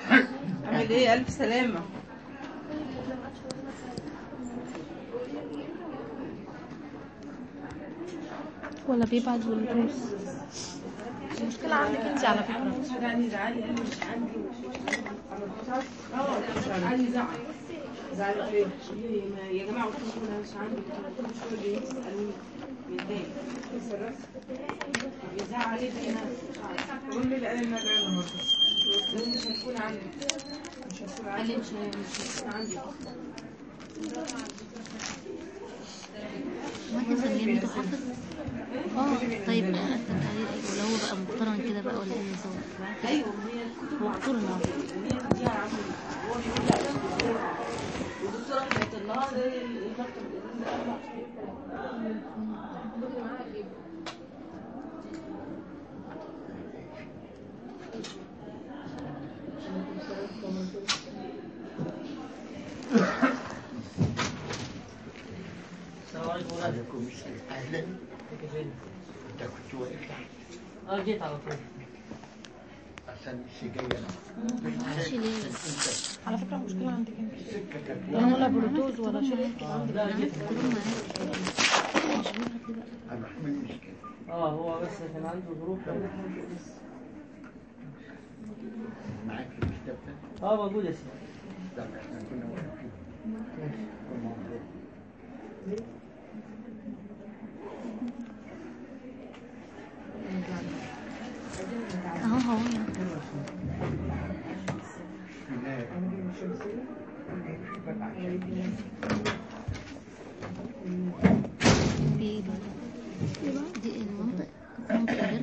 عامل ايه الف سلامه ولا بيبعت بالروس المشكلة عندك انت على فكرة يعني زعلي قال لي مش عندي اه علي زعل زعل ليه؟ ما- يا جماعه قلت لكم انا مش عندي قلت لكم مش راضي يسالني متضايق يزعل ايه ده انا قول لي لا انا جاي النهارده لان مش هتكون عندي مش هتكون عندي مش هتكون عندي ما انت مسميه حافظ اه طيب اكتب تعليق ايوه لو هو بقى مقترن كده بقى ولا ايه نظام ايوه هي الكتب مقترن اه هي دي عامل هو بيقول لا والدكتوره كانت النهارده المكتب الإذن ده أربع عليكم السلام اهلا انت كنت واقف تحت اه جيت على طول عشان السجاير معرفش ليه على فكرة المشكلة عندك انت السكه كانت لا ولا بلوتوز ولا شيء لا جيت كلهم معاك مش بيبعت لي بقى انا محمل مشكله اه هو بس كان عنده ظروف معاك في المكتب اه موجود يا سيدي لا احنا كنا واقفين الموضوع. اهو هو في ايه بقى؟ دي المنطق منطق غير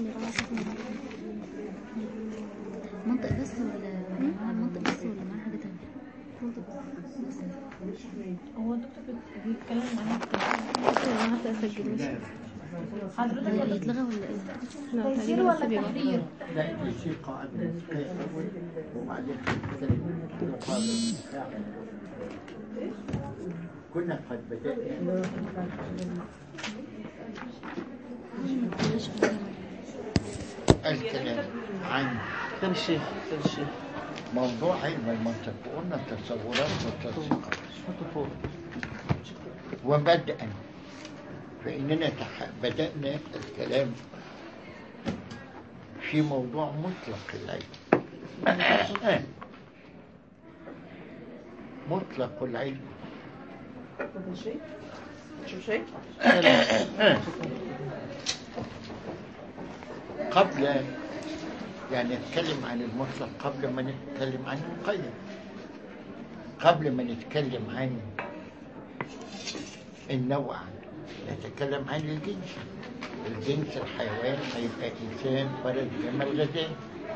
منطق بس ولا منطق بس ولا معاه حاجة تانية؟ منطق بس هو الدكتور بيت- بيتكلم معاك انا هبدأ اسجل ماشي حضرتك يتلغى ولا ايه؟ لا تيسير تقريبا ولا بس بيبقى تحرير؟ لا الموسيقى قبل الموسيقى الاول وبعدين تتكلم مقابل الدفاع كنا قد بدأنا بلاش في الجامعة. الكلام عن خير الشيخ خير الشيخ موضوع علم المنطق وقلنا التصورات والتصديقات حطه فوق وبدءا فإننا تح... بدأنا الكلام في موضوع مطلق العلم مطلق العلم شو شيء قبل يعني نتكلم عن المطلق قبل ما نتكلم عن المقيد قبل ما نتكلم عن النوع نتكلم عن الجنس الجنس الحيوان هيبقى إنسان فرد جمل غزال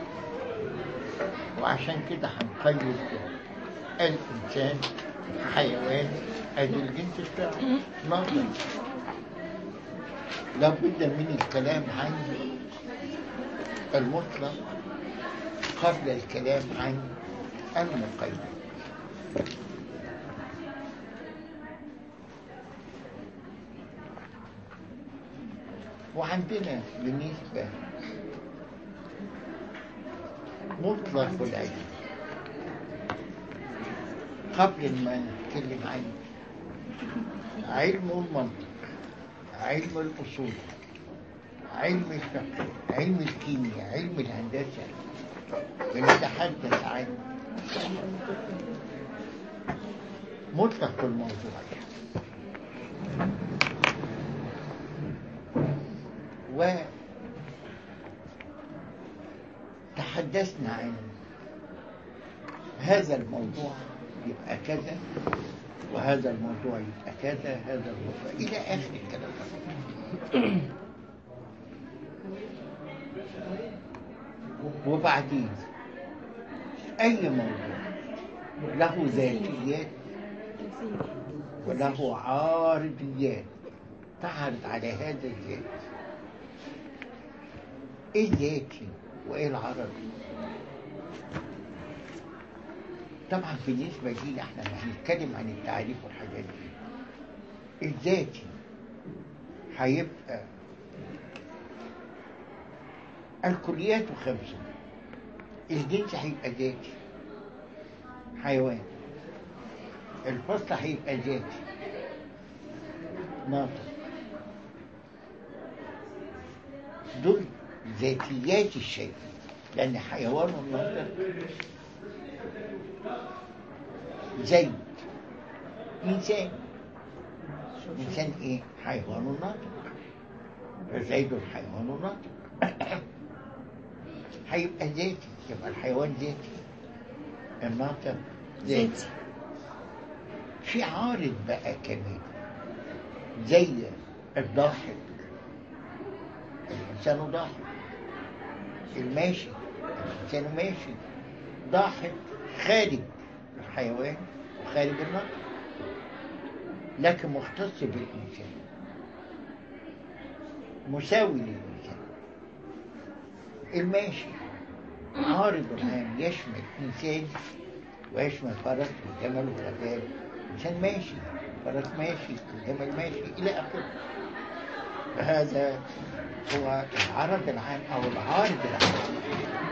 وعشان كده هنقيد الإنسان حيوان أدي الجنس بتاعه نظر لابد من الكلام عن المطلق قبل الكلام عن المقيد وعندنا بالنسبة مطلق العلم قبل ما نتكلم عن علم المنطق علم الأصول علم الفقه علم الكيمياء علم الهندسة بنتحدث عن مطلق الموضوع وتحدثنا عن هذا الموضوع يبقى كذا وهذا الموضوع يبقى كذا هذا الموضوع إلى آخر الكلام ده. وبعدين أي موضوع له ذاتيات وله عارضيات تعرض على هذا الذات ايه الذاتي وايه العرضي طبعا بالنسبة لينا احنا هنتكلم عن التعريف والحاجات دي الذاتي هيبقى الكليات خمسة الجنس هيبقى ذاتي حيوان الفصل هيبقى ذاتي ناطق دول ذاتيات الشيء لأن حيوان ناطق زيد إنسان إنسان إيه؟ حيوان ناطق فزيد حيوان ناطق هيبقى ذاتي يبقى الحيوان ذاتي الناطق ذاتي في عارض بقى كمان زي الضاحك الإنسان ضاحك الماشي الإنسان ماشي ضاحك خارج الحيوان وخارج النطق لكن مختص بالإنسان مساوي للإنسان الماشي عارض عام يشمل إنسان ويشمل فرس وجمل وغزال إنسان ماشي فرس ماشي وجمل ماشي إلى آخره فهذا هو العرض العام أو العارض العام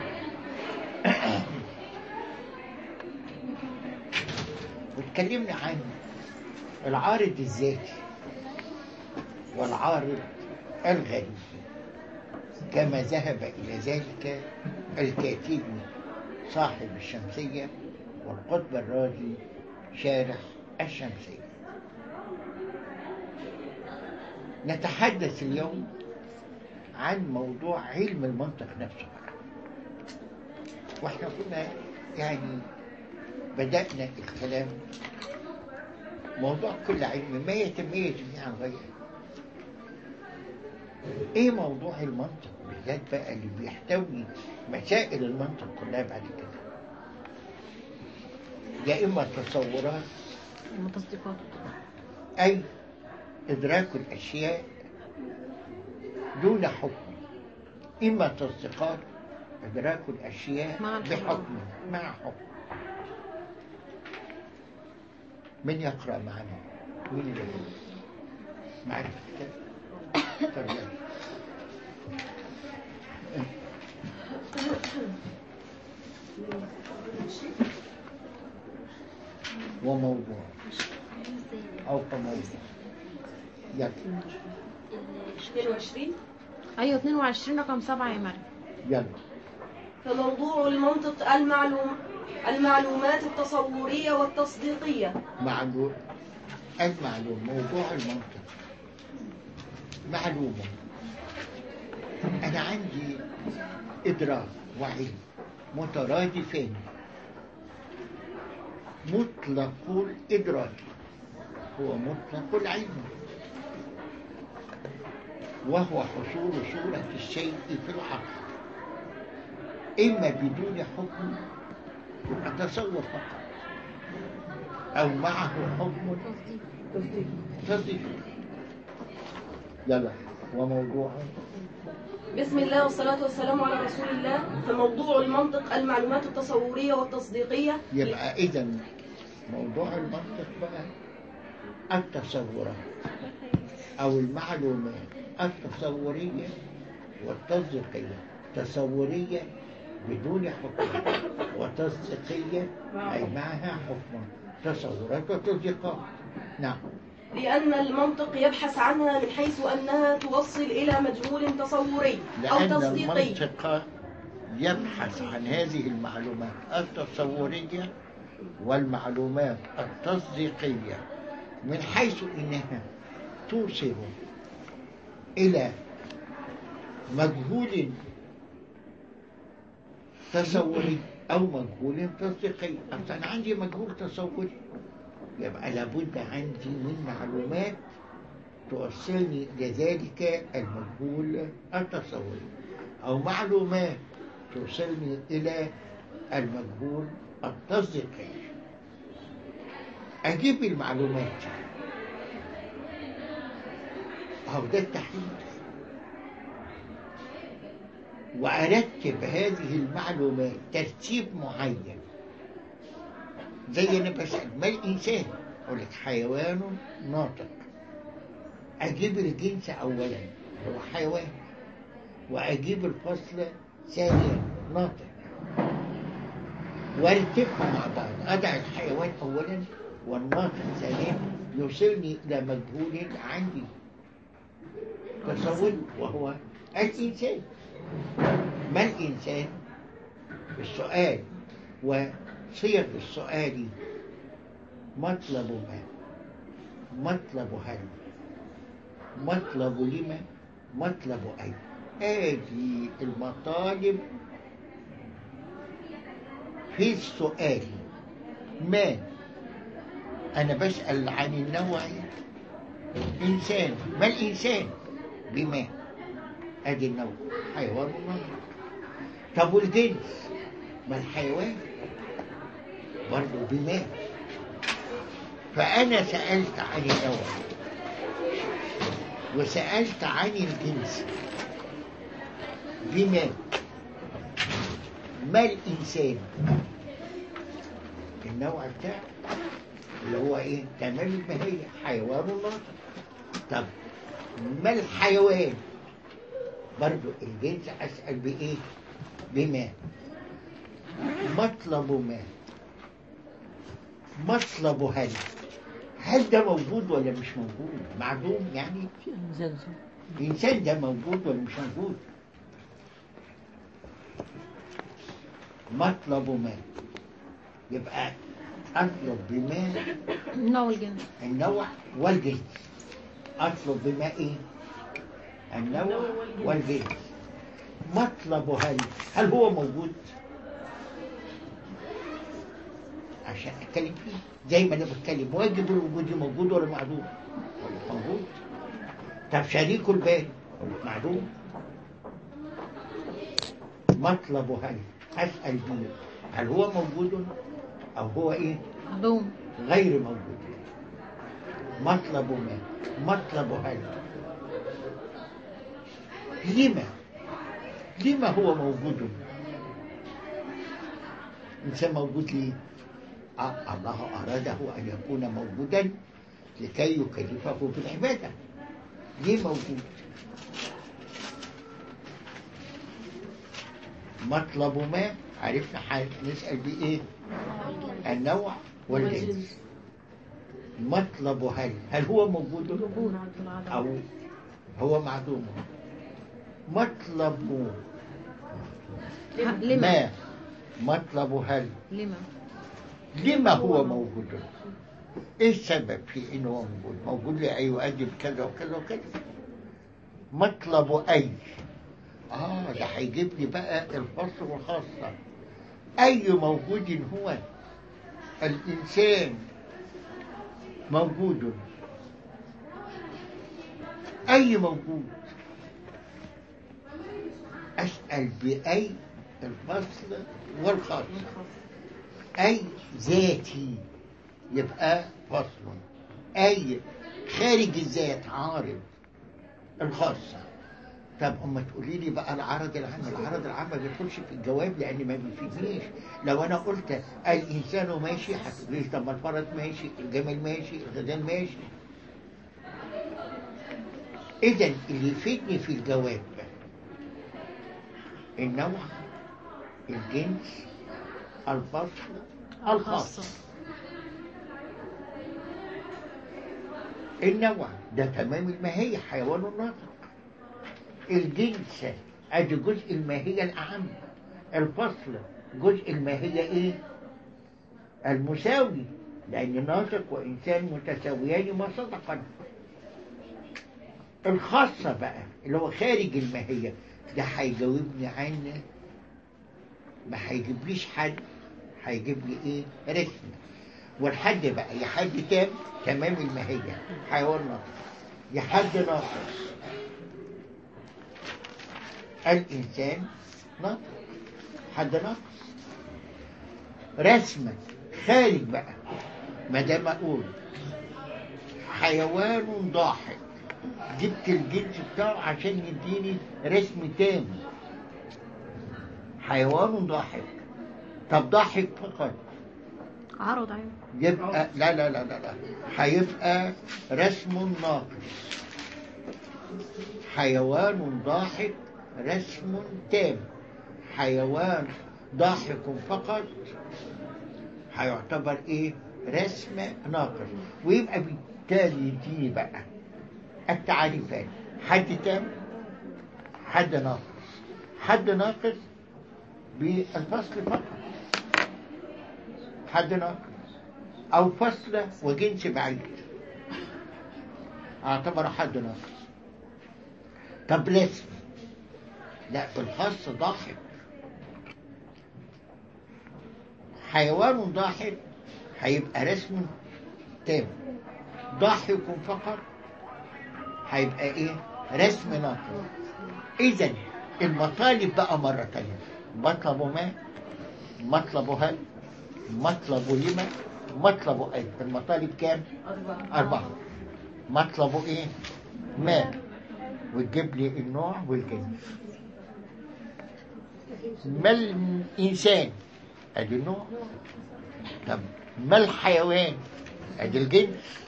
واتكلمنا عن العارض الذاتي والعارض الغريب كما ذهب إلى ذلك الكاتب صاحب الشمسية والقطب الرازي شارح الشمسية نتحدث اليوم عن موضوع علم المنطق نفسه بقى. واحنا كنا يعني بدأنا الكلام موضوع كل علم ما يتميز به عن غيره ايه موضوع المنطق بالذات بقى اللي بيحتوي مسائل المنطق كلها بعد كده يا اما تصورات المتصدقات اي ادراك الاشياء دون حكم اما تصديقات ادراك الاشياء مع الحكم. بحكم مع حكم من يقرا معنا مين اللي يقول معرفة كده ترجمة وموضوع أو كموضوع يلا 22 ايوه 22 رقم 7 يا مريم يلا فموضوع المنطق المعلوم المعلومات التصورية والتصديقية معلوم المعلوم موضوع المنطق معلومة أنا عندي إدراك وعي مترادفين مطلق الإدراك هو مطلق العلم وهو حصول صورة الشيء في العقل إما بدون حكم يبقى تصور فقط أو معه حكم تصديق يلا وموضوع بسم الله والصلاة والسلام على رسول الله فموضوع المنطق المعلومات التصورية والتصديقية يبقى إذا موضوع المنطق بقى التصورات أو المعلومات التصورية والتصديقية تصورية بدون حكم وتصديقية أي معها حكم تصورات وتصديقات نعم لأن المنطق يبحث عنها من حيث أنها توصل إلى مجهول تصوري أو لأن تصديقي المنطق يبحث عن هذه المعلومات التصورية والمعلومات التصديقية من حيث إنها توصل إلى مجهول تصوري أو مجهول تصديقي أصلا عندي مجهول تصوري يبقى لابد عندي من معلومات توصلني إلى ذلك المجهول التصوري أو معلومات توصلني إلى المجهول التصديقي أجيب المعلومات أهو ده التحليل وأرتب هذه المعلومات ترتيب معين زي أنا بسأل ما الإنسان أقول لك حيوان ناطق أجيب الجنس أولا هو حيوان وأجيب الفصل ثانيا ناطق وارتبهم مع بعض أدع الحيوان أولا والناطق ثانيا يوصلني إلى مجهول عندي تصور وهو الإنسان ما الإنسان السؤال وصيغ السؤال مطلب ما مطلب هل مطلب لما مطلب أي آدي المطالب في السؤال ما أنا بسأل عن النوع إنسان ما الإنسان بما أدي النوع حيوان ونظر طب والجنس ما الحيوان برضه بما فأنا سألت عن النوع وسألت عن الجنس بما ما الإنسان النوع بتاعه اللي هو إيه تمام الماهية حيوان الله طب ما الحيوان برضو الجنس أسأل بإيه بما مطلب ما مطلب هل هل ده موجود ولا مش موجود معدوم يعني في انزال الإنسان ده موجود ولا مش موجود مطلب ما يبقى أطلب بما النوع والجنس النوع والجنس أطلب بما إيه النوع والجنس مطلب هل هل هو موجود عشان أتكلم فيه زي ما أنا بتكلم واجب الوجود موجود ولا معدوم موجود طب شريك البال معدوم مطلب هل أسأل به هل هو موجود أو هو إيه دوم غير موجود مطلب ما مطلب هل لما لما هو موجود إنسان موجود ليه آه الله أراده أن يكون موجودا لكي يكلفه بالعبادة ليه موجود مطلب ما عرفنا حال نسأل بإيه النوع والجنس مطلب هل هل هو موجود أو هو معدوم مطلب لما ما مطلب هل لما لما هو موجود ايه السبب في انه هو موجود موجود لي اي يؤدي كذا وكذا وكذا مطلب اي اه ده هيجيب لي بقى الخاص والخاصة اي موجود هو الانسان موجود اي موجود اسال باي الفصل والخاصه أي ذاتي يبقى فصل أي خارج الذات عارض الخاصة طب أما تقولي لي بقى العرض العام العرض العام ما بيدخلش في الجواب لأن ما بيفيدنيش لو أنا قلت الإنسان ماشي هتقولي لي طب ما الفرس ماشي الجمل ماشي الغزال ماشي إذا اللي يفيدني في الجواب النوع الجنس الفصل الخاص النوع ده تمام الماهية حيوان الناطق الجنس ادي جزء الماهية الأهم الفصل جزء الماهية ايه المساوي لأن ناطق وإنسان متساويان ما صدقا الخاصة بقى اللي هو خارج الماهية ده هيجاوبني عن ما هيجيبليش حد هيجيب لي ايه رسم والحد بقى يا حد تام تمام الماهية حيوان ناقص يا حد ناقص الإنسان ناقص حد ناقص رسمة خارج بقى ما دام أقول حيوان ضاحك جبت الجنس بتاعه عشان يديني رسم تام حيوان ضاحك طب ضاحك فقط عرض ايوه يبقى لا لا لا لا لا هيبقى رسم ناقص حيوان ضاحك رسم تام حيوان ضاحك فقط هيعتبر ايه رسم ناقص ويبقى بالتالي دي بقى التعريفات حد تام حد ناقص حد ناقص بالفصل فقط حد ناقص او فصل وجنس بعيد اعتبر حد ناقص طب الاسم لا بالخاص ضاحك حيوان ضاحك هيبقى رسم تام ضاحك فقط هيبقى ايه رسم ناقص اذا المطالب بقى مرة تانية مطلب ما مطلب هل مطلب لما مطلب ايه المطالب كام أربعة مطلب ايه ما وتجيب لي النوع والجنس ما الإنسان أدي النوع طب ما الحيوان أدي الجنس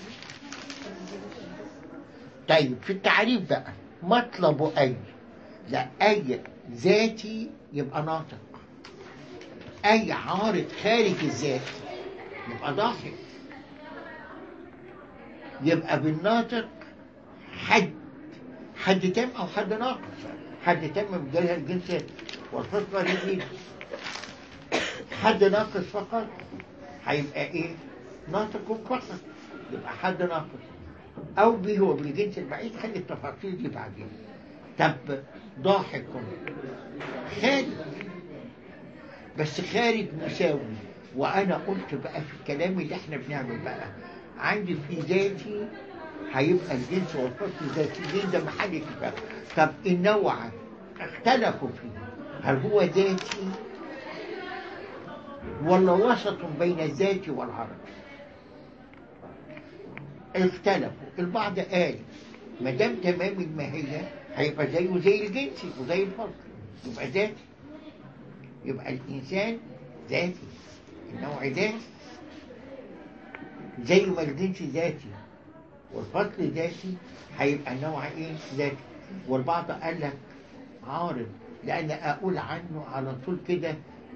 طيب في التعريف بقى مطلب أي لا أي ذاتي يبقى ناطق أي عارض خارج الذات يبقى ضاحك يبقى بالناطق حد حد تام أو حد ناقص حد تام من جهة الجنسية والفطرة للدين حد ناقص فقط هيبقى ايه ناطق فقط يبقى حد ناقص او به هو بالجنس البعيد خلي التفاصيل دي بعدين طب ضاحك خارج بس خارج مساوي وانا قلت بقى في الكلام اللي احنا بنعمل بقى عندي في ذاتي هيبقى الجنس والفصل ذاتي الجنس ده محل اتفاق طب النوع اختلفوا فيه هل هو ذاتي ولا وسط بين الذات والعرض اختلفوا البعض قال ما دام تمام الماهية هيبقى زيه زي الجنس وزي الفصل يبقى ذاتي يبقى الإنسان ذاتي النوع ذاتي زي ما الجنس ذاتي والفصل ذاتي هيبقى النوع ايه ذاتي والبعض قال لك عارض لأن أقول عنه على طول كده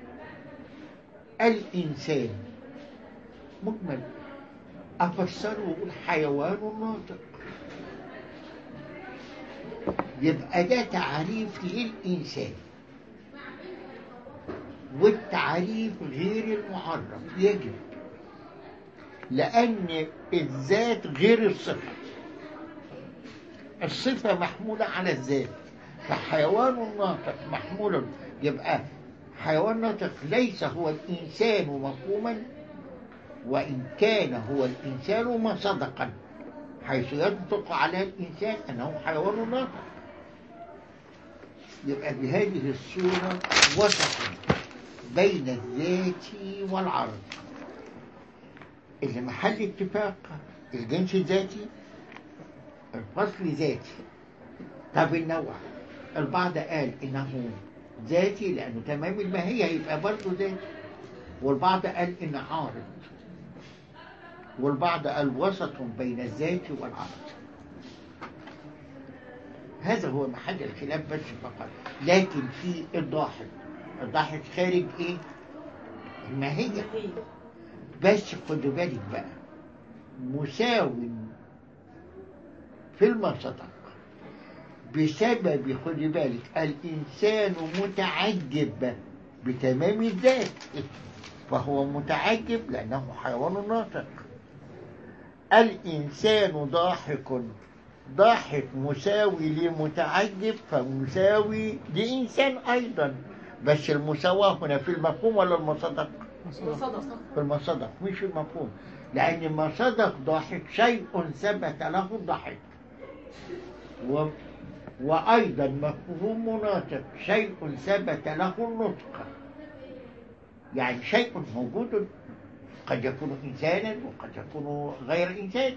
الإنسان مجمل أفسره وأقول حيوان ناطق يبقى ده تعريف للإنسان والتعريف غير المعرف يجب لأن الذات غير الصفة الصفة محمولة على الذات فحيوان ناطق محمول يبقى حيوان ناطق ليس هو الإنسان مفهوما وإن كان هو الإنسان مصدقا حيث ينطق على الإنسان أنه حيوان ناطق يبقى بهذه الصورة وسط بين الذات والعرض اللي محل اتفاق الجنس ذاتي الفصل ذاتي طب النوع البعض قال انه ذاتي لانه تمام الماهية يبقى برضه ذاتي والبعض قال ان عارض والبعض قال وسط بين الذات والعرض هذا هو محل الخلاف بس فقط لكن في الضاحك الضاحك خارج ايه الماهية بس خدوا بالك بقى مساو في المصدق بسبب خدي بالك الإنسان متعجب بتمام الذات فهو متعجب لأنه حيوان ناطق الإنسان ضاحك ضاحك مساوي لمتعجب فمساوي لإنسان أيضا بس المساواة هنا في المفهوم ولا المصدق في المصدق مش في المفهوم لأن المصدق ضاحك شيء ثبت له الضحك و... وأيضا مفهوم مناطق شيء ثبت له النطق يعني شيء موجود قد يكون إنسانا وقد يكون غير إنسان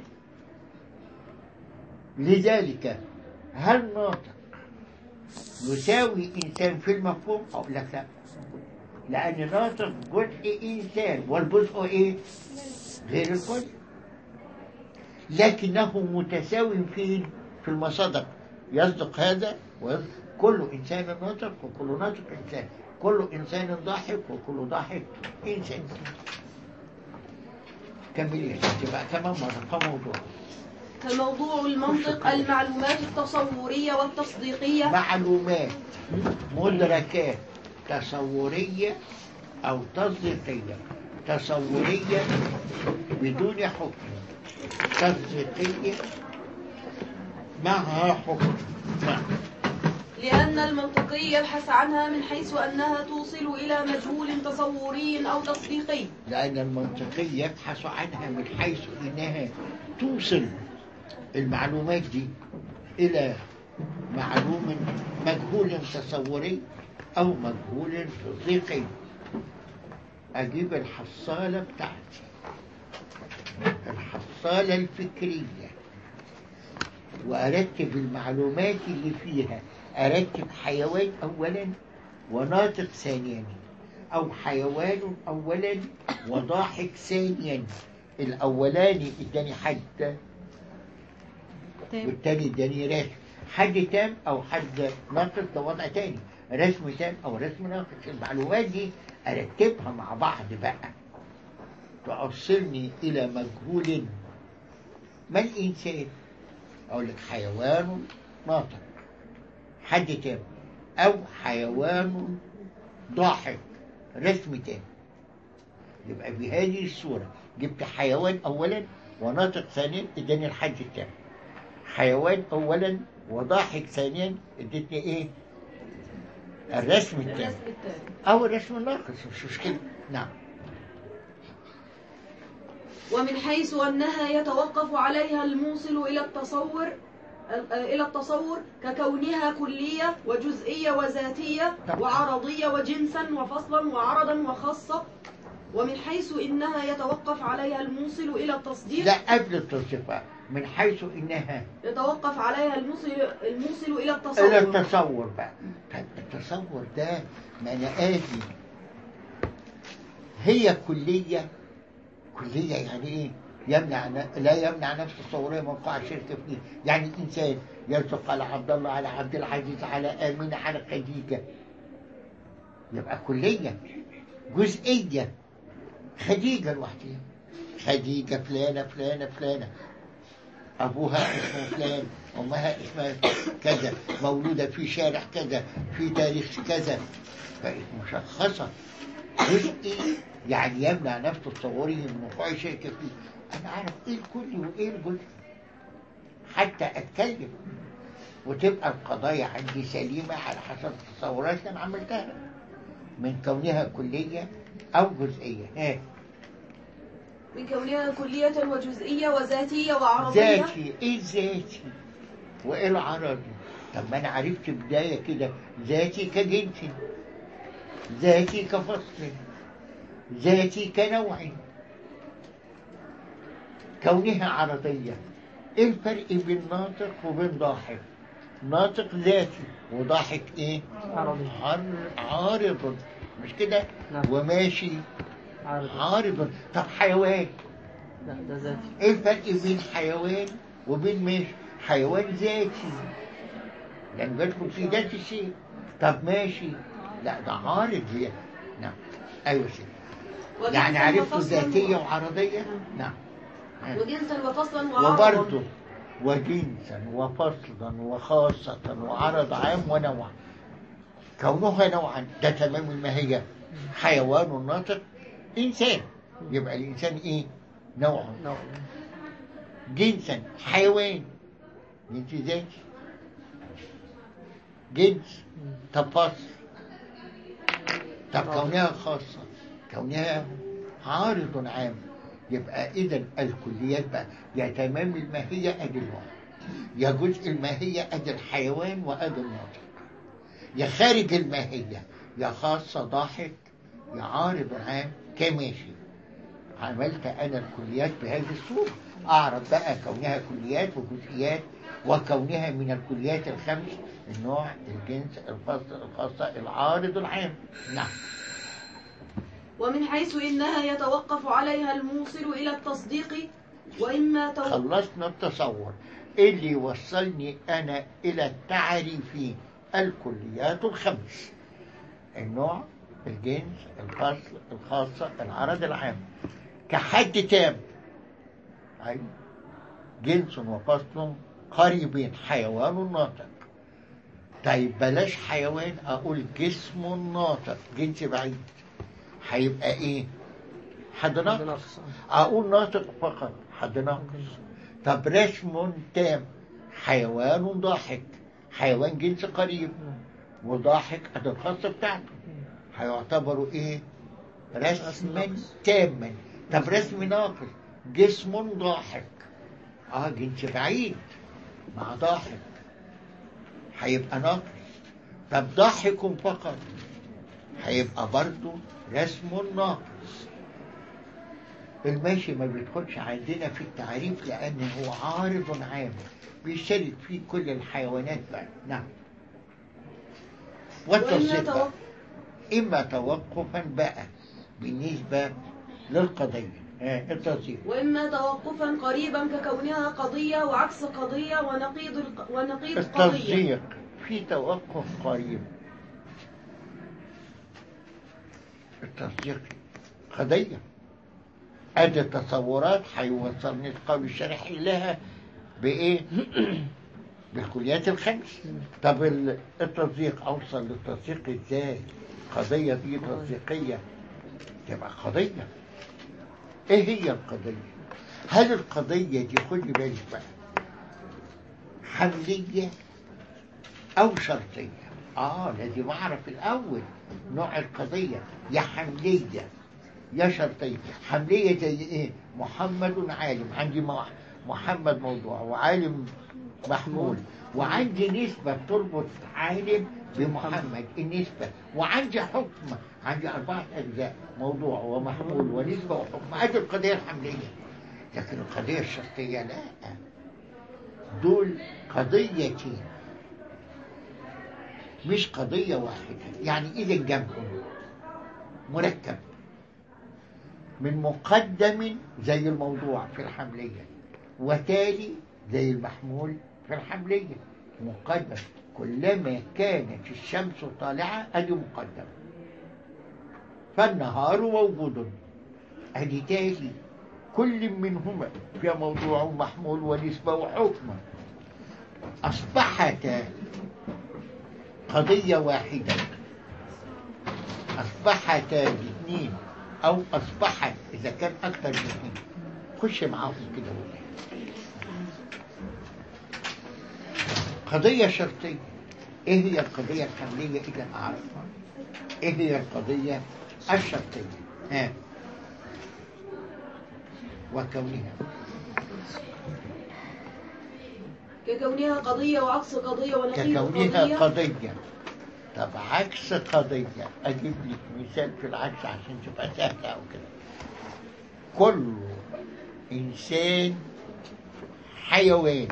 لذلك هل ناطق يساوي إنسان في المفهوم أو لا لا لأن ناطق جزء إنسان والجزء إيه غير الكل لكنه متساوي فين في المصدق يصدق هذا ويصدق كل إنسان ناطق وكل ناطق إنسان كل إنسان ضاحك وكل ضاحك إنسان كمل يا ستي بقى كمان مرة كموضوع كموضوع المنطق المعلومات التصورية والتصديقية معلومات مدركات تصورية أو تصديقية تصورية بدون حكم تصديقية معها حكم نعم لأن المنطقي يبحث عنها من حيث أنها توصل إلى مجهول تصوري أو تصديقي لأن المنطقي يبحث عنها من حيث إنها توصل المعلومات دي إلى معلوم مجهول تصوري أو مجهول تصديقي أجيب الحصالة بتاعتي الحصالة الفكرية وأرتب المعلومات اللي فيها أرتب حيوان أولا وناطق ثانيا أو حيوان أولا وضاحك ثانيا الأولاني اداني حد تمام والتاني اداني رسم حد تام أو حد ناقص ده وضع تاني رسم تام أو رسم ناقص المعلومات دي أرتبها مع بعض بقى توصلني إلى مجهول ما الإنسان أقول لك حيوان ناطق حد تام أو حيوان ضاحك رسم تام يبقى بهذه الصورة جبت حيوان أولا وناطق ثانيا اداني الحد التام حيوان أولا وضاحك ثانيا ادتني إيه الرسم التام الرسم التالي أو الرسم الناقص مش مشكلة نعم ومن حيث أنها يتوقف عليها الموصل إلى التصور إلى التصور ككونها كلية وجزئية وذاتية وعرضية وجنسا وفصلا وعرضا وخاصة ومن حيث إنها يتوقف عليها الموصل إلى التصديق لا قبل التصديق بقى من حيث إنها يتوقف عليها الموصل الموصل إلى إلى التصور التصور بقى طيب التصور ده ما أنا آتي هي كلية كلية يعني إيه؟ يمنع ن- لا يمنع نفس التصورية موقع الشركة فيه يعني الإنسان يرزق على عبد الله على عبد العزيز على آمنة على خديجة يبقى كلية جزئية خديجة لوحدها خديجة فلانة فلانة فلانة أبوها اسمه فلان أمها اسمها كذا مولودة في شارع كذا في تاريخ كذا بقت مشخصة جزئي يعني يمنع نفسه تصوري من وقوع شركة فيه أنا أعرف إيه الكل وإيه الجزء حتى أتكلم وتبقى القضايا عندي سليمة على حسب التصورات اللي أنا عملتها من كونها كلية أو جزئية ها من كونها كلية وجزئية وذاتية وعرضية ذاتي ايه ذاتي وايه العرضي طب ما انا عرفت بداية كده ذاتي كجنسي ذاتي كفصل ذاتي كنوع كونها عرضية ايه الفرق بين ناطق وبين ضاحك ناطق ذاتي وضاحك ايه عربي عار- عارض مش كده نعم. وماشي عربي عارض طب حيوان لا ده ذاتي ايه الفرق بين حيوان وبين ماشي حيوان ذاتي لان بيدخل في ذات الشيء طب ماشي لا ده عارض هي نعم ايوه سيدي وجنساً يعني عرفتوا وفصلاً ذاتيه وعرضيه نعم وجنسا وفصلا وعرضا وبرضه وجنسا وفصلا وخاصة وعرض عام ونوع كونها نوعا ده تمام الماهية حيوان ناطق إنسان يبقى الإنسان إيه؟ نوع نوع جنسا حيوان جنس ذاتي جنس طب فصل طب كونها خاصة كونها عارض عام يبقى إذا الكليات بقى يا تمام الماهية أدي النوع يا جزء الماهية أدي الحيوان وأدي الناطق يا خارج الماهية يا خاصة ضاحك يا عارض عام كماشي عملت أنا الكليات بهذه الصورة أعرف بقى كونها كليات وجزئيات وكونها من الكليات الخمس النوع الجنس الفصل الخاصة العارض العام نعم ومن حيث إنها يتوقف عليها الموصل إلى التصديق وإما تو... خلصنا التصور إيه اللي يوصلني أنا إلى التعريف الكليات الخمس النوع الجنس الفصل الخاصة العرض العام كحد تام أيوة جنس وفصل قريبين حيوان ناطق طيب بلاش حيوان أقول جسم ناطق جنس بعيد هيبقى إيه؟ حد حد ناقص ناقص أقول ناطق فقط حد ناقص طب رسم تام حيوان ضاحك حيوان جنس قريب وضاحك ادي الخاصة بتاعته هيعتبروا ايه رسم رسما ناقص. تاما طب رسم ناقص جسم ضاحك اه جنس بعيد مع ضاحك هيبقى ناقص طب ضاحك فقط هيبقى برضو رسم ناقص الماشي ما بيدخلش عندنا في التعريف لأنه هو عارض عام بيشترك فيه كل الحيوانات بقى نعم وإما والتصديق بقى. توقف إما توقفا بقى بالنسبة للقضية آه، التصديق وإما توقفا قريبا ككونها قضية وعكس قضية ونقيض الق... ونقيض قضية التصديق في توقف قريب التصديق قضية ادي تصورات هيوصلني القول الشرعي لها بايه بالكليات الخمس طب ال- التصديق اوصل للتصديق ازاي قضية دي تصديقية تبقى قضية ايه هي القضية هل القضية دي خدي بالك بقى حملية أو شرطية آه لازم أعرف الأول نوع القضية يا حملية يا شرطية حملية زي إيه محمد عالم عندي مو- محمد موضوع وعالم محمول وعندي نسبة بتربط عالم بمحمد النسبة وعندي حكم عندي أربعة أجزاء موضوع ومحمول ونسبة وحكم هذه القضية الحملية لكن القضية الشرطية لا دول قضيتين مش قضية واحدة يعني إذا جمعهم مركب من مقدم زي الموضوع في الحملية وتالي زي المحمول في الحملية مقدم كلما كانت الشمس طالعة أدي مقدم فالنهار موجود أدي تالي كل منهما في موضوع محمول ونسبة وحكم أصبحتا قضية واحدة أصبحتا الاثنين أو أصبحت إذا كان أكثر من اثنين خش معاهم كده ولا قضية شرطية إيه هي القضية الحملية إذا أعرفها إيه هي القضية الشرطية ها وكونها ككونها قضية وعكس قضية ونقيض ككونها قضية قضية طب عكس قضية أجيب لك مثال في العكس عشان تبقى سهلة أو كده كل إنسان حيوان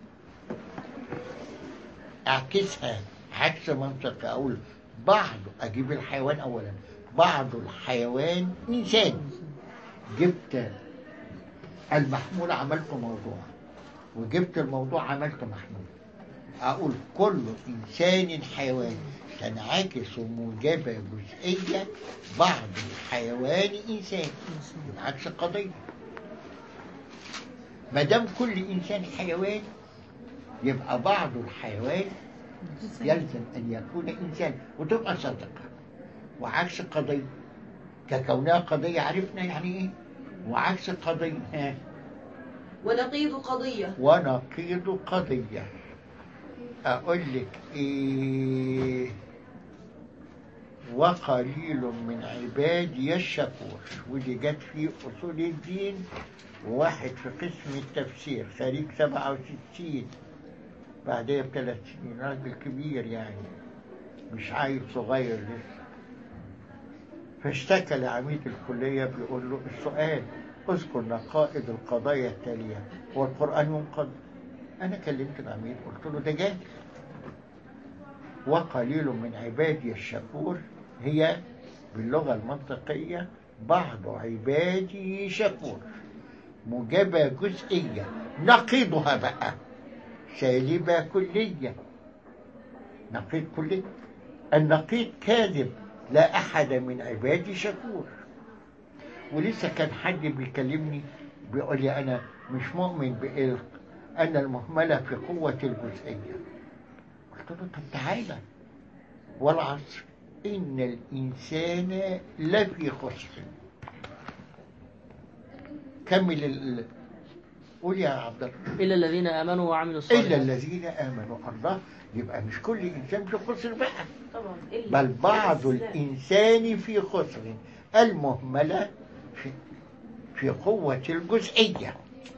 أعكسها عكس منطقي أقول بعض أجيب الحيوان أولا بعض الحيوان إنسان جبت المحمول عملته موضوع وجبت الموضوع عملته محمول أقول كل إنسان حيوان تنعكس موجبة جزئية بعض الحيوان إنسان يبقى عكس القضية ما دام كل إنسان حيوان يبقى بعض الحيوان يلزم أن يكون إنسان وتبقى صدقة وعكس القضية ككونها قضية عرفنا يعني إيه وعكس القضية ها ونقيض قضية ونقيض قضية أقول لك إيه وقليل من عبادي الشكور ودي جت في أصول الدين وواحد في قسم التفسير خريج 67 بعدها بثلاث سنين راجل كبير يعني مش عيل صغير لسه فاشتكى لعميد الكلية بيقول له السؤال اذكر نقائض القضايا التالية والقرآن ينقض أنا كلمت العميد قلت له ده جاهل وقليل من عبادي الشكور هي باللغة المنطقية بعض عبادي شكور موجبة جزئية نقيضها بقى سالبة كلية نقيض كلية النقيض كاذب لا أحد من عبادي شكور ولسه كان حد بيكلمني بيقول لي أنا مش مؤمن بإيه أن المهملة في قوة الجزئية قلت له طب تعالى والعصر إن الإنسان لفي خسر كمل ال... قول يا عبد الله إلا الذين آمنوا وعملوا إلا الصالحات الذين آمنوا الله يبقى مش كل إنسان في خسر بقى طبعا إلا بل بعض الإنسان في خسر المهملة في, في قوة الجزئية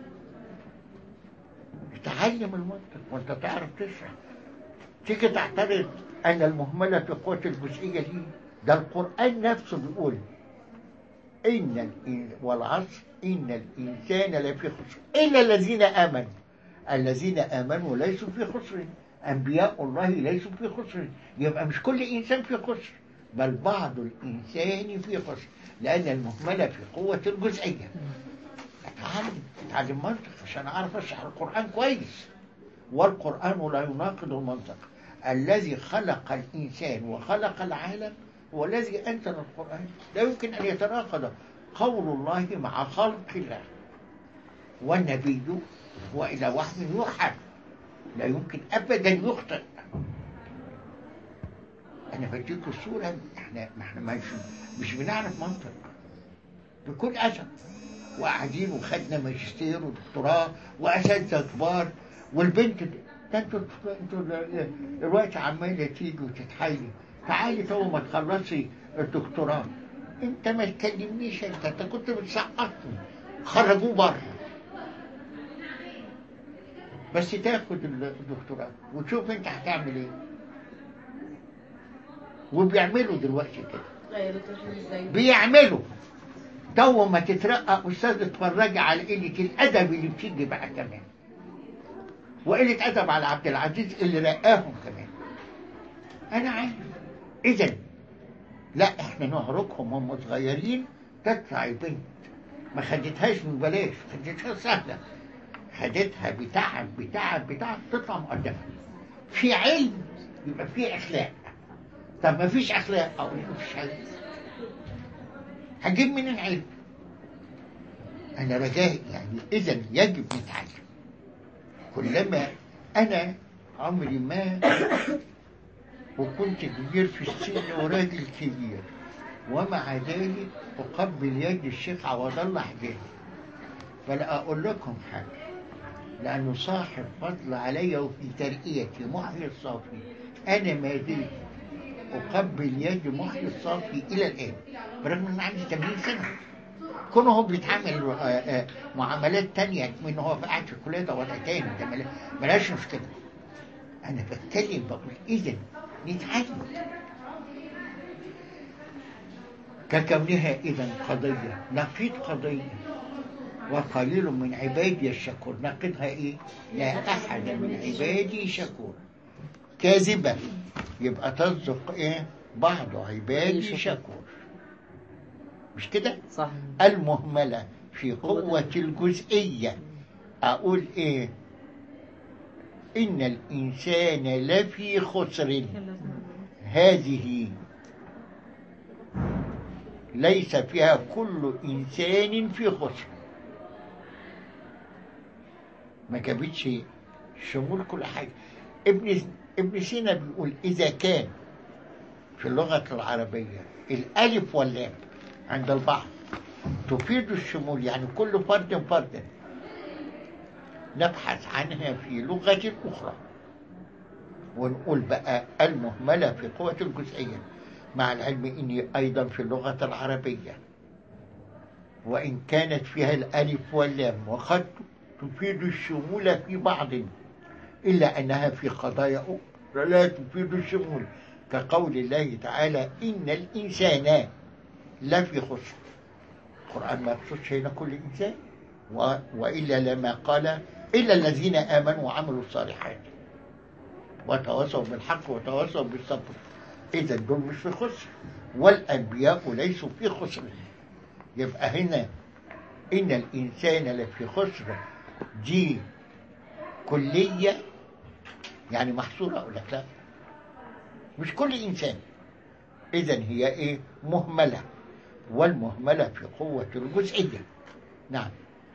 تعلم المنطق وانت تعرف تشرح تيجي تعترض أن المهملة في قوة الجزئية دي ده القرآن نفسه بيقول إن الإن- والعصر إن الإنسان لفي خسر إلا الذين آمنوا الذين آمنوا ليسوا في خسر أنبياء الله ليسوا في خسر يبقى مش كل إنسان في خسر بل بعض الإنسان في خسر لأن المهملة في قوة الجزئية اتعلم اتعلم منطق عشان أعرف أشرح القرآن كويس والقرآن لا يناقض المنطق الذي خلق الإنسان وخلق العالم هو الذي أنزل القرآن لا يمكن أن يتناقض قول الله مع خلق الله والنبي هو إلى وحي يوحى لا يمكن أبدا يخطئ أنا بديكوا الصورة إحنا ما إحنا مش, مش بنعرف منطق بكل أسف وقاعدين وخدنا ماجستير ودكتوراه وأساتذة كبار والبنت دي- ده انتوا انتوا دلوقتي عمالة تيجي وتتحايلي تعالي تو ما تخلصي الدكتوراه انت ما تكلمنيش انت انت كنت بتسقطني خرجوه بره بس تاخد الدكتوراه وتشوف انت هتعمل ايه وبيعملوا دلوقتي كده غير التشريع ازاي بيعملوا تو ما تترقى استاذ اتفرجي على قله الادب اللي بتيجي بقى كمان وقله ادب على عبد العزيز اللي رقاهم كمان انا عارف اذا لا احنا نهركهم هم صغيرين تطلع البنت ما خدتهاش من بلاش خدتها سهله خدتها بتعب بتعب بتعب تطلع مقدمه في علم يبقى في اخلاق طب ما فيش اخلاق او ما فيش علم هجيب منين علم انا رجاء يعني اذا يجب نتعلم كلما انا عمري ما وكنت كبير في السن وراجل كبير ومع ذلك اقبل يد الشيخ عوض الله حجازي فلا اقول لكم حاجه لانه صاحب فضل علي وفي ترقيتي محيي الصافي انا ما زلت أقبل يد محيي الصافي إلى الآن برغم أن عندي 80 سنة كونه هو بيتعامل آه، آه، معاملات تانية من هو قاعد في الكلية ده وضع تاني ده ملا- ملاش مشكلة أنا بتكلم بقول إذا نتعلم ككونها إذا قضية نقيض قضية وقليل من عبادي الشكور نقيضها إيه؟ لا أحد من عبادي شكور كاذبة يبقى تصدق إيه؟ بعض عبادي شكور مش كده؟ صح المهملة في قوة الجزئية أقول إيه إن الإنسان لفي خسر هذه ليس فيها كل إنسان في خسر ما جابتش شمول كل حاجة ابن ابن سينا بيقول إذا كان في اللغة العربية الألف واللام عند البعض تفيد الشمول يعني كل فرد فرد نبحث عنها في لغة أخرى ونقول بقى المهملة في قوة الجزئية مع العلم إني أيضا في اللغة العربية وإن كانت فيها الألف واللام وقد تفيد الشمول في بعض إلا أنها في قضايا أخرى لا تفيد الشمول كقول الله تعالى إن الإنسان لفي خسر القرآن ما يقصدش هنا كل إنسان و... وإلا لما قال إلا الذين آمنوا وعملوا الصالحات وتواصوا بالحق وتواصوا بالصبر إذا دول مش في خسر والأنبياء ليسوا في خسر يبقى هنا إن الإنسان لفي خسر دي كلية يعني محصورة أقول لك لا مش كل إنسان إذا هي إيه مهملة والمهملة في قوة الجزئية نعم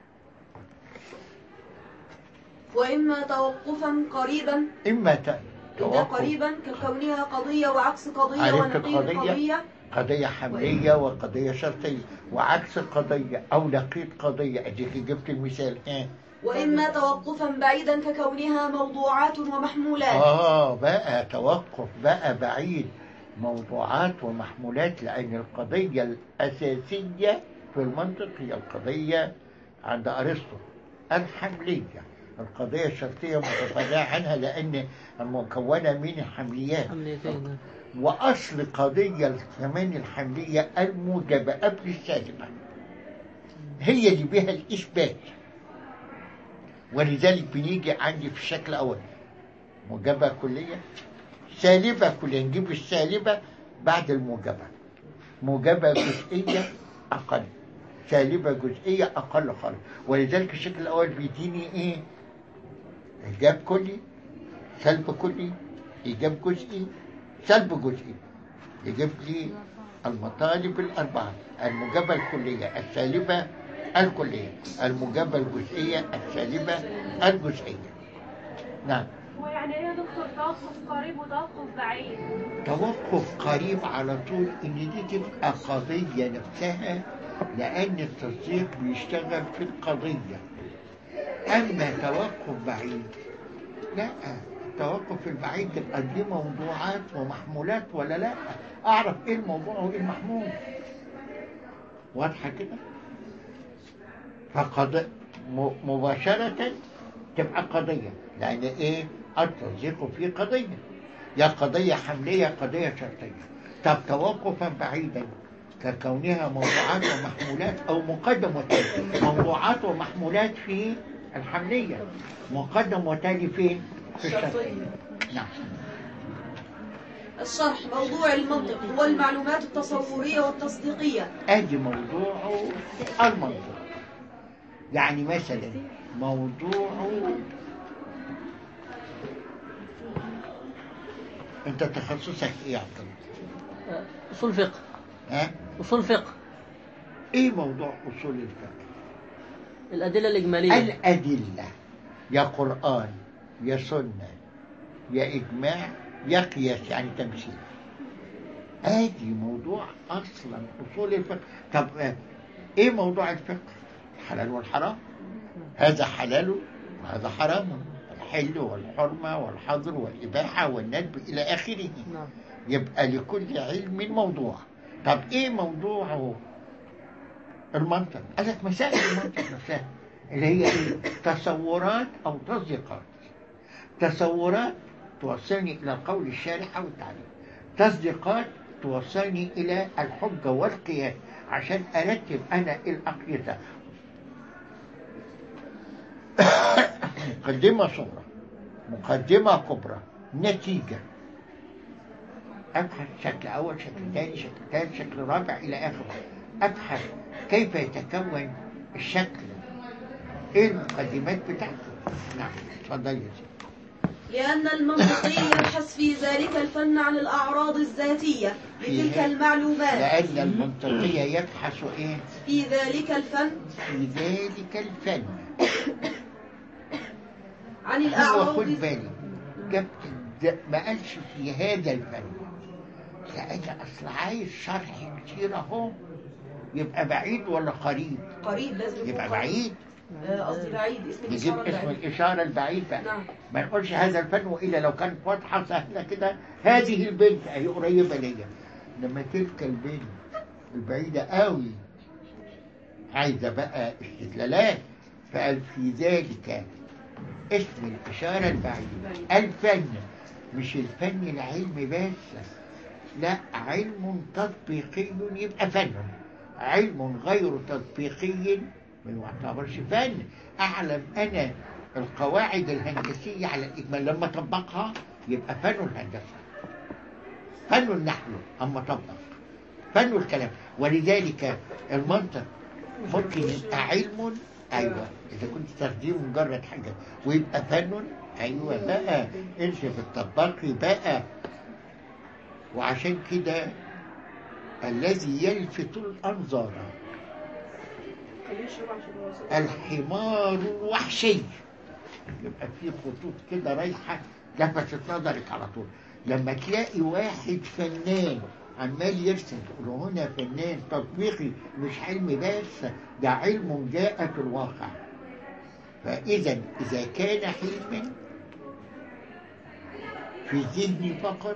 وإما توقفا قريبا إما ت- ده توقف قريبا ككونها قضية وعكس قضية عرفت ونقيض القضية؟ قضية قضية حملية وقضية شرطية وعكس قضية أو نقيض قضية أديك جبت المثال إيه وإما توقفا بعيدا ككونها موضوعات ومحمولات آه بقى توقف بقى بعيد موضوعات ومحمولات لأن القضية الأساسية في المنطق هي القضية عند أرسطو الحملية القضية الشرطية متفرعة عنها لأن مكونة من حمليات حمليتين وأصل قضية كمان الحملية الموجبة قبل السالبة هي اللي بها الإثبات ولذلك بنيجي عندي في الشكل الأول موجبة كلية سالبة كلية نجيب السالبة بعد الموجبة موجبة جزئية أقل سالبة جزئية أقل خالص ولذلك الشكل الأول بيديني إيه إيجاب كلي سلب كلي إيجاب جزئي سلب جزئي يجيب لي المطالب الأربعة الموجبة الكلية السالبة الكلية الموجبة الجزئية السالبة الجزئية نعم هو يعني ايه يا دكتور توقف قريب وتوقف بعيد توقف قريب على طول ان دي تبقى قضية نفسها لان التصديق بيشتغل في القضية اما توقف بعيد لا التوقف البعيد تبقى دي موضوعات ومحمولات ولا لا اعرف ايه الموضوع وايه المحمول واضحة كده فقضاء م- مباشرة تبقى قضية لأن إيه التصديق في قضية يا قضية حملية يا قضية شرطية طب توقفا بعيدا ككونها موضوعات ومحمولات أو مقدم وتالي موضوعات ومحمولات في الحملية مقدم وتالي فين؟ في الشرطية نعم الشرح موضوع المنطق هو المعلومات التصورية والتصديقية ادي موضوع المنطق يعني مثلا موضوع انت تخصصك ايه يا عبد الله؟ أصول فقه ها؟ أصول فقه ايه موضوع اصول الفقه؟ الأدلة الإجمالية الادله يا قران يا سنه يا اجماع يا قياس يعني تمثيل ادي موضوع اصلا اصول الفقه طب آه، ايه موضوع الفقه؟ الحلال والحرام هذا حلال وهذا حرام الحل والحرمة والحظر والإباحة والندب إلى آخره نعم يبقى لكل علم موضوع طب ايه موضوع المنطق قال لك مسائل المنطق نفسها اللي هي ايه تصورات او تصديقات تصورات توصلني الى القول الشارع او التعليم تصديقات توصلني الى الحجة والقياس عشان ارتب انا الاقيسة مقدمة صغرى مقدمة كبرى نتيجة أبحث شكل أول شكل ثاني شكل ثالث شكل رابع إلى آخره أبحث كيف يتكون الشكل إيه المقدمات بتاعته نعم اتفضل يا سيدي لأن المنطقي يبحث في ذلك الفن عن الأعراض الذاتية لتلك فيه. المعلومات لأن المنطقية يبحث إيه في ذلك الفن في ذلك الفن عن هو الأعراض خد بالي جبت الد- ما قالش في هذا الفن لأن أصل عايز شرح كتير أهو يبقى بعيد ولا قريب قريب لازم يكون يبقى قريب. بعيد آه، قصدي بعيد اسم نجيب الإشارة اسم البعيد. الإشارة البعيد بقى نعم ما نقولش هذا الفن وإلا لو كانت واضحة سهلة كده هذه البنت أهي قريبة ليا لما تلك البنت البعيدة قوي عايزة بقى استدلالات فقال في ذلك اسم الإشارة البعيدة الفن مش الفن العلم بس لا علم تطبيقي يبقى فن علم غير تطبيقي ما يعتبرش فن أعلم أنا القواعد الهندسية على الإجمال لما طبقها يبقى فن الهندسة فن النحو أما طبق فن الكلام ولذلك المنطق ممكن يبقى علم أيوة إذا كنت تستخدمه مجرد حاجة ويبقى فن أيوة بقى انت بتطبقي بقى وعشان كده الذي يلفت الأنظار خليه يشرب عشان هو صوته. الحمار الوحشي يبقى في خطوط كده رايحة لفتت نظرك على طول لما تلاقي واحد فنان عمال يرسم تقول هنا فنان تطبيقي مش علم بس ده علم جاء في الواقع فإذا إذا كان حلما في ذهني فقط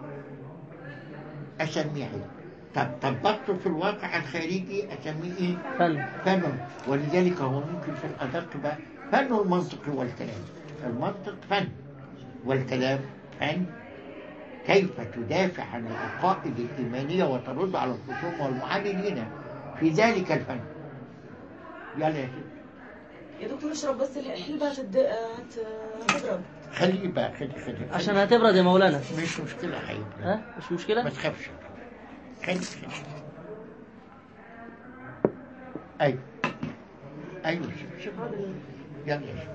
أسميه علم طب طبقته في الواقع الخارجي أسميه إيه؟ فن فن ولذلك هو ممكن في الأدق بقى فن المنطق والكلام المنطق فن والكلام فن كيف تدافع عن العقائد الإيمانية وترد على الخصوم والمعاندين في ذلك الفن يلا يا سيدي يا دكتور اشرب بس الحلبة هتد... هت... هتضرب خليه بقى خلي خلي خلي. عشان هتبرد يا مولانا مش مشكلة حبيبي ها مش مشكلة ما تخافش خلي خلي أيوه أيوه شوف شوف يلا شوف.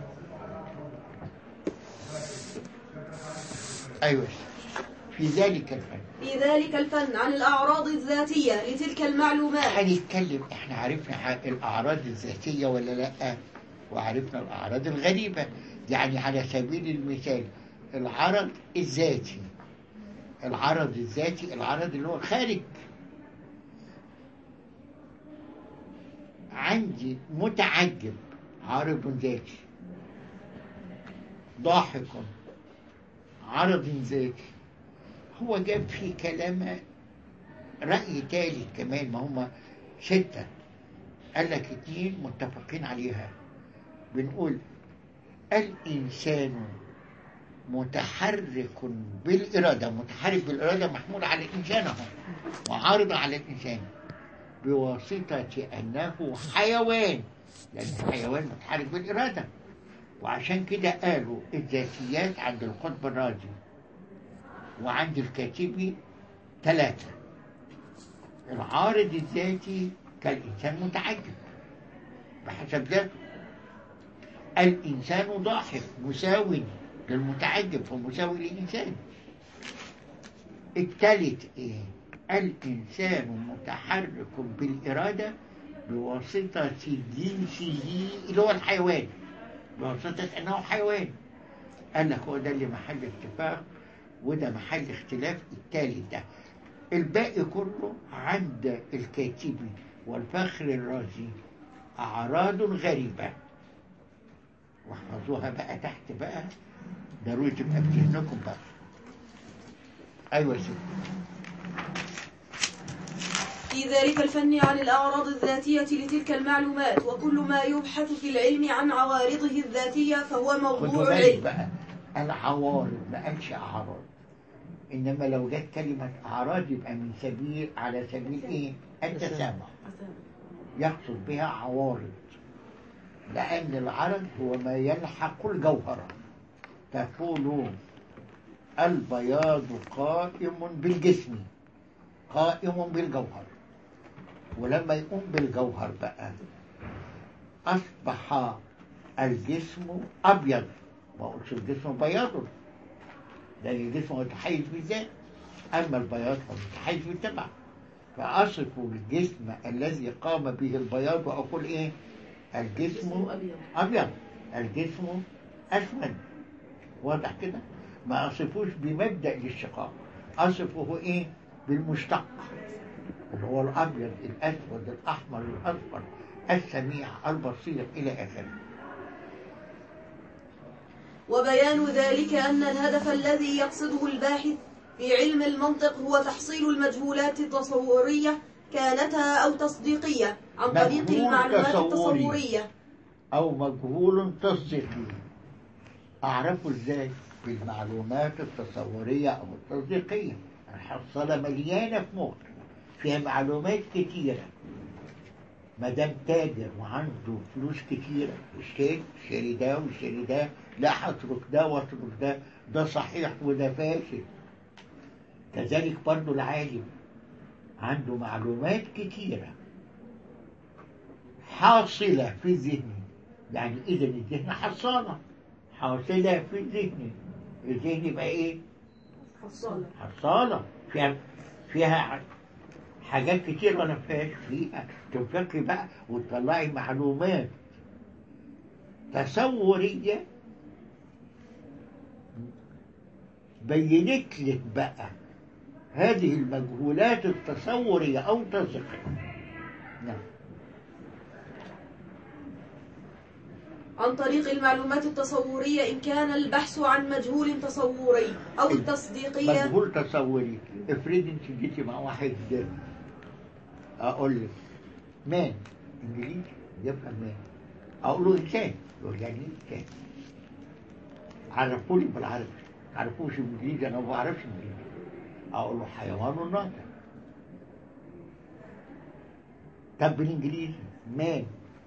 أيوه في ذلك الفن في ذلك الفن عن الأعراض الذاتية لتلك المعلومات هنتكلم احنا عرفنا ح- الأعراض الذاتية ولا لأ وعرفنا الأعراض الغريبة يعني على سبيل المثال العرض الذاتي العرض الذاتي العرض اللي هو الخارج عندي متعجب عرض ذاتي ضاحك عرض ذاتي هو جاب فيه كلام رأي تالت كمان ما هم ستة قال لك اتنين متفقين عليها بنقول الإنسان متحرك بالإرادة متحرك بالإرادة محمول على الإنسان أهو وعارض على الإنسان بواسطة أنه حيوان لأن الحيوان متحرك بالإرادة وعشان كده قالوا الذاتيات عند القطب الرازي وعند الكاتبي ثلاثة العارض الذاتي كالإنسان متعجب بحسب ذاته الإنسان ضاحك مساوي للمتعجب فمساوي للإنسان الثالث إيه؟ الإنسان متحرك بالإرادة بواسطة جنسه اللي هو الحيوان بواسطة أنه حيوان قال لك هو ده اللي محل اتفاق وده محل اختلاف الثالث ده الباقي كله عند الكاتبي والفخر الرازي أعراض غريبة واحفظوها بقى تحت بقى ضروري تبقى في ذهنكم بقى أيوة يا سيدي في ذلك الفن عن الأعراض الذاتية لتلك المعلومات وكل ما يبحث في العلم عن عوارضه الذاتية فهو خدوا موضوع بالك علم بقى العوارض ما قالش أعراض إنما لو جت كلمة أعراض يبقى من سبيل على سبيل إيه؟ التسامح يقصد بها عوارض لأن العرض هو ما يلحق الجوهرة تقول البياض قائم بالجسم قائم بالجوهر ولما يقوم بالجوهر بقى أصبح الجسم أبيض ما قلتش الجسم بياض لأن الجسم متحيز بالذات أما البياض فمتحيز بالتبع فأصف الجسم الذي قام به البياض وأقول إيه الجسم أبيض. أبيض الجسم أسود واضح كده ما أصفوش بمبدأ الاشتقاق أصفه إيه بالمشتق اللي هو الأبيض الأسود الأحمر الأصفر السميع البصير إلى آخره وبيان ذلك أن الهدف الذي يقصده الباحث في علم المنطق هو تحصيل المجهولات التصورية كانتا أو تصديقية عن طريق مجهول المعلومات تصوري. التصورية أو مجهول تصديقي أعرفه إزاي؟ بالمعلومات التصورية أو التصديقية الحصالة مليانة في مخ فيها معلومات كتيرة ما دام تاجر وعنده فلوس كتيرة اشتري اشتري ده واشتري ده لا هترك ده واترك ده ده صحيح وده فاشل كذلك برضو العالم عنده معلومات كتيرة حاصلة في ذهنه يعني إذا الذهن حصالة حاصلة في الذهن الذهن يبقى إيه؟ حصالة حصالة فيها فيها حاجات كتير ولا فيهاش فيها تفكري بقى وتطلعي معلومات تصورية بينت لك بقى هذه المجهولات التصورية أو تصديقية نعم عن طريق المعلومات التصورية إن كان البحث عن مجهول تصوري أو التصديقية مجهول تصوري افرضي انت جيتي مع واحد اقول لك مان انجليزي يبقى مان اقول له انسان يقول يعني ايه انسان عرفوني بالعربي عرفوش انجليزي انا ما بعرفش انجليزي اقول له حيوان ناطق طب بالانجليزي مان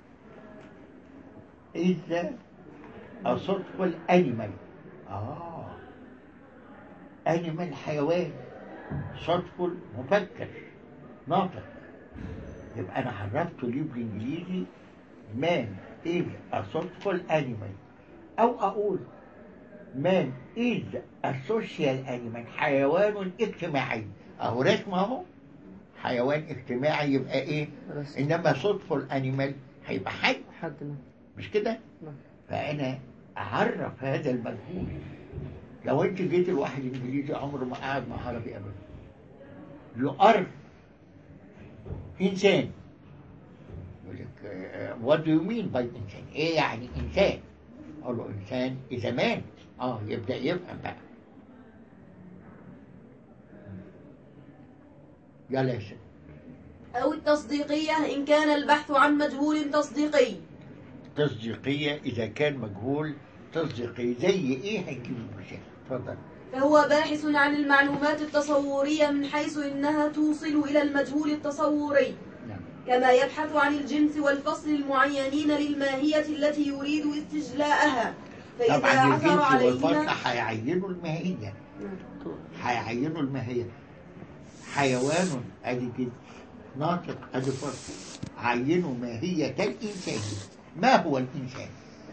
is a thoughtful animal اه animal حيوان thoughtful مفكر ناطق يبقى انا عرفته ليه بالانجليزي man is a thoughtful animal او اقول man is a social animal حيوان اجتماعي اهو رسم اهو حيوان اجتماعي يبقى ايه رسم. انما thoughtful animal هيبقى حي حد من مش كده نعم. فانا اعرف هذا المجهول لو انت جيت لواحد انجليزي عمره ما قعد مع عربي ابدا يقر انسان يقول لك وات دو يو مين باي انسان ايه يعني انسان اقول له انسان اذا مات اه يبدا يفهم بقى يلا يا شيخ أو التصديقية إن كان البحث عن مجهول تصديقي تصديقية إذا كان مجهول تصديقي زي إيه هنجيب المثال اتفضل فهو باحث عن المعلومات التصورية من حيث إنها توصل إلى المجهول التصوري نعم كما يبحث عن الجنس والفصل المعينين للماهية التي يريد استجلاءها فإذا طبعا عثر الجنس والفصل عليهما هيعينوا الماهية هيعينوا الماهية حيوان ادي جنس ناطق ادي فصل عينوا ماهية الإنسان ما هو الإنسان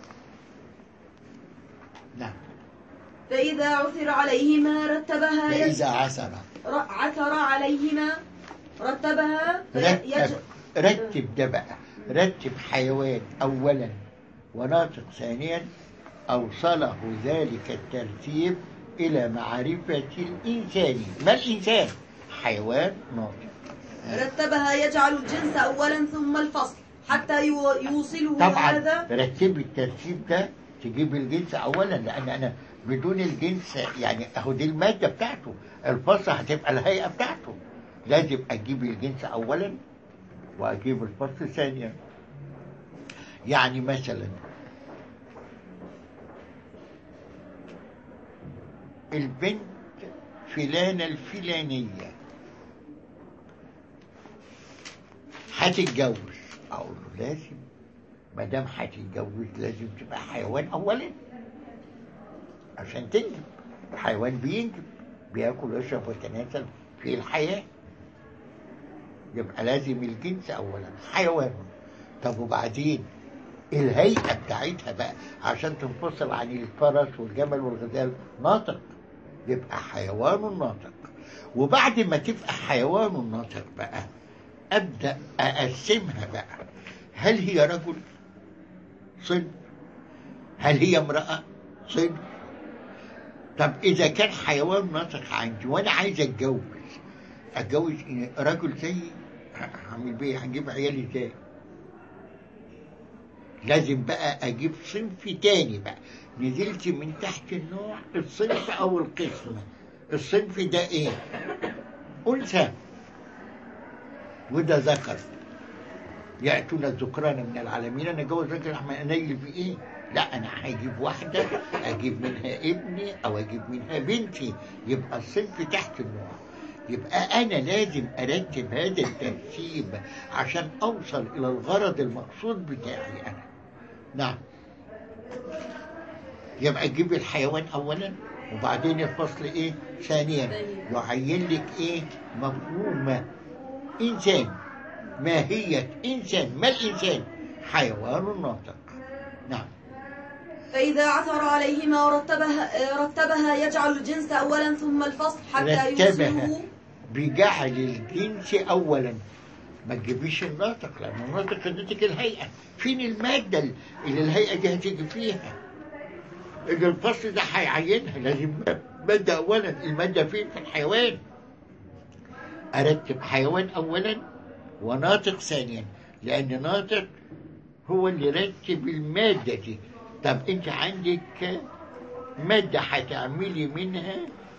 نعم فإذا عثر عليهما رتبها يج... فإذا عثر ر- عثر عليهما رتبها رتب يج... رتب ده بقى رتب حيوان أولا وناطق ثانيا أوصله ذلك الترتيب إلى معرفة الإنسان ما الإنسان حيوان ناطق رتبها يجعل الجنس أولا ثم الفصل حتى يو- يوصله طبعا هذا رتب الترتيب ده تجيب الجنس اولا لان انا بدون الجنس يعني اهو دي الماده بتاعته الفصل هتبقى الهيئه بتاعته لازم اجيب الجنس اولا واجيب الفصل ثانيا يعني مثلا البنت فلانة الفلانية هتتجوز اقول له لازم ما دام هتتجوز لازم تبقى حيوان اولا عشان تنجب الحيوان بينجب بياكل ويشرب ويتناسل في الحياه يبقى لازم الجنس اولا حيوان طب وبعدين الهيئه بتاعتها بقى عشان تنفصل عن الفرس والجمل والغزال ناطق يبقى حيوان ناطق وبعد ما تبقى حيوان ناطق بقى ابدا اقسمها بقى هل هي رجل صنف هل هي امراه صنف طب اذا كان حيوان ناطق عندي وانا عايز اتجوز اتجوز إيه؟ رجل زيي هعمل بيه هجيب عيالي ازاي لازم بقى اجيب صنف تاني بقى نزلت من تحت النوع الصنف او القسم الصنف ده ايه انثى وده ذكر يأتون الذكران من العالمين أنا جوز راجل أحمد أنيل في إيه؟ لا أنا هجيب واحدة أجيب منها ابني أو أجيب منها بنتي يبقى الصنف تحت النوع يبقى أنا لازم أرتب هذا الترتيب عشان أوصل إلى الغرض المقصود بتاعي أنا نعم يبقى تجيب الحيوان أولا وبعدين الفصل إيه؟ ثانيا يعين لك إيه؟ مفهوم إنسان ماهية إنسان ما الإنسان حيوان ناطق نعم فإذا عثر عليهما رتبها رتبها يجعل الجنس أولا ثم الفصل حتى رتبها. يوصله بجعل الجنس أولا ما تجيبيش الناطق لأن الناطق اديتك الهيئة فين المادة اللي الهيئة دي هتيجي فيها إذا الفصل ده هيعينها لازم مادة أولا المادة فين في الحيوان أرتب حيوان أولا وناطق ثانيا لأن ناطق هو اللي رتب المادة دي طب أنت عندك مادة هتعملي منها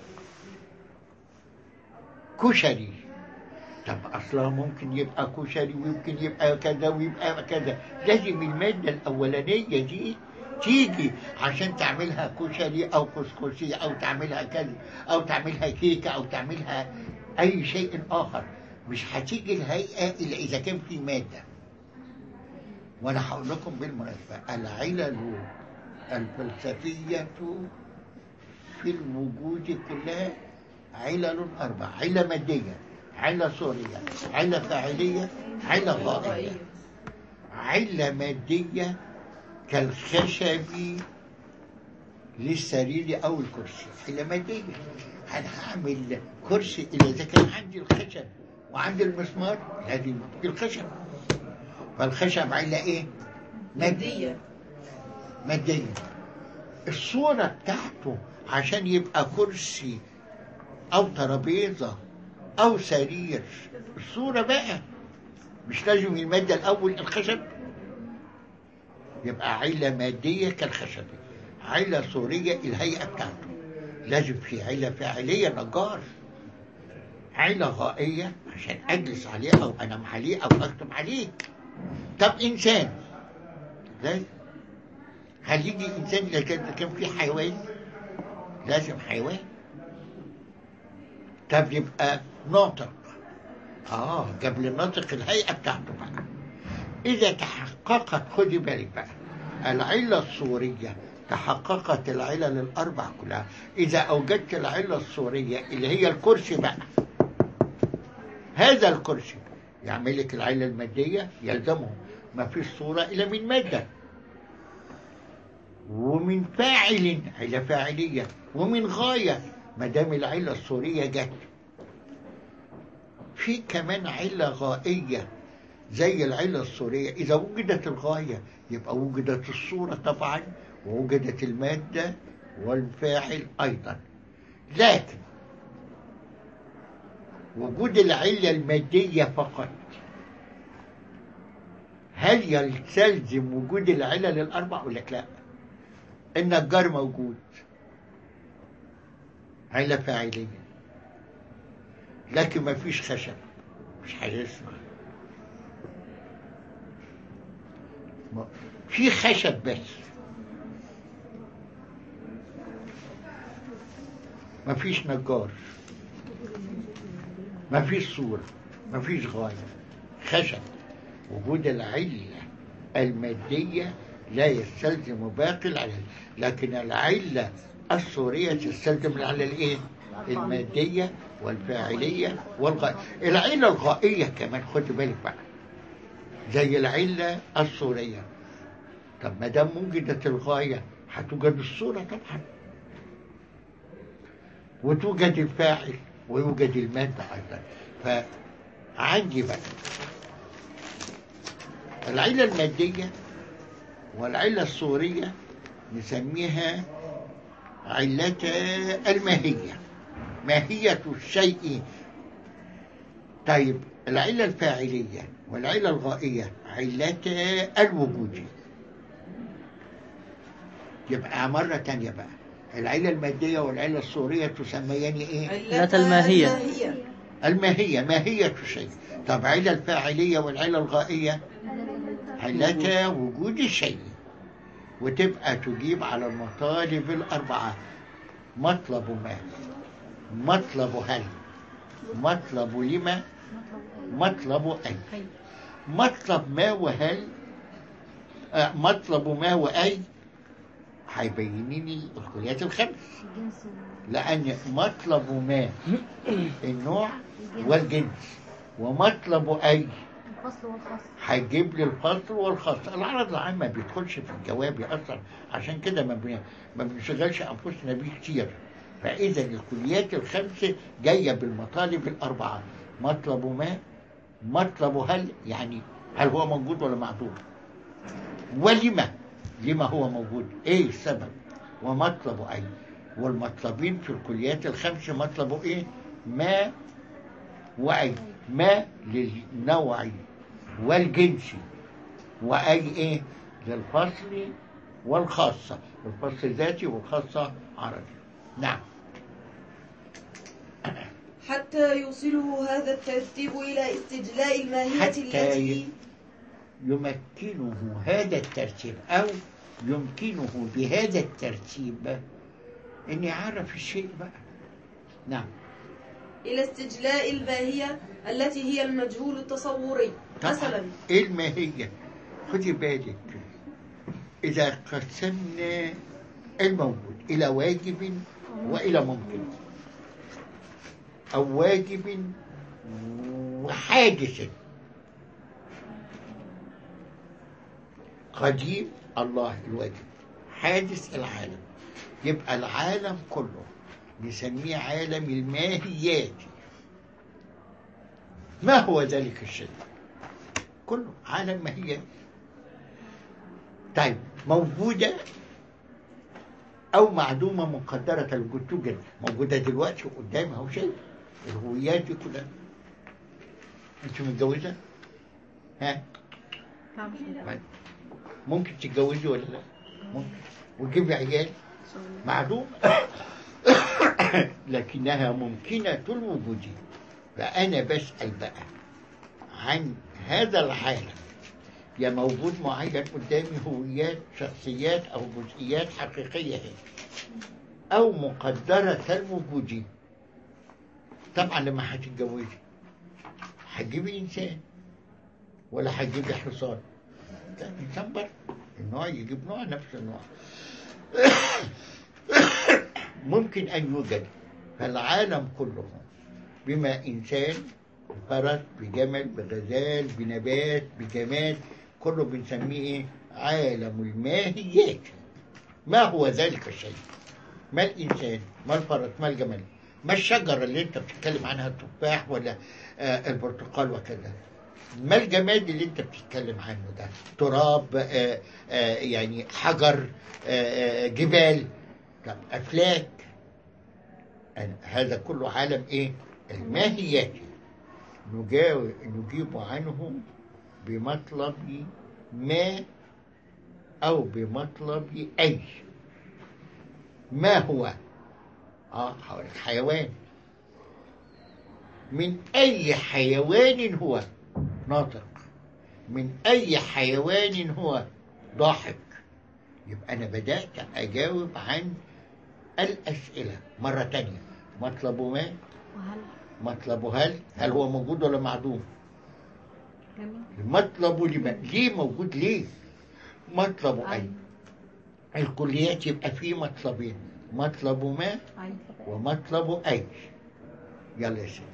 كشري طب أصلها ممكن يبقى كشري ويمكن يبقى كذا ويبقى كذا لازم المادة الأولانية دي تيجي عشان تعملها كشري أو كسكسي أو تعملها كذا أو تعملها كيكة أو تعملها أي شيء آخر مش هتيجي الهيئة إلا إذا كان في مادة وأنا هقول لكم بالمناسبة العلل الفلسفية في الوجود كلها علل أربع علة مادية علة صورية علة فاعلية علة غائية علة مادية كالخشب للسرير أو الكرسي علة مادية أنا هعمل كرسي إلا إذا كان عندي الخشب وعندي المسمار لازم الخشب فالخشب علة إيه؟ مادية مادية الصورة بتاعته عشان يبقى كرسي أو ترابيزة أو سرير الصورة بقى مش لازم المادة الأول الخشب يبقى علة مادية كالخشب علة صورية الهيئة بتاعته لازم في علة فاعلية نجار علة غائية عشان أجلس عليه أو أنام عليه أو أكتب عليه طب إنسان لازم هل يجي إنسان إذا كان كان في حيوان لازم حيوان طب يبقى ناطق اه قبل الناطق الهيئة بتاعته بقى إذا تحققت خدي بالك بقى العلة الصورية تحققت العلل الأربع كلها إذا أوجدت العلة الصورية اللي هي الكرسي بقى هذا الكرسي يعمل لك العلة المادية يلزمه ما فيش صورة إلا من مادة ومن فاعل علة فاعلية ومن غاية ما دام العلة الصورية جت في كمان علة غائية زي العلة الصورية إذا وجدت الغاية يبقى وجدت الصورة طبعا ووجدت المادة والفاعل أيضا لكن وجود العلة المادية فقط هل يستلزم وجود العلل الأربع أقول لك لا النجار موجود علة فاعلية لكن ما فيش خشب مش هيسمع في خشب بس ما فيش نجار ما فيش صورة ما فيش غاية خشب وجود العلة المادية لا يستلزم باقي العلل لكن العلة الصورية تستلزم العلة الايه المادية والفاعلية والغائية العلة الغائية كمان خد بالك بقى زي العلة الصورية طب ما دام وجدت الغاية هتوجد الصورة طبعا وتوجد الفاعل ويوجد المادة أيضا فعندي بقى العلة المادية والعلة الصورية نسميها علتا الماهية ماهية الشيء طيب العلة الفاعلية والعلة الغائية علتا الوجود يبقى مرة تانية بقى العلة المادية والعلة الصورية تسميان ايه؟ علة الماهية. الماهية ماهية الشيء طب علة الفاعلية والعلة الغائية علتا وجود الشيء وتبقى تجيب على المطالب الأربعة مطلب ما مطلب هل مطلب لما مطلب أي مطلب ما وهل آه مطلب ما وأي هيبينني الكليات الخمس الجنس لأن مطلب ما النوع والجنس ومطلب أي والفصل والخاص هيجيب لي الفصل والخاص العرض العام ما بيدخلش في الجواب اصلا عشان كده ما بن- ما بنشغلش انفسنا بيه كتير فإذا الكليات الخمسة جاية بالمطالب الأربعة مطلب ما مطلب هل يعني هل هو موجود ولا معدوم ولما لما هو موجود ايه السبب ومطلب اي والمطلبين في الكليات الخمس مطلب ايه ما واي ما للنوع والجنس واي ايه للفصل والخاصة الفصل ذاتي والخاصة عربي نعم حتى يوصله هذا الترتيب إلى استجلاء الماهية حتى التي يمكنه هذا الترتيب أو يمكنه بهذا الترتيب أن يعرف الشيء بقى نعم إلى استجلاء الماهية التي هي المجهول التصوري طبعا. مثلا إيه الماهية خدي بالك إذا قسمنا الموجود إلى واجب وإلى ممكن أو واجب وحادث قديم الله الواجب حادث العالم يبقى العالم كله نسميه عالم الماهيات ما هو ذلك الشيء كله عالم ماهيات طيب موجودة أو معدومة مقدرة الوجود توجد موجودة دلوقتي قدامي أهو شيء الهويات دي كلها أنت متجوزة؟ ها؟ طيب. ممكن تتجوزي ولا لا؟ ممكن وتجيبي عيال معدومة لكنها ممكنة الوجود فأنا بسأل بقى عن هذا العالم يا موجود معين قدامي هويات شخصيات أو جزئيات حقيقية هي أو مقدرة الوجود طبعا لما هتتجوزي هتجيبي إنسان ولا هتجيبي حصان ده إنسان برضه النوع يجيب نوع نفس النوع ممكن أن يوجد فالعالم كله بما إنسان بفرس بجمل بغزال بنبات بجماد كله بنسميه إيه؟ عالم الماهيات ما هو ذلك الشيء ما الإنسان ما الفرس ما الجمل ما الشجرة اللي انت بتتكلم عنها التفاح ولا آه البرتقال وكذا ما الجماد اللي انت بتتكلم عنه ده تراب آه آه يعني حجر آه آه جبال طب أفلاك أنا- هذا كله عالم ايه الماهيات نجاو- نجيب عنه بمطلب ما أو بمطلب أي ما هو اه هقول لك حيوان من أي حيوان هو ناطق من أي حيوان هو ضاحك يبقى أنا بدأت أجاوب عن الأسئلة مرة تانية مطلب ما وهل مطلب هل هل هو موجود ولا معدوم جميل المطلب لما ليه موجود ليه مطلب أي أيوة. الكليات يبقى فيه مطلبين مطلب ما أيوة. ومطلب أي يلا يا سيدي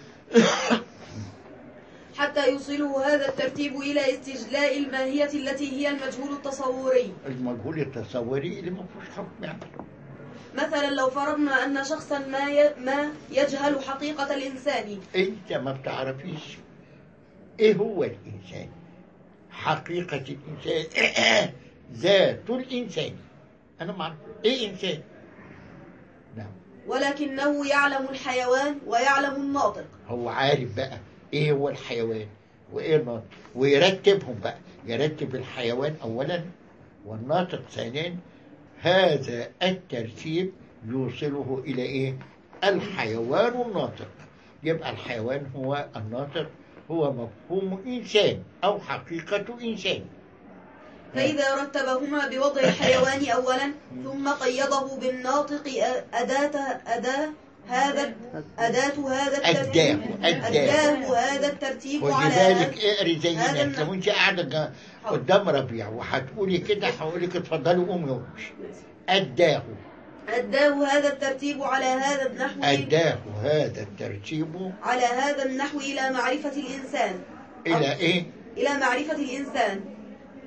حتى يوصله هذا الترتيب إلى استجلاء الماهية التي هي المجهول التصوري المجهول التصوري اللي ما فيهوش حكم يعني مثلا لو فرضنا أن شخصا ما ي... ما يجهل حقيقة الإنسان انت ما بتعرفيش ايه هو الانسان حقيقة الانسان ذات الانسان انا ما اعرف ايه انسان نعم ولكنه يعلم الحيوان ويعلم الناطق هو عارف بقى ايه هو الحيوان وايه الناطق ويرتبهم بقى يرتب الحيوان اولا والناطق ثانيا هذا الترتيب يوصله الى ايه الحيوان الناطق يبقى الحيوان هو الناطق هو مفهوم انسان او حقيقة انسان فإذا رتبهما بوضع الحيوان أولا ثم قيده بالناطق أ- أداة أداة هذا أداة هذا الترتيب أداه أداه أداه هذا الترتيب على ولذلك اقري زي هذا هناك النحو. لو انت قاعده جا- قدام ربيع وهتقولي كده هقول لك اتفضلي قومي وامشي اداه أداه هذا الترتيب على هذا النحو اداه هذا الترتيب على هذا النحو إلى معرفة الإنسان الى ايه إلى معرفة الإنسان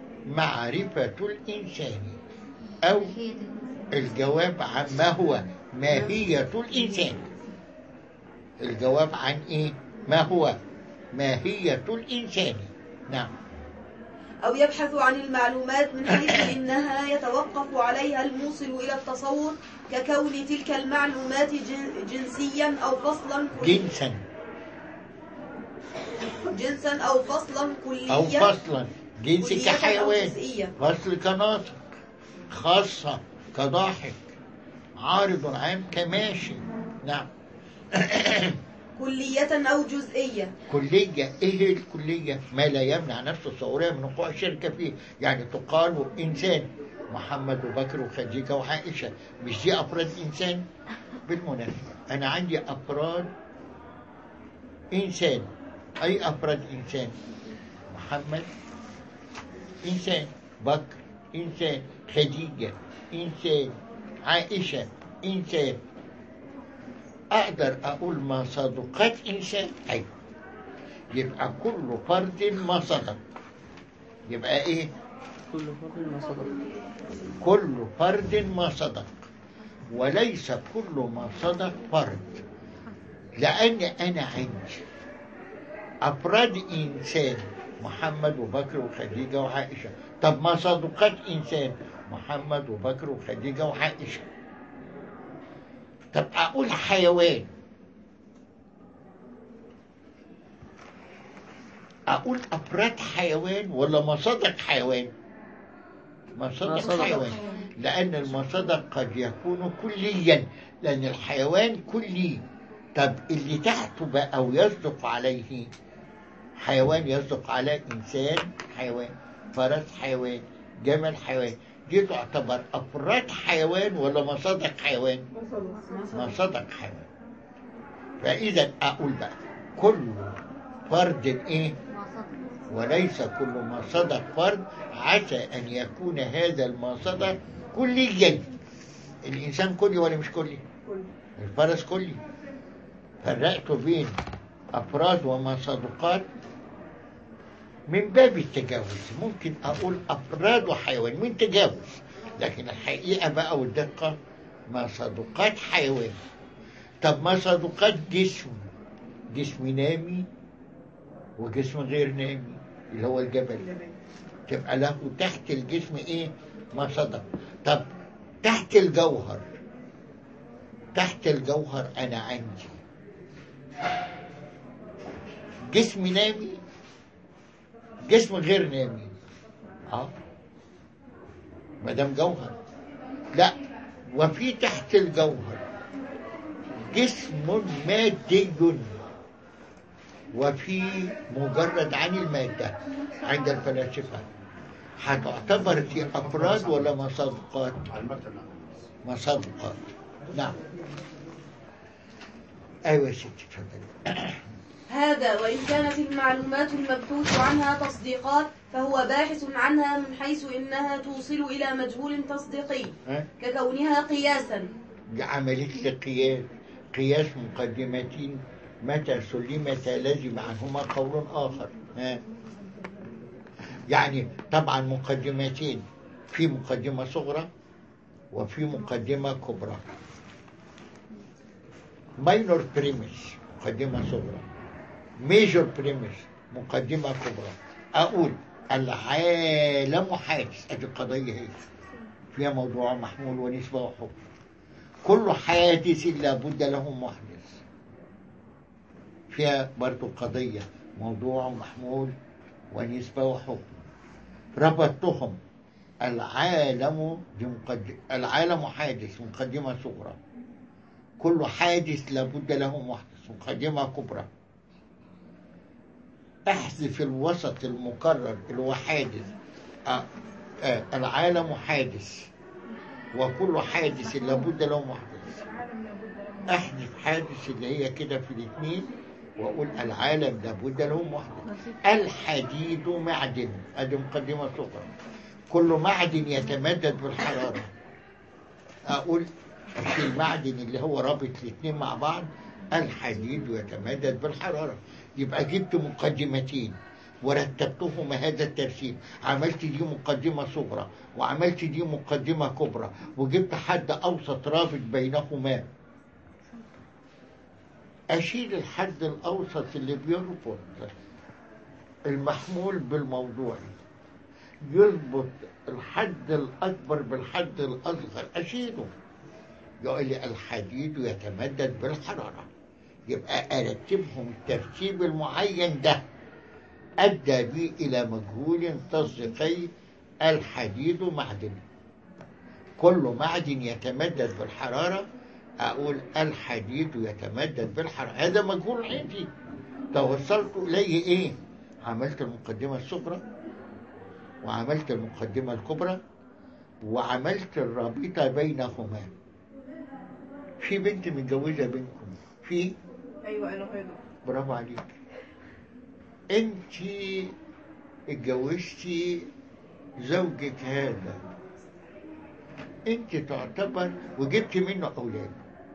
معرفه الانسان او هي دي. الجواب عن ما هو ماهية الإنسان الجواب عن إيه ما هو ماهية الإنسان نعم أو يبحث عن المعلومات من حيث إنها يتوقف عليها الموصل إلى التصور ككون تلك المعلومات جن- جنسيا أو فصلا كليا جنسا جنسا أو فصلا كليا أو فصلا جنس كلية أو كحيوان جزئية. فصل كناطق خاصة كضاحك عارض عام كماشي نعم كلية أو جزئية كلية ايه هي الكلية ما لا يمنع نفس الصورية من وقوع الشركة فيه يعني تقال انسان محمد وبكر وخديجة وعائشة مش دي افراد انسان بالمناسبة انا عندي افراد انسان اي افراد انسان محمد انسان بكر انسان خديجة انسان عائشة انسان اقدر اقول ما صدقت انسان ايوه يبقى كل فرد ما صدق يبقى ايه كل فرد ما صدق كل فرد ما صدق وليس كل ما صدق فرد لان انا عندي افراد انسان محمد وبكر وخديجه وعائشه طب ما صدقت انسان محمد وبكر وخديجه وعائشه طب اقول حيوان اقول افراد حيوان ولا مصادق حيوان مصادق مصادق. حيوان لان المصادق قد يكون كليا لان الحيوان كلي طب اللي تحته بقى ويصدق عليه حيوان يصدق على انسان حيوان فرس حيوان جمل حيوان دي تعتبر افراد حيوان ولا مصادق حيوان مصادق حيوان فاذا اقول بقى كل فرد ايه وليس كل ما صدق فرد عسى أن يكون هذا ما صدق كليا الإنسان كلي ولا مش كلي الفرس كلي فرقت بين أفراد وما صدقات من باب التجاوز ممكن أقول أفراد وحيوان من تجاوز لكن الحقيقة بقى والدقة ما صدقات حيوان طب ما صدقات جسم جسم نامي وجسم غير نامي اللي هو الجبل تبقى له تحت الجسم ايه ما صدق طب تحت الجوهر تحت الجوهر انا عندي جسم نامي جسم غير نامي اه ما دام جوهر لا وفي تحت الجوهر جسم مادي وفي مجرد عن المادة عند الفلاسفة هتعتبر دي أفراد ولا مصادقات؟ مصادقات نعم أيوة يا ستي اتفضلي هذا وإن كانت المعلومات المبحوث عنها تصديقات فهو باحث عنها من حيث إنها توصل إلى مجهول تصديقي ها؟ ككونها قياسا دي عملية القياس قياس مقدمتين متى سلمتا لزم عنهما قول آخر ها؟ يعني طبعا مقدمتين في مقدمة صغرى وفي مقدمة كبرى ماينور بريمس مقدمة صغرى ميجور بريمس مقدمة كبرى أقول العالم حادث أدي القضية هي فيها موضوع محمول ونسبة وحكم كل حادث لابد له محدث فيها برضو قضية موضوع محمول ونسبة وحكم ربطتهم العالم بمقدم العالم حادث مقدمة صغرى كل حادث لابد له محدث مقدمة كبرى احذف الوسط المكرر اللي هو حادث آه آه العالم حادث وكل حادث لابد له محدث احذف حادث اللي هي كده في الاثنين واقول العالم لابد له محدث الحديد معدن ادي مقدمه صغرى كل معدن يتمدد بالحراره اقول المعدن اللي هو رابط الاثنين مع بعض الحديد يتمدد بالحراره يبقى جبت مقدمتين ورتبتهم هذا الترتيب عملت دي مقدمة صغرى وعملت دي مقدمة كبرى وجبت حد أوسط رابط بينهما أشيل الحد الأوسط اللي بيربط المحمول بالموضوع يربط الحد الأكبر بالحد الأصغر أشيله يقول لي الحديد يتمدد بالحرارة يبقى أرتبهم الترتيب المعين ده أدى بي إلى مجهول تصديقي الحديد معدن كل معدن يتمدد بالحرارة أقول الحديد يتمدد بالحرارة هذا مجهول عندي توصلت إليه إيه عملت المقدمة الصغرى وعملت المقدمة الكبرى وعملت الرابطة بينهما في بنت متجوزة بينكم في ايوه انا وهي دول. برافو عليك انت اتجوزتي زوجك هذا انت تعتبر وجبت منه اولاد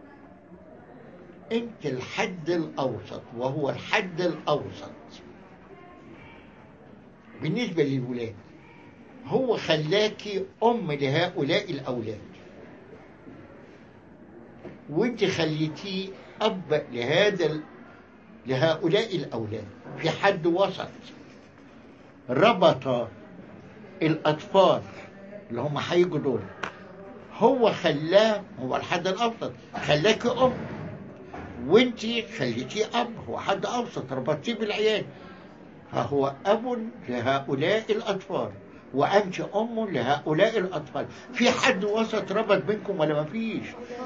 انت الحد الاوسط وهو الحد الاوسط بالنسبه للولاد هو خلاكي ام لهؤلاء الاولاد وانت خليتيه اب لهذا ال... لهؤلاء الأولاد في حد وسط ربط الأطفال اللي هم هيجوا دول هو خلاه هو الحد الأوسط خلاك أم وانت خليتيه أب هو حد أوسط ربطتيه بالعيال فهو أب لهؤلاء الأطفال وأنت أم لهؤلاء الأطفال في حد وسط ربط بينكم ولا ما فيش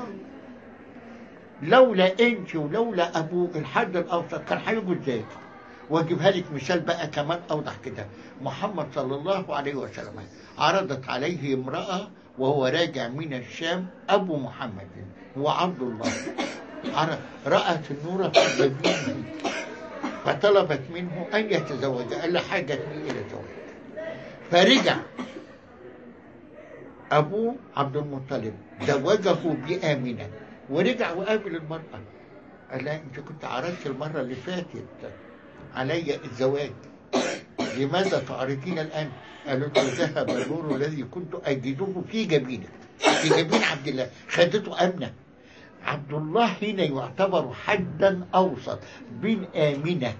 لولا انت ولولا ابوه الحد الاوسط كان هيجوا ازاي واجيبها لك مثال بقى كمان اوضح كده محمد صلى الله عليه وسلم عرضت عليه امراه وهو راجع من الشام ابو محمد وعبد الله عر- رأت النور في جبينه فطلبت منه ان يتزوج قال له حاجتني الى الزواج فرجع ابوه عبد المطلب زوجه بآمنة ورجع وقابل المرأة قال لها انت كنت عرضت المرة اللي فاتت علي الزواج لماذا تعرضين الآن قالت له ذهب النور الذي كنت أجده في جبينك في جبين عبد الله خدته أمنة عبد الله هنا يعتبر حدا أوسط بين آمنة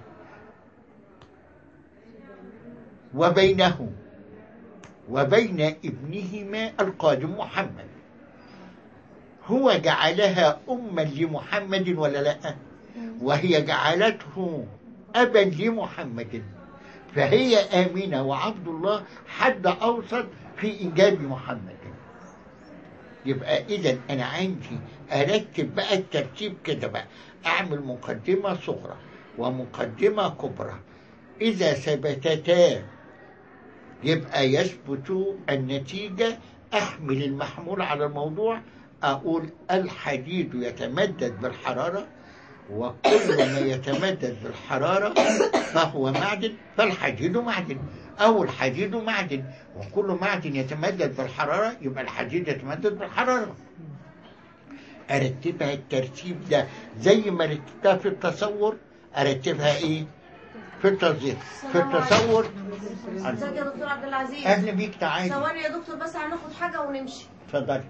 وبينه وبين ابنهما القادم محمد هو جعلها أما لمحمد ولا لا وهي جعلته أبا لمحمد فهي آمنة وعبد الله حد أوسط في إنجاب محمد يبقى إذا أنا عندي أرتب بقى الترتيب كده بقى أعمل مقدمة صغرى ومقدمة كبرى إذا ثبتتا يبقى يثبت النتيجة أحمل المحمول على الموضوع أقول الحديد يتمدد بالحرارة وكل ما يتمدد بالحرارة فهو معدن فالحديد معدن أو الحديد معدن وكل معدن يتمدد بالحرارة يبقى الحديد يتمدد بالحرارة أرتبها الترتيب ده زي ما رتبتها في التصور أرتبها إيه؟ في التصديق في التصور ازيك يا دكتور عبد العزيز أهلا بيك تعالي ثواني يا دكتور بس هناخد حاجه ونمشي اتفضلي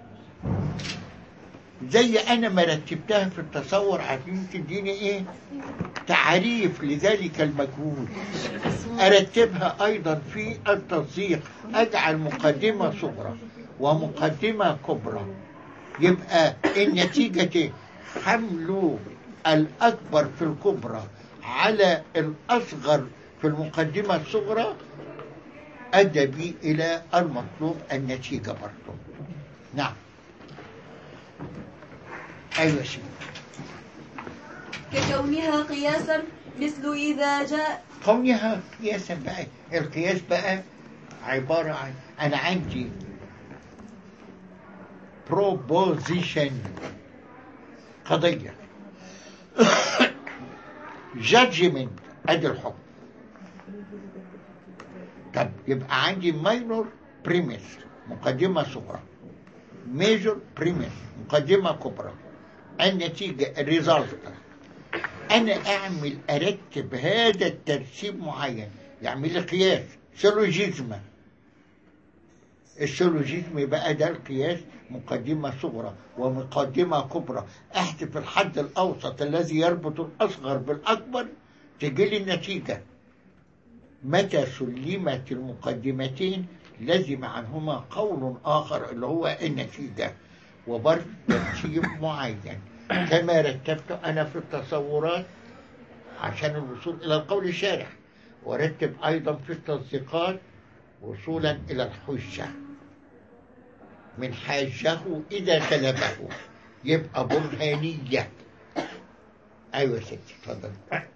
زي انا ما رتبتها في التصور عشان تديني ايه تعريف لذلك المجهول ارتبها ايضا في التصديق اجعل مقدمه صغرى ومقدمه كبرى يبقى النتيجه إيه؟ حمل الاكبر في الكبرى على الاصغر في المقدمه الصغرى ادى بي الى المطلوب النتيجه برضه نعم ايوه يا سيدي ككونها قياسا مثل إذا جاء كونها قياسا بقى القياس بقى عبارة عن أنا عندي proposition قضية judgment أدي الحكم طب يبقى عندي minor premise مقدمة صغرى major premise مقدمة كبرى النتيجة الريزلت أنا أعمل أرتب هذا الترتيب معين يعمل لي قياس سيلوجيزم السيلوجيزم بقى ده القياس مقدمة صغرى ومقدمة كبرى احذف الحد الأوسط الذي يربط الأصغر بالأكبر تجي لي النتيجة متى سلمت المقدمتين لزم عنهما قول آخر اللي هو النتيجة وبرد ترتيب معين كما رتبت أنا في التصورات عشان الوصول إلى القول الشارح ورتب أيضا في التصديقات وصولا إلى الحجة من حاجه إذا غلبه يبقى برهانية أيوة يا ستي اتفضل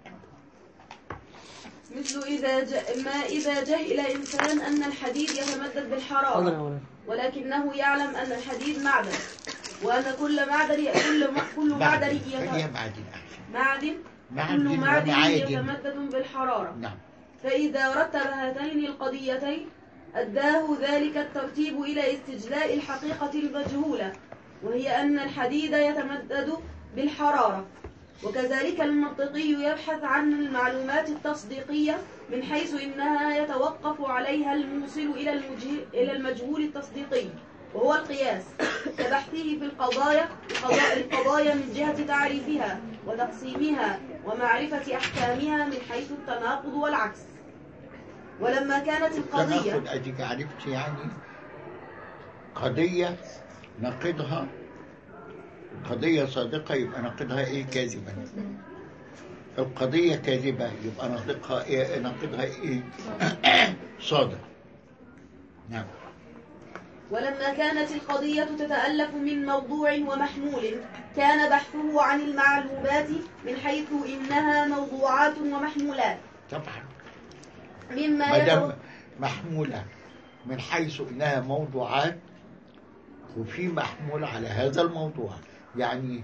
مثل إذا ج... ما إذا جهل إنسان أن الحديد يتمدد حاضر يا بالحرارة مولانا ولكنه يعلم أن الحديد معدن وأن كل معدن كل م... كل معدن خليها يت... معدن أحسن معدن كل معدن معدن ومعادن يتمدد بالحرارة نعم فإذا رتب هاتين القضيتين أداه ذلك الترتيب إلى استجلاء الحقيقة المجهولة وهي أن الحديد يتمدد بالحرارة وكذلك المنطقي يبحث عن المعلومات التصديقية من حيث إنها يتوقف عليها الموصل إلى المجه- إلى المجهول التصديقي وهو القياس كبحثه في القضايا القضاء- القضايا من جهة تعريفها وتقسيمها ومعرفة أحكامها من حيث التناقض والعكس ولما كانت القضية تناقض أديك عرفت يعني قضية نقدها قضية صادقة يبقى نقدها إيه كاذبا القضية كاذبة يبقى نقدها إيه نقدها إيه صادق نعم ولما كانت القضية تتألف من موضوع ومحمول كان بحثه عن المعلومات من حيث إنها موضوعات ومحمولات طبعا مما ما يتو... دام محمولة من حيث إنها موضوعات وفي محمول على هذا الموضوع يعني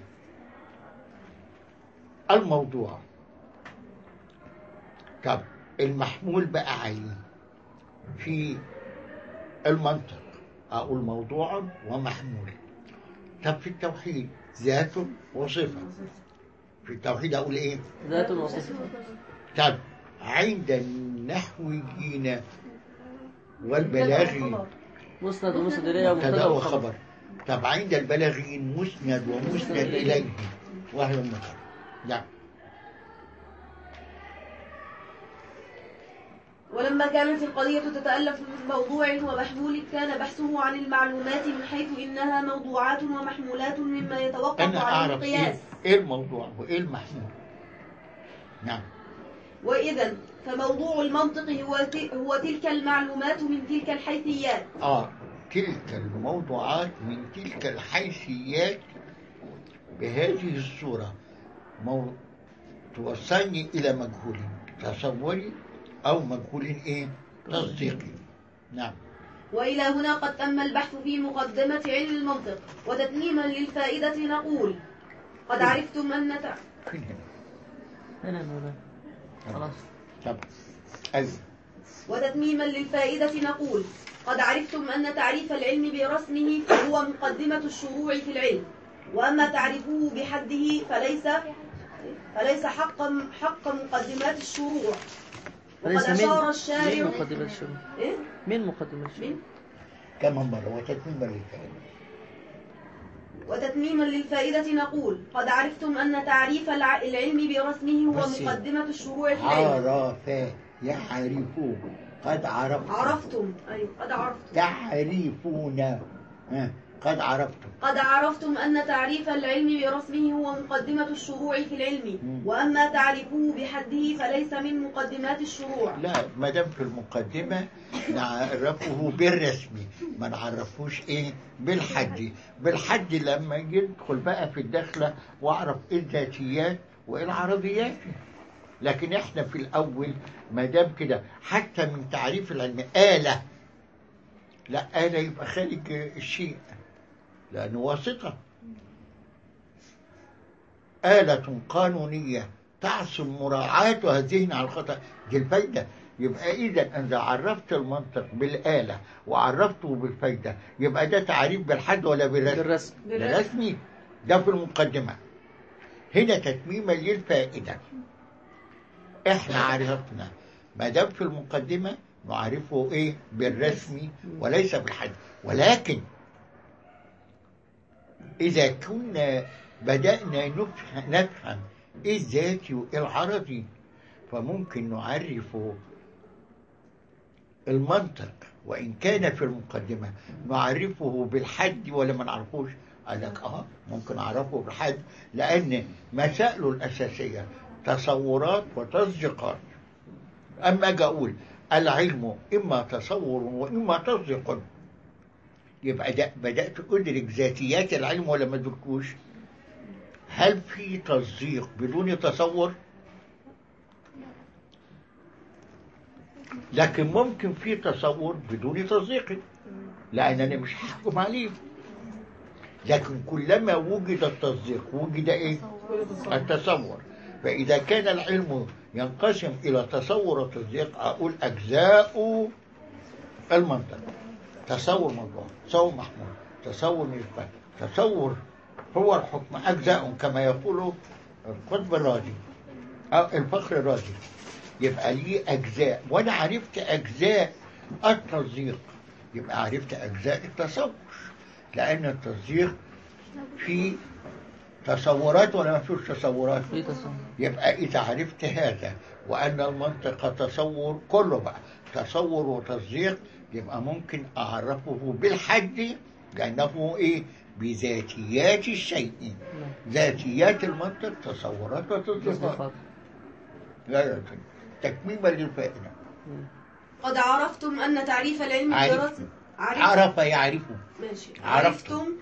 الموضوع طب المحمول بقى عين في المنطق أقول موضوع ومحمول طب في التوحيد ذات وصفة في التوحيد أقول إيه؟ ذات وصفة طب عند النحويين والبلاغيين مسند ومسند إليه مبتدا ومبتدا وخبر وخبر طب عند البلاغيين مسند ومسند إليه وهي المخبر نعم ولما كانت القضية تتألف من موضوع ومحمول كان بحثه عن المعلومات من حيث إنها موضوعات ومحمولات مما يتوقف أنا عليه أعرف إيه, القياس إيه الموضوع وإيه المحمول نعم وإذا فموضوع المنطق هو ت- هو تلك المعلومات من تلك الحيثيات آه تلك الموضوعات من تلك الحيثيات بهذه الصورة مو... توصلني إلى مجهول تصوري أو مجهول إيه تصديقي نعم وإلى هنا قد تم البحث في مقدمة علم المنطق وتتميما للفائدة نقول قد عرفتم أن تع... فين هنا هنا يا مولانا خلاص طب أيوه وتتميما للفائدة نقول قد عرفتم أن تعريف العلم برسمه هو مقدمة الشروع في العلم وأما تعريفه بحده فليس فليس حق حق مقدمات الشروع وقد ليس مين أشار مين الشارع مقدمة الشروع إيه؟ مين مقدمة الشروع مين؟ كمان مرة وتتميما للكلام وتتميما للفائدة نقول قد عرفتم أن تعريف الع- العلم برسمه هو بس- مقدمة الشروع في العلم عرف يعرفون قد عرفتم عرفتم أيوه قد عرفتم تعرفون ها، قد عرفتم قد عرفتم أن تعريف العلم برسمه هو مقدمة الشروع في العلم مم. وأما تعريفه بحده فليس من مقدمات الشروع لا ما دام في المقدمة نعرفه بالرسم ما نعرفوش ايه بالحد بالحد لما يدخل بقى في الدخلة واعرف ايه الذاتيات وايه العرضيات لكن احنا في الاول ما دام كده حتى من تعريف العلم آلة لا آلة يبقى خارج الشيء لأنه واسطة آلة قانونية تعصم مراعاتها الذهن على الخطأ دي الفايدة يبقى إذا إذا عرفت المنطق بالآلة وعرفته بالفايدة يبقى ده تعريف بالحد ولا بالرسم؟ بالرسم ده رسمي ده في المقدمة هنا تتميما للفائدة احنا عرفنا ما دام في المقدمة نعرفه إيه بالرسم وليس بالحد ولكن إذا كنا بدأنا نفهم, نفهم إيه الذاتي وإيه العرضي فممكن نعرف المنطق وإن كان في المقدمة نعرفه بالحد ولا ما نعرفوش قال لك آه ممكن أعرفه بالحد لأن مسائله الأساسية تصورات وتصديقات أما أجي أقول العلم إما تصور وإما تصديق يبقى ده بدأت أدرك ذاتيات العلم ولا ما أدركوش هل في تصديق بدون تصور لكن ممكن في تصور بدون تصديق لأنني مش هحكم عليه لكن كلما وجد التصديق وجد إيه التصور فإذا كان العلم ينقسم إلى تصور وتصديق أقول أجزاء المنطق تصور موضوع تصور محمول تصور نسبة تصور هو الحكم أجزاء كما يقول القطب الرازي أو الفخر الرازي يبقى لي أجزاء وأنا عرفت أجزاء التصديق يبقى عرفت أجزاء التصور لأن التصديق فيه تصورات ولا ما فيش تصورات في تصور يبقى إذا عرفت هذا وأن المنطق تصور كله بقى تصور وتصديق يبقى ممكن أعرفه بالحد لأنه إيه بذاتيات الشيء ذاتيات المنطق تصورات وتصديقات تصديقات لا لا تكميما للفائدة قد عرفتم أن تعريف العلم عرفت. بدراسة عرفت عرف يعرف ماشي عرفتم. عرفتم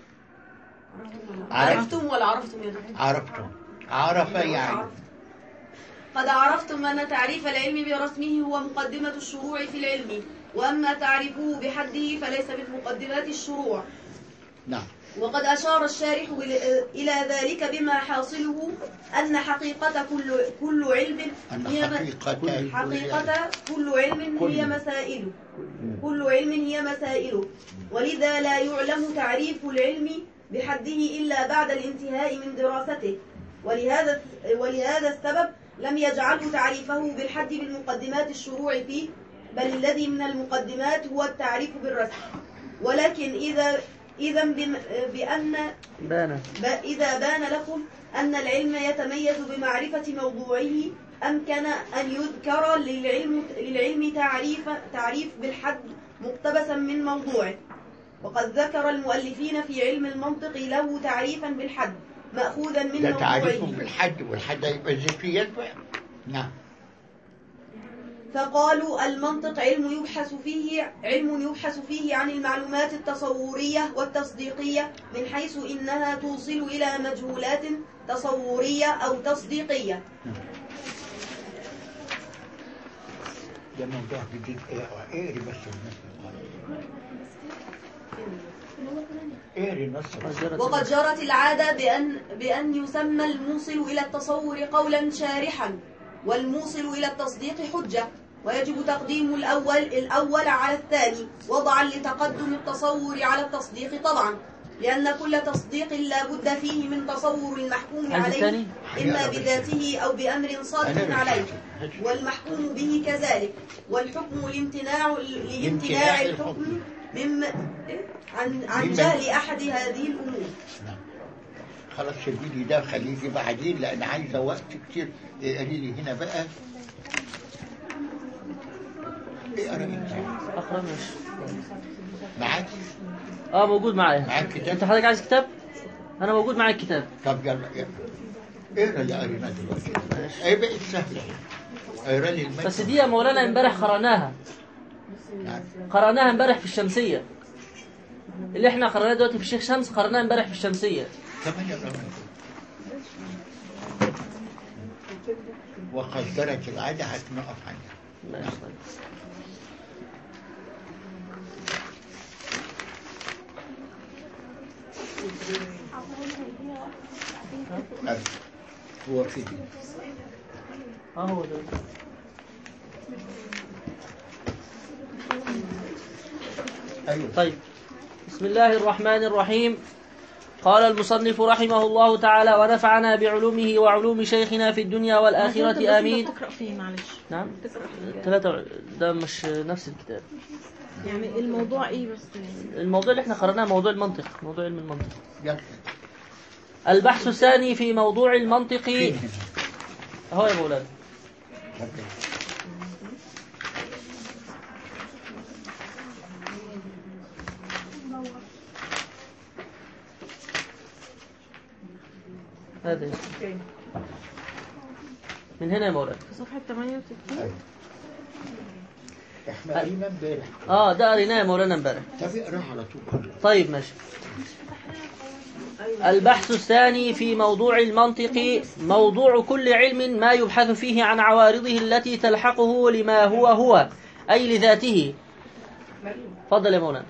عرفتم. عرفتم ولا عرفتم يا دكتور عرفتم عرف يعرف قد عرفتم أن تعريف العلم برسمه هو مقدمة الشروع في العلم وأما تعريفه بحده فليس من مقدمات الشروع نعم وقد أشار الشارح إلى- إلى ذلك بما حاصله أن حقيقة كل كل علم أن هي م- حقيقة حقيقة كل علم كل. هي مسائله كل علم هي مسائله ولذا لا يعلم تعريف العلم بحده إلا بعد الانتهاء من دراسته ولهذا ولهذا السبب لم يجعلوا تعريفه بالحد بالمقدمات الشروع فيه بل الذي من المقدمات هو التعريف بالرسم ولكن إذا إذا بم- بأن بان ب- إذا بان لكم أن العلم يتميز بمعرفة موضوعه أمكن أن يذكر للعلم, للعلم تعريف, تعريف بالحد مقتبسا من موضوعه وقد ذكر المؤلفين في علم المنطق له تعريفا بالحد مأخوذا من ده تعريف موضوعه بالحد والحد هيبقى الذاتيات بقى نعم فقالوا المنطق علم يبحث فيه علم يبحث فيه عن المعلومات التصورية والتصديقية من حيث إنها توصل إلى مجهولات تصورية أو تصديقية ده موضوع جديد ايه اقري بس النص اقري النص وقد جرت العادة بأن, بأن يسمى الموصل إلى التصور قولا شارحا والموصل إلى التصديق حجة ويجب تقديم الأول الأول على الثاني وضعا لتقدم التصور على التصديق طبعا لأن كل تصديق لا بد فيه من تصور المحكوم عايز عليه الثاني؟ إما بذاته أو بأمر صادق عليه والمحكوم به كذلك والحكم الامتناع لامتناع الحكم مما إيه؟ عن عن مما- جهل أحد هذه الأمور نعم خلاص شديدي ده خليه بعدين لان عايزه وقت كتير اقري لي هنا بقى اقرا انت اقرا ماشي معاك اه موجود معايا معاك كتاب؟ انت حضرتك عايز كتاب انا موجود معايا الكتاب طب يلا اقرا اقرا اللي قريناه دلوقتي اي بقت سهله اقرا لي المتن بس دي يا مولانا امبارح قرأناها نعم. قرأناها امبارح في الشمسية اللي احنا قرأناه دلوقتي في الشيخ شمس قرأناها امبارح في الشمسية كمان يقرا منكم وقد جرت العاده هتنقف عنها ماشي طيب أبدا. هو في دي اه هو ده ايوه طيب بسم الله الرحمن الرحيم قال المصنف رحمه الله تعالى ونفعنا بعلومه وعلوم شيخنا في الدنيا والآخرة آمين تقرأ فيه معلش نعم تقرأ فيه ثلاثة ده مش نفس الكتاب يعني الموضوع ايه بس الموضوع اللي احنا قرأناه موضوع المنطق موضوع علم المنطق يلا البحث الثاني في موضوع المنطق اهو يا مولانا اتفضل. هذا من هنا يا مولانا في صفحة 68 أيوة. احنا قرينا امبارح اه ده قريناه يا مولانا امبارح طب اقراه على طول طيب ماشي البحث الثاني في موضوع المنطق موضوع كل علم ما يبحث فيه عن عوارضه التي تلحقه لما هو هو أي لذاته فضل يا مولانا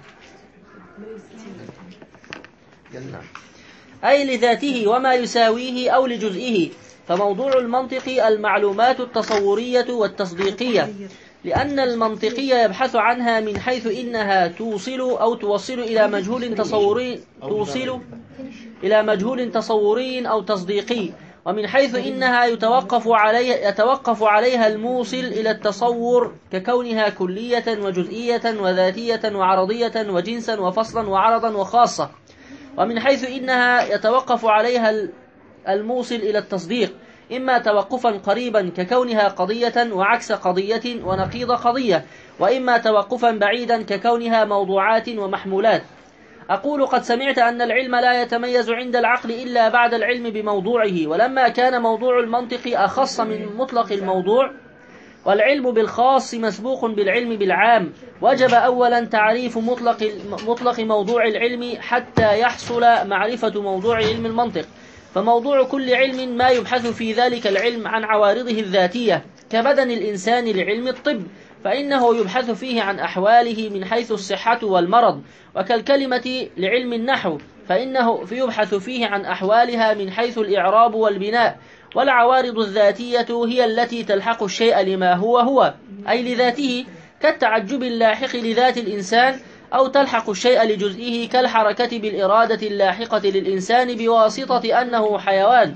يلا أي لذاته وما يساويه أو لجزئه فموضوع المنطق المعلومات التصورية والتصديقية لأن المنطقية يبحث عنها من حيث إنها توصل أو توصل إلى مجهول تصوري توصل إلى مجهول تصوري أو تصديقي ومن حيث إنها يتوقف عليه يتوقف عليها الموصل إلى التصور ككونها كلية وجزئية وذاتية وعرضية وجنسا وفصلا وعرضا وخاصة ومن حيث إنها يتوقف عليها ال- الموصل إلى التصديق إما توقفا قريبا ككونها قضية وعكس قضية ونقيض قضية وإما توقفا بعيدا ككونها موضوعات ومحمولات أقول قد سمعت أن العلم لا يتميز عند العقل إلا بعد العلم بموضوعه ولما كان موضوع المنطق أخص من مطلق الموضوع والعلم بالخاص مسبوق بالعلم بالعام وجب أولا تعريف مطلق مطلق موضوع العلم حتى يحصل معرفة موضوع علم المنطق فموضوع كل علم ما يبحث في ذلك العلم عن عوارضه الذاتية كبدن الإنسان لعلم الطب فإنه يبحث فيه عن أحواله من حيث الصحة والمرض وكالكلمة لعلم النحو فإنه يبحث فيه عن أحوالها من حيث الإعراب والبناء والعوارض الذاتية هي التي تلحق الشيء لما هو هو أي لذاته كالتعجب اللاحق لذات الإنسان أو تلحق الشيء لجزئه كالحركة بالإرادة اللاحقة للإنسان بواسطة أنه حيوان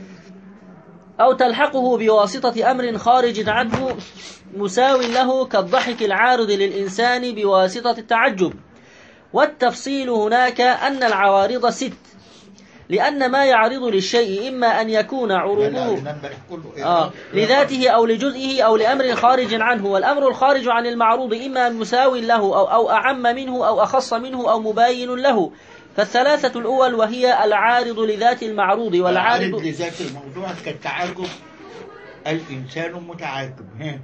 أو تلحقه بواسطة أمر خارج عنه مساو له كالضحك العارض للإنسان بواسطة التعجب والتفصيل هناك أن العوارض ست لأن ما يعرض للشيء إما أن يكون يلا عروضه قرينا امبارح كله اقراه. آه لذاته أو لجزئه أو لأمر خارج عنه والأمر الخارج عن المعروض إما مساو له أو, أو أعم منه أو أخص منه أو مباين له فالثلاثة الأول وهي العارض لذات المعروض العارض والعارض لذات الموضوع كالتعجب الإنسان متعجب ها.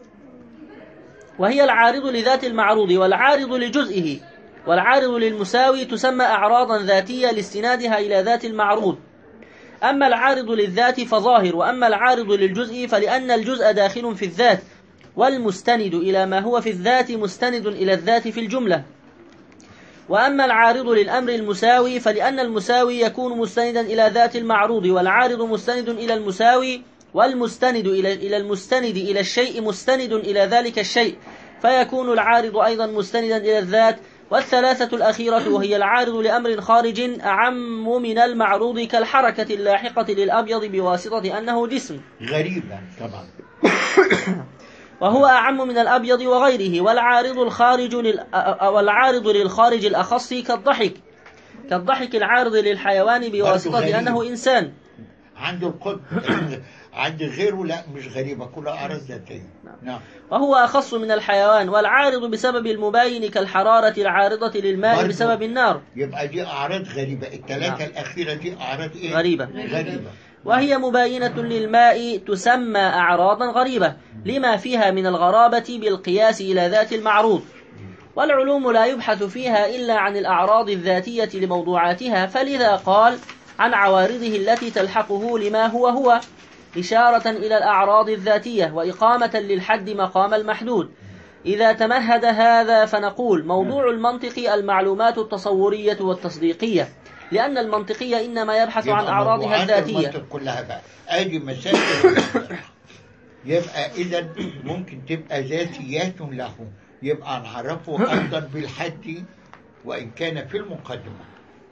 وهي العارض لذات المعروض والعارض لجزئه والعارض للمساوي تسمى أعراضا ذاتية لاستنادها إلى ذات المعروض أما العارض للذات فظاهر وأما العارض للجزء فلأن الجزء داخل في الذات والمستند إلى ما هو في الذات مستند إلى الذات في الجملة وأما العارض للأمر المساوي فلأن المساوي يكون مستندا إلى ذات المعروض والعارض مستند إلى المساوي والمستند إلى إلى المستند إلى الشيء مستند إلى ذلك الشيء فيكون العارض أيضا مستندا إلى الذات والثلاثة الأخيرة وهي العارض لأمر خارج أعم من المعروض كالحركة اللاحقة للأبيض بواسطة أنه جسم غريبة طبعا وهو أعم من الأبيض وغيره والعارض الخارج لل... والعارض للخارج الأخص كالضحك كالضحك العارض للحيوان غريب. بواسطة أنه إنسان عنده القطب عند غيره لا مش غريبة كلها أعراض ذاتية نعم وهو أخص من الحيوان والعارض بسبب المباين كالحرارة العارضة للماء برضو. بسبب النار يبقى دي أعراض غريبة الثلاثة نعم. الأخيرة دي أعراض إيه؟ غريبة غريبة وهي مباينة للماء تسمى أعراضا غريبة لما فيها من الغرابة بالقياس إلى ذات المعروض والعلوم لا يبحث فيها إلا عن الأعراض الذاتية لموضوعاتها فلذا قال عن عوارضه التي تلحقه لما هو هو إشارة إلى الأعراض الذاتية وإقامة للحد مقام المحدود إذا تمهد هذا فنقول موضوع المنطق المعلومات التصورية والتصديقية لأن المنطقية إنما يبحث عن يبقى أعراضها موضوعات الذاتية المنطق كلها بقى ادي مسائل يبقى اذا ممكن تبقى ذاتيات له يبقى نعرفه ايضا بالحد وان كان في المقدمه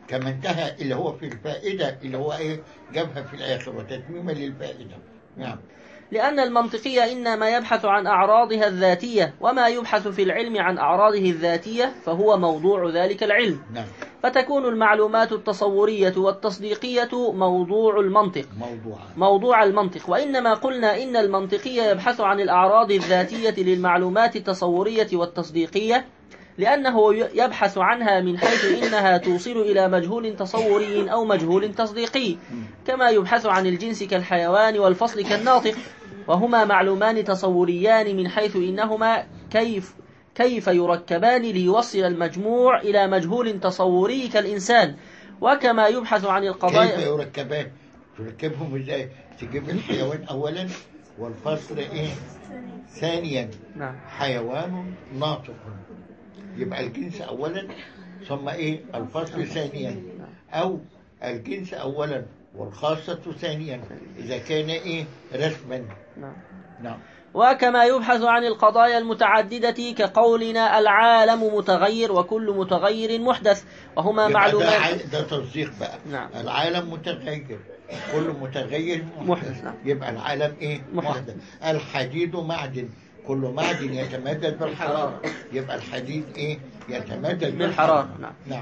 كما انتهى اللي هو في الفائدة اللي هو إيه جابها في الآخر وتتميما للفائدة نعم لأن المنطقي إنما يبحث عن أعراضها الذاتية وما يبحث في العلم عن أعراضه الذاتية فهو موضوع ذلك العلم نعم فتكون المعلومات التصورية والتصديقية موضوع المنطق موضوعا موضوع المنطق وإنما قلنا إن المنطقي يبحث عن الأعراض الذاتية للمعلومات التصورية والتصديقية لأنه يبحث عنها من حيث إنها توصل إلى مجهول تصوري أو مجهول تصديقي كما يبحث عن الجنس كالحيوان والفصل كالناطق وهما معلومان تصوريان من حيث إنهما كيف كيف يركبان ليوصل المجموع إلى مجهول تصوري كالإنسان وكما يبحث عن كيف القضايا يركبان تركبهم ازاي تجيب الحيوان اولا والفصل ايه ثانيا نعم حيوان ناطق يبقى الجنس اولا ثم ايه الفصل ثانيا او الجنس اولا والخاصة ثانيا اذا كان ايه رسما نعم نعم وكما يبحث عن القضايا المتعددة كقولنا العالم متغير وكل متغير محدث وهما يبقى ده, معلومات ع- ده تصديق بقى نعم. العالم متغير كل متغير محدث، نعم. يبقى العالم ايه محدث. محدث الحديد معدن كل معدن يتمدد بالحرارة يبقى الحديد ايه يتمدد بالحرارة، نعم. نعم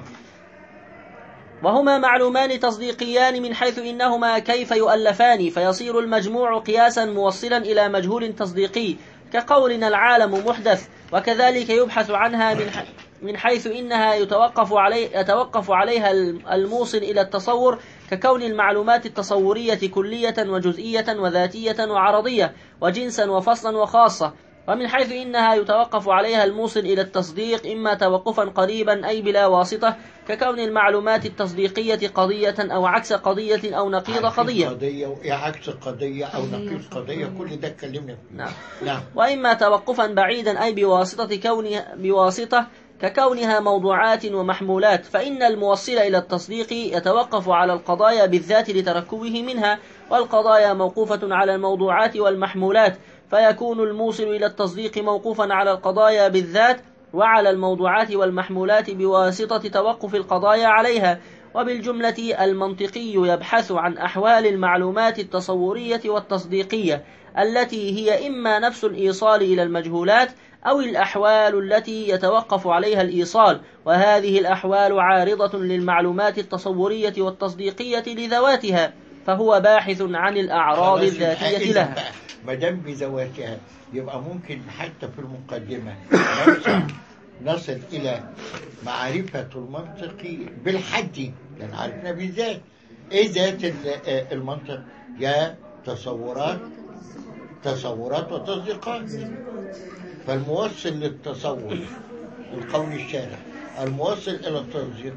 وهما معلومان تصديقيان من حيث إنهما كيف يؤلفان فيصير المجموع قياسا موصلا إلى مجهول تصديقي كقولنا العالم محدث وكذلك يبحث عنها من ح- من حيث إنها يتوقف علي يتوقف عليها الموصل إلى التصور ككون المعلومات التصورية كلية وجزئية وذاتية وعرضية وجنسا وفصلا وخاصة ومن حيث إنها يتوقف عليها الموصل إلى التصديق إما توقفا قريبا أي بلا واسطة ككون المعلومات التصديقية قضية أو عكس قضية أو نقيض عكس قضية قضية وإيه عكس قضية أو نقيض قضية كل ده اتكلمنا فيه نعم. نعم وإما توقفا بعيدا أي بواسطة كونها بواسطة ككونها موضوعات ومحمولات فإن الموصل إلى التصديق يتوقف على القضايا بالذات لتركبه منها والقضايا موقوفة على الموضوعات والمحمولات فيكون الموصل إلى التصديق موقوفا على القضايا بالذات وعلى الموضوعات والمحمولات بواسطة توقف القضايا عليها وبالجملة المنطقي يبحث عن أحوال المعلومات التصورية والتصديقية التي هي إما نفس الإيصال إلى المجهولات أو الأحوال التي يتوقف عليها الإيصال وهذه الأحوال عارضة للمعلومات التصورية والتصديقية لذواتها فهو باحث عن الأعراض خلاص الذاتية يبقى لها إذا بقى ما دام بذواتها يبقى ممكن حتى في المقدمة نوصل نصل إلى معرفة المنطق بالحد لأن عرفنا بالذات إيه ذات ال- آه المنطق يا تصورات تصورات وتصديقات فالموصل للتصور القول الشارع الموصل إلى التصديق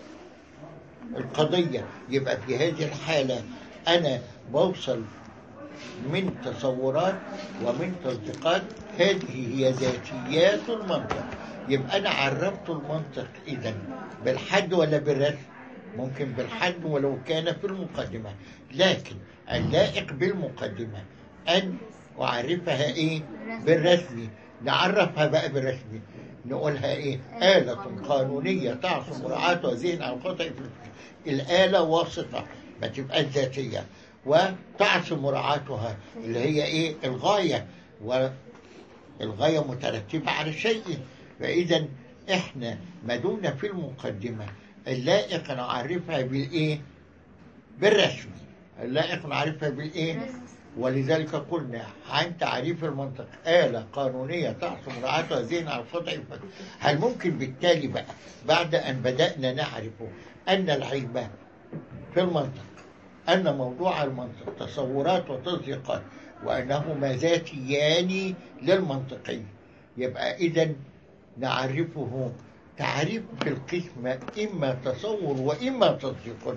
القضية يبقى في هذه الحالة أنا بوصل من تصورات ومن تصديقات هذه هي ذاتيات المنطق يبقى أنا عرفت المنطق إذا بالحد ولا بالرسم ممكن بالحد ولو كان في المقدمة لكن اللائق بالمقدمة أن أعرفها إيه بالرسم نعرفها بقى بالرسم نقولها إيه آلة قانونية تعصم مراعاة ذهن أو خطأ في الفكر الآلة واسطة ما تبقى ذاتية وتعصم مراعاتها اللي هي إيه الغاية والغاية مترتبة على الشيء فإذا إحنا ما دمنا في المقدمة اللائق نعرفها بالإيه بالرسم اللائق نعرفها بالإيه ولذلك قلنا عن تعريف المنطق آلة قانونية تعصم مراعاتها ذهن على الخطأ الفكر هل ممكن بالتالي بقى بعد أن بدأنا نعرف أن العلم في المنطق أن موضوع المنطق تصورات وتصديقات وأنهما ذاتيان للمنطقي يبقى إذا نعرفه تعريف في القسمة إما تصور وإما تصديق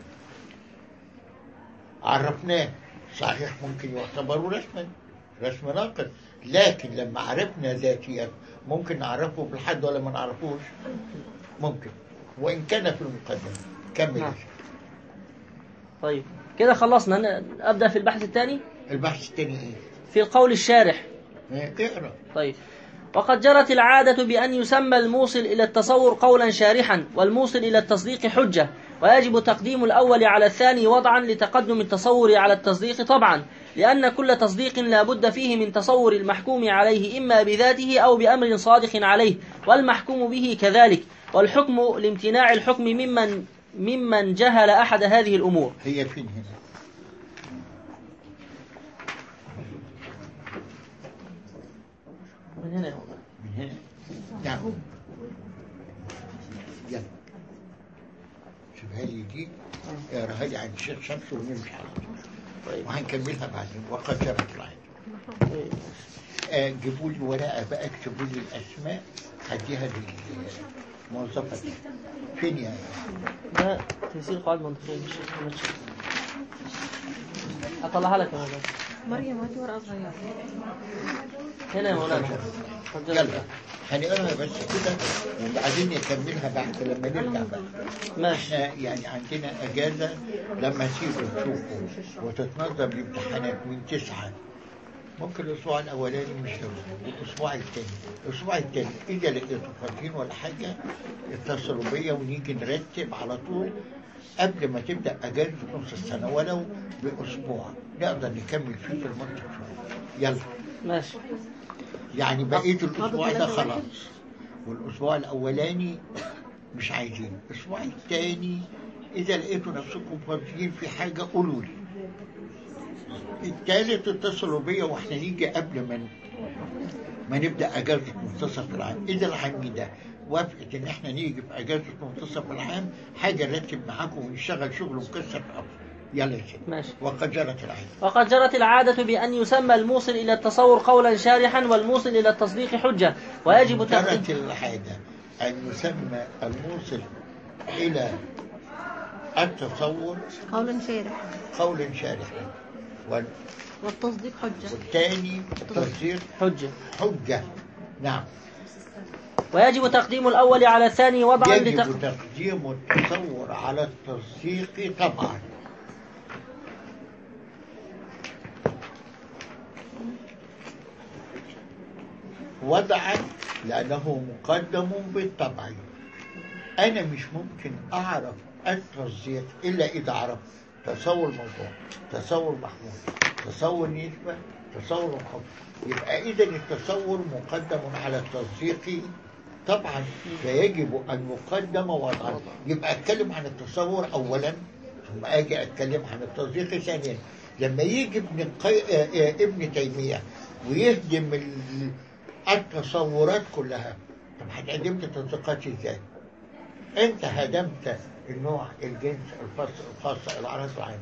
عرفناه صحيح ممكن يعتبر رسما رسم ناقص لكن لما عرفنا ذاتيات ممكن نعرفه بالحد ولا ما نعرفوش ممكن وإن كان في المقدمة كمل نعم. طيب كده خلصنا ن- أبدأ في البحث الثاني البحث الثاني إيه؟ في القول الشارح إيه؟ اقرأ طيب وقد جرت العادة بأن يسمى الموصل إلى التصور قولا شارحا والموصل إلى التصديق حجة ويجب تقديم الأول على الثاني وضعا لتقدم التصور على التصديق طبعا لأن كل تصديق لا بد فيه من تصور المحكوم عليه إما بذاته أو بأمر صادق عليه والمحكوم به كذلك والحكم لامتناع الحكم ممن ممن جهل أحد هذه الأمور هي فين هنا من هنا يا مولانا. من هنا نعم يلا شوفها لي دي اقراها لي عن الشيخ شمس ونمشي على طول طيب وهنكملها بعدين وقد جرت العادة آه، جيبوا لي ورقة بقى اكتبوا لي الأسماء هديها للموظفة دي فين يا ده تيسير قواعد منطقية مش مش هطلعها لك يا مولانا مريم هاتي ورقة صغيرة هنا يا مولانا قد جرت. يلا هنقراها بس كده وبعدين نكملها بعد لما نرجع بقى ماشي احنا يعني عندنا اجازه لما تيجوا تشوفوا وتتنظم الامتحانات من تسعه ممكن الاسبوع الاولاني مش هيوصل الاسبوع الثاني الاسبوع الثاني اذا لقيتوا فاضيين ولا حاجه اتصلوا بيا ونيجي نرتب على طول قبل ما تبدا اجازه نص السنه ولو باسبوع نقدر نكمل فيه في المنطق شويه يلا ماشي يعني بقيت الاسبوع ده خلاص والاسبوع الاولاني مش عايزين الاسبوع الثاني اذا لقيتوا نفسكم فاضيين في حاجه قولوا لي الثالث اتصلوا بيا واحنا نيجي قبل ما ن- ما نبدا اجازه منتصف العام اذا العام ده وافقت ان احنا نيجي في اجازه منتصف العام حاجه نرتب معاكم ونشتغل شغل مكثف افضل يلا يا سيدي ماشي وقد جرت العاده وقد جرت العادة بأن يسمى الموصل إلى التصور قولا شارحا والموصل إلى التصديق حجة ويجب تقديم جرت العادة أن يسمى الموصل إلى التصور قولا شارح قولا شارحا وال- والتصديق حجة والثاني التصديق حجة حجة نعم ويجب تقديم الأول على الثاني وضعا يجب لتق... تقديم التصور على التصديق طبعا وضعا لأنه مقدم بالطبع أنا مش ممكن أعرف التصديق إلا إذا عرفت تصور موضوع تصور محمود تصور نسبة تصور حكم يبقى إذا التصور مقدم على التصديق طبعا فيجب أن يقدم وضعا يبقى أتكلم عن التصور أولا ثم أجي أتكلم عن التصديق ثانيا لما يجي ابن, القي... آه، آه، ابن تيمية ويهدم ال- التصورات كلها طب هتقدم لي تصديقات ازاي؟ انت هدمت النوع الجنس الفصل الخاصة العرض العام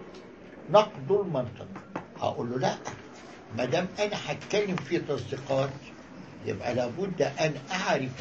نقد المنطق هقول له لا ما دام انا هتكلم في تصديقات يبقى لابد ان اعرف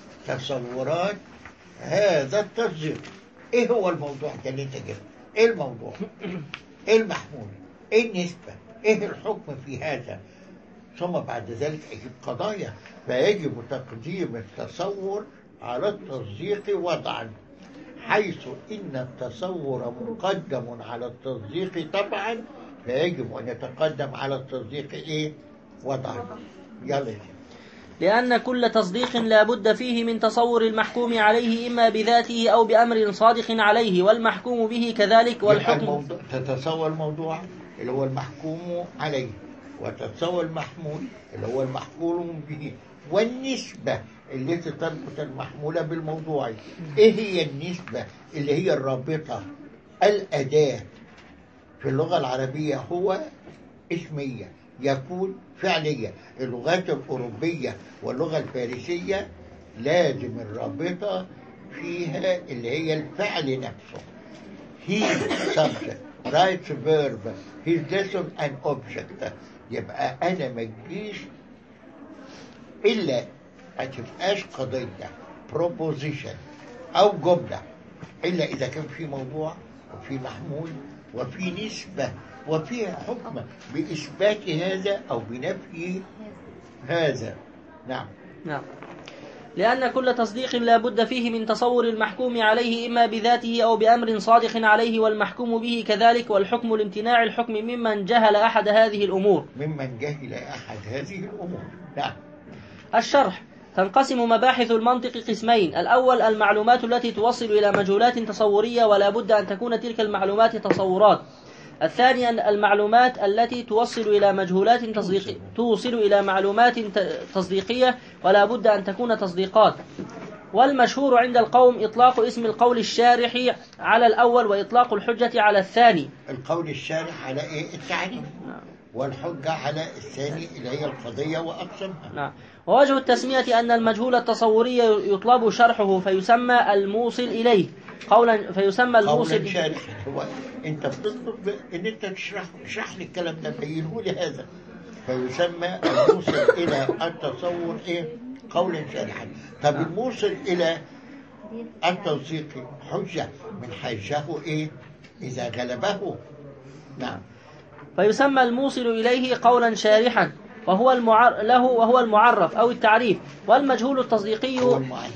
تصورات هذا التصديق ايه هو الموضوع ده اللي انت جبته ايه الموضوع ايه المحمول ايه النسبة ايه الحكم في هذا ثم بعد ذلك يجب قضايا فيجب تقديم التصور على التصديق وضعا حيث إن التصور مقدم على التصديق طبعا فيجب أن يتقدم على التصديق إيه وضعا يلا يا سيدي. لأن كل تصديق لا بد فيه من تصور المحكوم عليه إما بذاته أو بأمر صادق عليه والمحكوم به كذلك يبقى والحكم الموضوع تتصور الموضوع اللي هو المحكوم عليه وتتصور المحمول اللي هو المحكوم به والنسبة التي تربط المحمولة بالموضوع ايه هي النسبة اللي هي الرابطة الأداة في اللغة العربية هو اسمية يكون فعلية اللغات الأوروبية واللغة الفارسية لازم الرابطة فيها اللي هي الفعل نفسه he subject writes verb his lesson an object يبقى انا ما تجيش الا ما تبقاش قضيه proposition او جمله الا اذا كان في موضوع وفي محمول وفي نسبه وفي حكم باثبات هذا او بنفي هذا نعم نعم لأن كل تصديق لا بد فيه من تصور المحكوم عليه إما بذاته أو بأمر صادق عليه والمحكوم به كذلك والحكم لامتناع الحكم ممن جهل أحد هذه الأمور ممن جهل احد هذه الامور نعم الشرح تنقسم مباحث المنطق قسمين الأول المعلومات التي توصل إلى مجهولات تصورية ولا بد أن تكون تلك المعلومات تصورات الثاني أن المعلومات التي توصل إلى مجهولات تصديق توصل إلى معلومات ت- تصديقية ولا بد أن تكون تصديقات والمشهور عند القوم إطلاق اسم القول الشارح على الأول وإطلاق الحجة على الثاني القول الشارح على ايه التعريف والحجة على الثاني اللي هي القضية وأقسامها نعم ووجه التسمية أن المجهول التصوري يطلب شرحه فيسمى الموصل إليه قولا فيسمى قولا الموصل شارحا هو انت بتطلب ان انت تشرح اشرح لي الكلام ده بينه لي هذا فيسمى الموصل الى التصور ايه قولا شارحا طب الموصل الى التصديق حجة من حجه ايه اذا غلبه نعم فيسمى الموصل إليه قولا شارحا وهو المعر... له وهو المعرف أو التعريف والمجهول التصديقي هو المعرف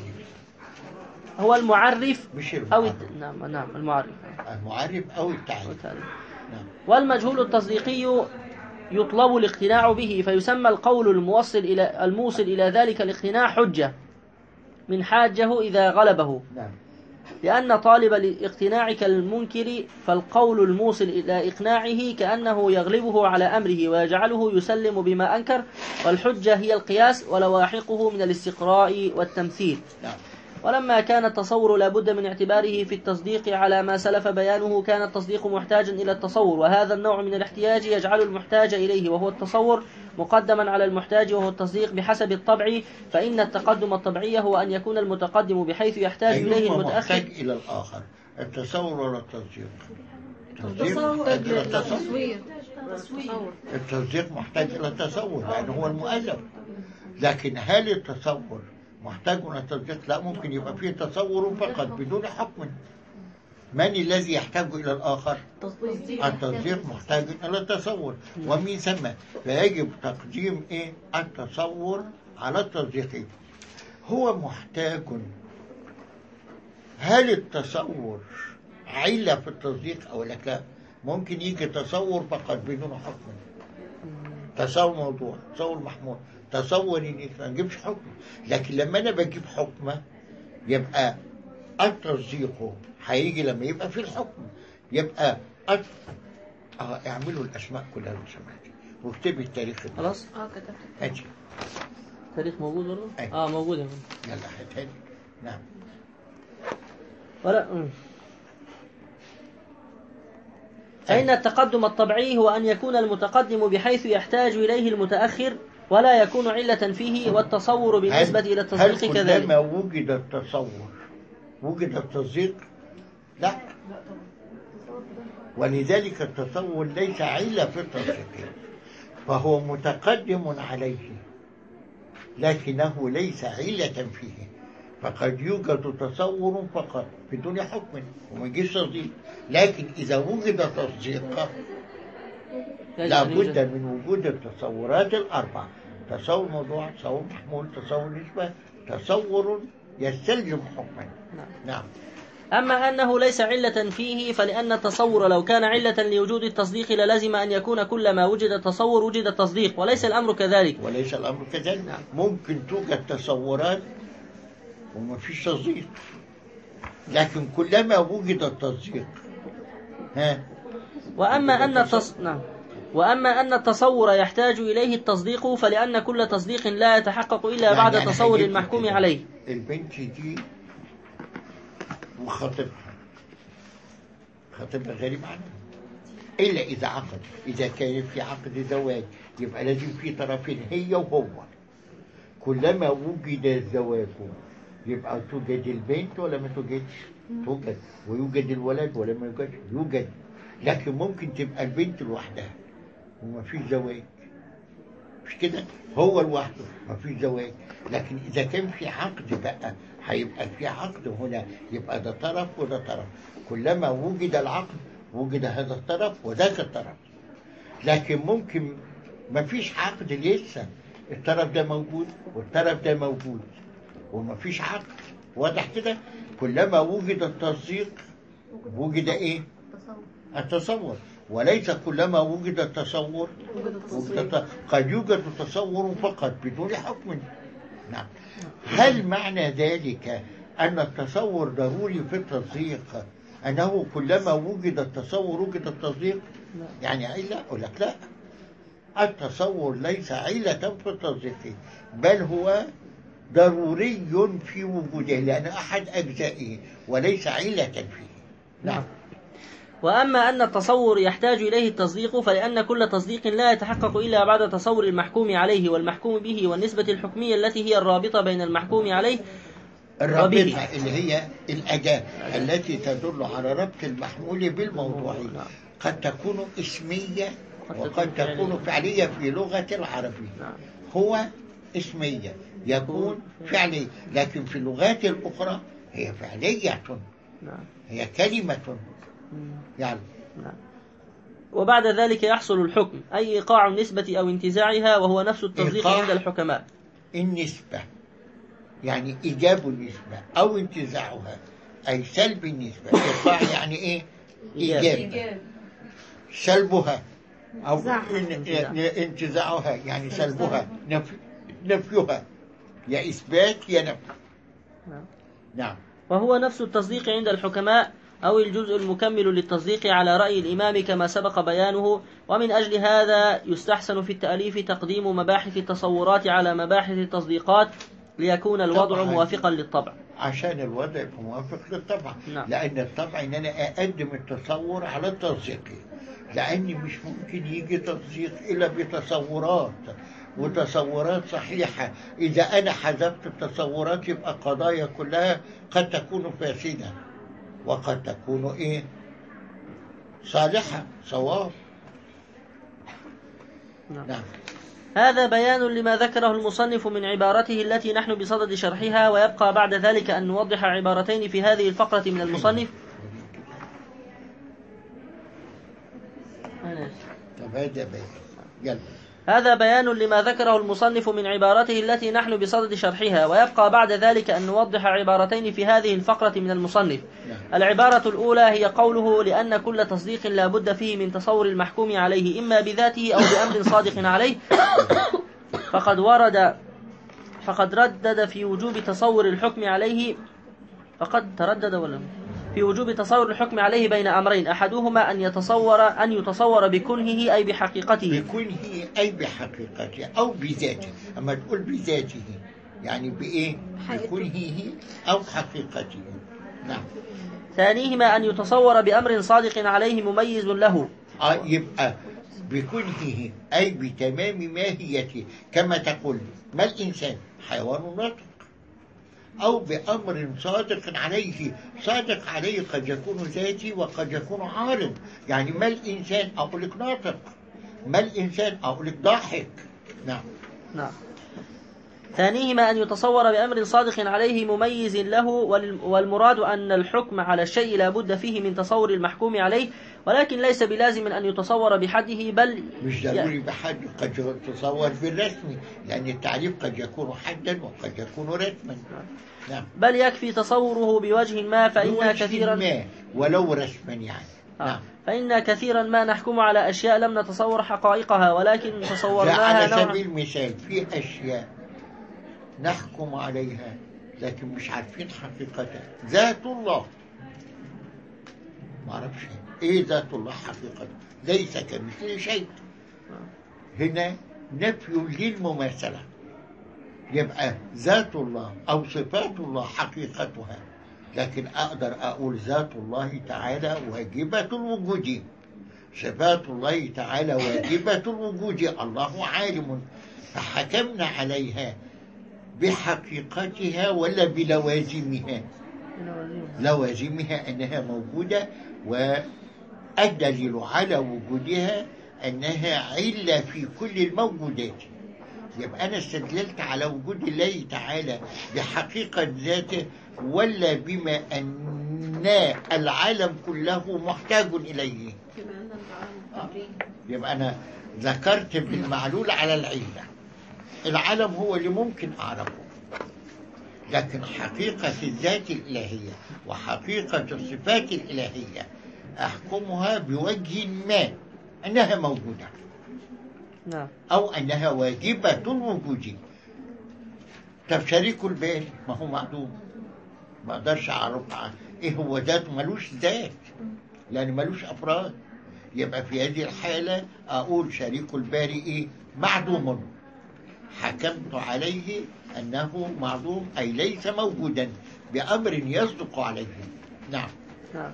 هو المعرف مش أو المعرف الت... نعم نعم المعرف المعرف او أو التعريف التعريف. نعم والمجهول التصديقي يطلب الاقتناع به فيسمى القول الموصل إلى الموصل إلى ذلك الاقتناع حجة من حاجه إذا غلبه نعم لأن طالب الاقتناع كالمنكر فالقول الموصل إلى إقناعه كأنه يغلبه على أمره ويجعله يسلم بما أنكر والحجة هي القياس ولواحقه من الاستقراء والتمثيل نعم ولما كان التصور لابد من اعتباره في التصديق على ما سلف بيانه كان التصديق محتاجا إلى التصور وهذا النوع من الاحتياج يجعل المحتاج إليه وهو التصور مقدما على المحتاج وهو التصديق بحسب الطبع فإن التقدم الطبيعي هو أن يكون المتقدم بحيث يحتاج إليه أيهما المتأخر محتاج إلى الآخر التصور ولا التصديق التصديق التصور محتاج إلى التصور تصوير تصوير التصديق محتاج إلى التصور لأنه هو المؤلف لكن هل التصور محتاج إلى التصديق لا ممكن يبقى فيه تصور فقط بدون حكم من الذي يحتاج إلى الآخر التصديق محتاج إلى التصور ومن ثم فيجب تقديم إيه التصور على التصديق هو محتاج هل التصور علة في التصديق أو لك لا ممكن يجي تصور فقط بدون حكم تصور موضوع تصور محمول تصور اني ما نجيبش حكم لكن لما انا بجيب حكمه يبقى التصديق هيجي لما يبقى في الحكم يبقى أت... اه اعملوا الاسماء كلها لو سمحتي واكتبي التاريخ اللي- خلاص اه كتبت هاتي تاريخ موجود برضه؟ أي. اه موجود يا فندم. يلا هاتها لي. نعم ولا مم. فإن التقدم الطبيعي هو أن يكون المتقدم بحيث يحتاج إليه المتأخر ولا يكون علة فيه والتصور بالنسبة إلى التصديق هل كذلك كلما وجد التصور وجد التصديق لا ولذلك التصور ليس علة في التصديق فهو متقدم عليه لكنه ليس علة فيه فقد يوجد تصور فقط بدون حكم وما يجيش تصديق لكن إذا وجد تصديق يجب لا أن يوجد- بد من وجود التصورات الأربع تصور موضوع تصور محمول تصور نسبة تصور يستلزم حكما نعم. نعم أما أنه ليس علة فيه فلأن التصور لو كان علة لوجود التصديق للزم أن يكون كلما وجد التصور وجد التصديق وليس الأمر كذلك وليس الأمر كذلك ممكن توجد تصورات وما فيش تصديق لكن كلما وجد التصديق ها وأما أن التص... نعم. وأما أن التصور يحتاج إليه التصديق فلأن كل تصديق لا يتحقق إلا يعني بعد أنا تصور هجيب لك المحكوم كده. عليه البنت دي وخطيبها خطيبها غريب عنها إلا إذا عقد إذا كان في عقد زواج يبقى لازم في طرفين هي وهو كلما وجد الزواج يبقى توجد البنت ولا ما توجدش توجد ويوجد الولد ولا ما يوجدش يوجد لكن ممكن تبقى البنت لوحدها وما فيش زواج مش كده هو لوحده ما فيش زواج لكن اذا كان في عقد بقى هيبقى في عقد هنا يبقى ده طرف وده طرف كلما وجد العقد وجد هذا الطرف وذاك الطرف لكن ممكن ما فيش عقد لسه الطرف ده موجود والطرف ده موجود وما فيش عقد واضح كده كلما وجد التصديق وجد ايه التصور وليس كلما وجد التصور وجد الت- قد يوجد تصور فقط بدون حكم نعم هل معنى ذلك أن التصور ضروري في التصديق أنه كلما وجد التصور وجد التصديق يعني لا أقول لك لا التصور ليس علة في التصديق بل هو ضروري في وجوده لأن أحد أجزائه وليس علة فيه نعم وأما أن التصور يحتاج إليه التصديق فلأن كل تصديق لا يتحقق إلا بعد تصور المحكوم عليه والمحكوم به والنسبة الحكمية التي هي الرابطة بين المحكوم عليه الرابطة وبه. اللي هي الأداة التي تدل على ربط المحمول بالموضوع نعم. قد تكون اسمية قد وقد تكون تكون فعلية في لغة العربية نعم. هو اسمية يكون فعلي لكن في اللغات الأخرى هي فعلية نعم. هي كلمة يعني نعم. وبعد ذلك يحصل الحكم أي إيقاع النسبة أو انتزاعها وهو نفس التصديق إيقاع. عند الحكماء النسبة يعني إيجاب النسبة أو انتزاعها أي سلب النسبة إيقاع يعني إيه؟ إيجاب. إيجاب سلبها أو انتزاعها. ان- ان- انتزاعها يعني سلبها نفي نفيها يا إثبات يا نفي نعم. نعم وهو نفس التصديق عند الحكماء أو الجزء المكمل للتصديق على رأي الإمام كما سبق بيانه ومن أجل هذا يستحسن في التأليف تقديم مباحث التصورات على مباحث التصديقات ليكون الوضع طبعاً. موافقا للطبع عشان الوضع يكون موافق للطبع نعم. لأن الطبع إن أنا أقدم التصور على التصديق لأن مش ممكن يجي تصديق إلا بتصورات وتصورات صحيحة إذا أنا حذفت التصورات يبقى قضايا كلها قد تكون فاسدة وقد تكون إيه صالحة صواب نعم. نعم هذا بيان لما ذكره المصنف من عبارته التي نحن بصدد شرحها ويبقى بعد ذلك أن نوضح عبارتين في هذه الفقرة من المصنف طب هذا بيان يلا هذا بيان لما ذكره المصنف من عبارته التي نحن بصدد شرحها ويبقى بعد ذلك أن نوضح عبارتين في هذه الفقرة من المصنف نعم. العبارة الأولى هي قوله لأن كل تصديق لا بد فيه من تصور المحكوم عليه إما بذاته أو بأمر صادق عليه فقد ورد فقد ردد في وجوب تصور الحكم عليه فقد تردد ولا في وجوب تصور الحكم عليه بين أمرين أحدهما أن يتصور أن يتصور بكنهه أي بحقيقته بكونه أي بحقيقته أو بذاته أما تقول بذاته يعني بإيه بكونه أو حقيقته نعم ثانيهما أن يتصور بأمر صادق عليه مميز له آه يبقى بكنه أي بتمام ماهيته كما تقول ما الإنسان حيوان ناطق أو بأمر صادق عليه صادق عليه قد يكون ذاتي وقد يكون عارض يعني ما الإنسان أقول لك ناطق ما الإنسان أقول لك ضاحك نعم نعم ثانيهما أن يتصور بأمر صادق عليه مميز له وال- والمراد أن الحكم على الشيء لا بد فيه من تصور المحكوم عليه ولكن ليس بلازم أن يتصور بحده بل مش ضروري بحد قد يتصور بالرسم لأن التعريف قد يكون حدا وقد يكون رسما نعم بل يكفي تصوره بوجه ما فإن بوجه كثيرا ما ولو رسما يعني آه. نعم فإن كثيرا ما نحكم على أشياء لم نتصور حقائقها ولكن ده تصورناها على نوعا سبيل المثال في أشياء نحكم عليها لكن مش عارفين حقيقتها ذات الله ما اعرفش ايه ذات الله حقيقة ليس كمثله شيء هنا نفي للمماثلة يبقى ذات الله أو صفات الله حقيقتها لكن أقدر أقول ذات الله تعالى واجبة الوجود صفات الله تعالى واجبة الوجود الله عالم فحكمنا عليها بحقيقتها ولا بلوازمها لوازمها أنها موجودة والدليل على وجودها أنها علة في كل الموجودات يبقى أنا استدللت على وجود الله تعالى بحقيقة ذاته ولا بما أن العالم كله محتاج إليه يبقى أنا ذكرت بالمعلول على العلة العالم هو اللي ممكن أعرفه لكن حقيقة الذات الإلهية وحقيقة الصفات الإلهية أحكمها بوجه ما أنها موجودة نعم أو أنها واجبة الوجود طب شريكه الباري ما هو معدوم ما اقدرش اعرف ايه هو ذاته ملوش ذات لان ملوش افراد يبقى في هذه الحالة اقول شريك الباري ايه معدوم حكمت عليه انه معدوم اي ليس موجودا بامر يصدق عليه نعم نعم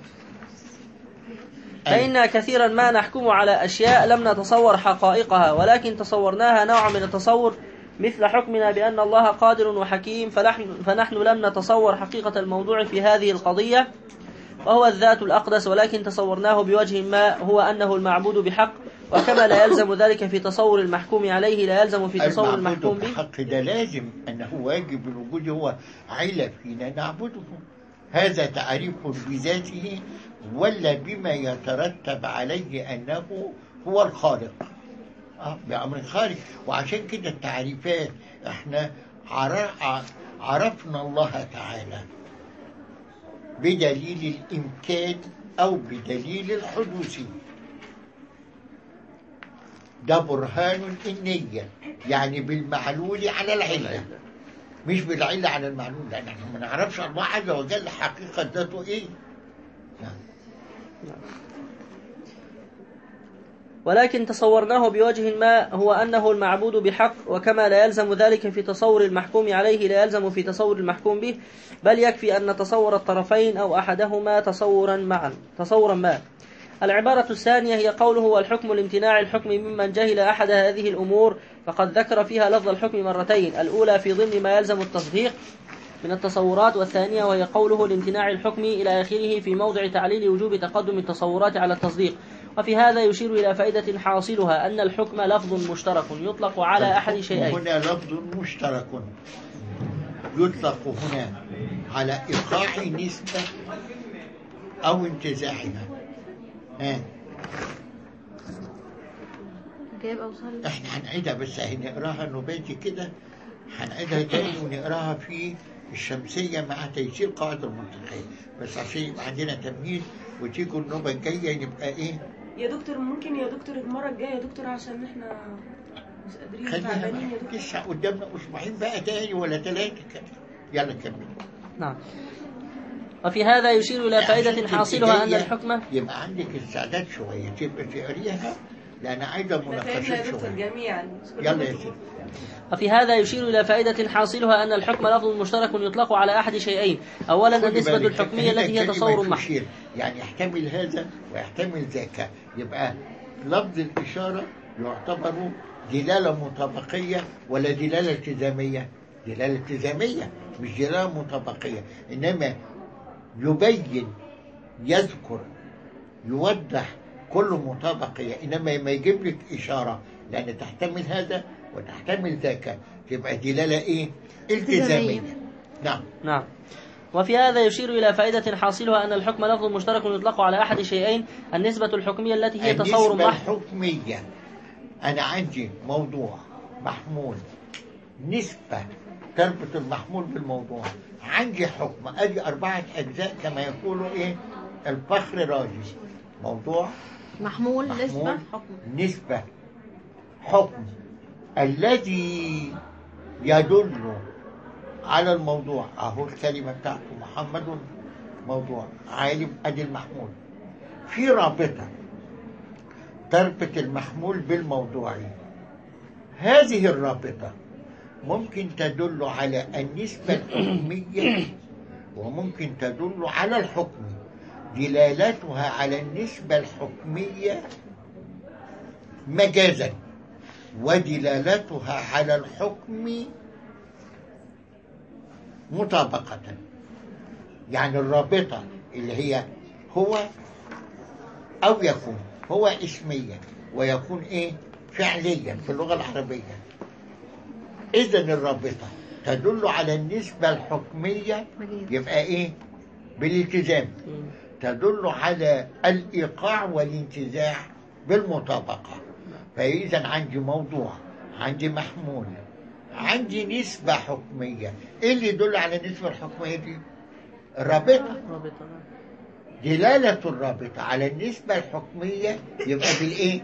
فإنا كثيرا ما نحكم على أشياء لم نتصور حقائقها ولكن تصورناها نوعا من التصور مثل حكمنا بأن الله قادر وحكيم فنحن, فنحن لم نتصور حقيقة الموضوع في هذه القضية وهو الذات الأقدس ولكن تصورناه بوجه ما هو أنه المعبود بحق وكما لا يلزم ذلك في تصور المحكوم عليه لا يلزم في تصور المحكوم المعبود به بحق ده لازم انه واجب الوجود هو علة فينا نعبده هذا تعريف بذاته ولا بما يترتب عليه انه هو الخالق آه، بأمر خارج وعشان كده التعريفات احنا عر- عرفنا الله تعالى بدليل الإمكان أو بدليل الحدوث ده برهان النية يعني بالمعلول على العلة مش بالعلة على المعلول لأن احنا ما نعرفش الله عز وجل حقيقة ذاته إيه نعم. ولكن تصورناه بوجه ما هو أنه المعبود بحق وكما لا يلزم ذلك في تصور المحكوم عليه لا يلزم في تصور المحكوم به بل يكفي أن نتصور الطرفين أو أحدهما تصورا معا تصورا ما العبارة الثانية هي قوله والحكم لامتناع الحكم ممن جهل أحد هذه الأمور فقد ذكر فيها لفظ الحكم مرتين الأولى في ضمن ما يلزم التصديق من التصورات والثانية وهي قوله لامتناع الحكم إلى آخره في موضع تعليل وجوب تقدم التصورات على التصديق وفي هذا يشير إلى فائدة حاصلها أن الحكم لفظ مشترك يطلق على أحد شيئين هنا لفظ مشترك يطلق هنا على إيقاع نسبة أو انتزاعها ها جايب أوصال احنا هنعيدها بس اهي نقراها نباتي كده هنعيدها تاني ونقراها في الشمسية مع تيسير قواعد المنطقية بس عشان يبقى عندنا تمهيد وتيجوا النوبة الجاية نبقى ايه يا دكتور ممكن يا دكتور المرة الجاية يا دكتور عشان احنا مش قادرين خليها تعبانين يا بقى. دكتور لسه قدامنا اسبوعين بقى تاني ولا ثلاثة كده يلا كمل نعم وفي هذا يشير إلى فائدة عشان حاصلها أن تبقى الحكم يبقى عندك استعداد شوية تبقى تقريها لأن عايزة مناقشات شوية جميعا يلا يا سيدي وفي هذا يشير إلى فائدة حاصلها أن الحكم لفظ مشترك يطلق على أحد شيئين أولا خدي النسبة بالك، الحكمية هنا التي هي كلمة تصور محض تشير يعني يحتمل هذا ويحتمل ذاك يبقى لفظ الإشارة يعتبر دلالة مطابقية ولا دلالة التزامية دلالة التزامية مش دلالة مطابقية إنما يبين يذكر يوضح كل مطابقية إنما ما يجيب لك إشارة لأن تحتمل هذا وتحتمل ذاك تبقى دلالة إيه؟ التزامية نعم نعم وفي هذا يشير إلى فائدة حاصلها أن الحكم لفظ مشترك يطلق على أحد شيئين النسبة الحكمية التي هي تصور النسبة محض الحكمية أنا عندي موضوع محمول نسبة تربط المحمول بالموضوع عندي حكم أدي أربعة أجزاء كما يقولوا إيه الفخر راجي موضوع محمول محمول نسبة حكم نسبة حكم الذي يدل على الموضوع أهو الكلمة بتاعته محمد موضوع عالم أدي المحمول في رابطة تربط المحمول بالموضوع هذه الرابطة ممكن تدل على النسبة الحكمية وممكن تدل على الحكم دلالتها على النسبة الحكمية مجازا ودلالتها على الحكم مطابقة يعني الرابطة اللي هي هو أو يكون هو اسميا ويكون إيه فعليا في اللغة العربية إذا الرابطة تدل على النسبة الحكمية مجاز يبقى إيه بالالتزام تدل على الإيقاع والانتزاع بالمطابقة فإذا عندي موضوع عندي محمول عندي نسبة حكمية إيه اللي يدل على النسبة الحكمية دي الرابطة رابطة نعم. دلالة الرابطة على النسبة الحكمية يبقى بالإيه؟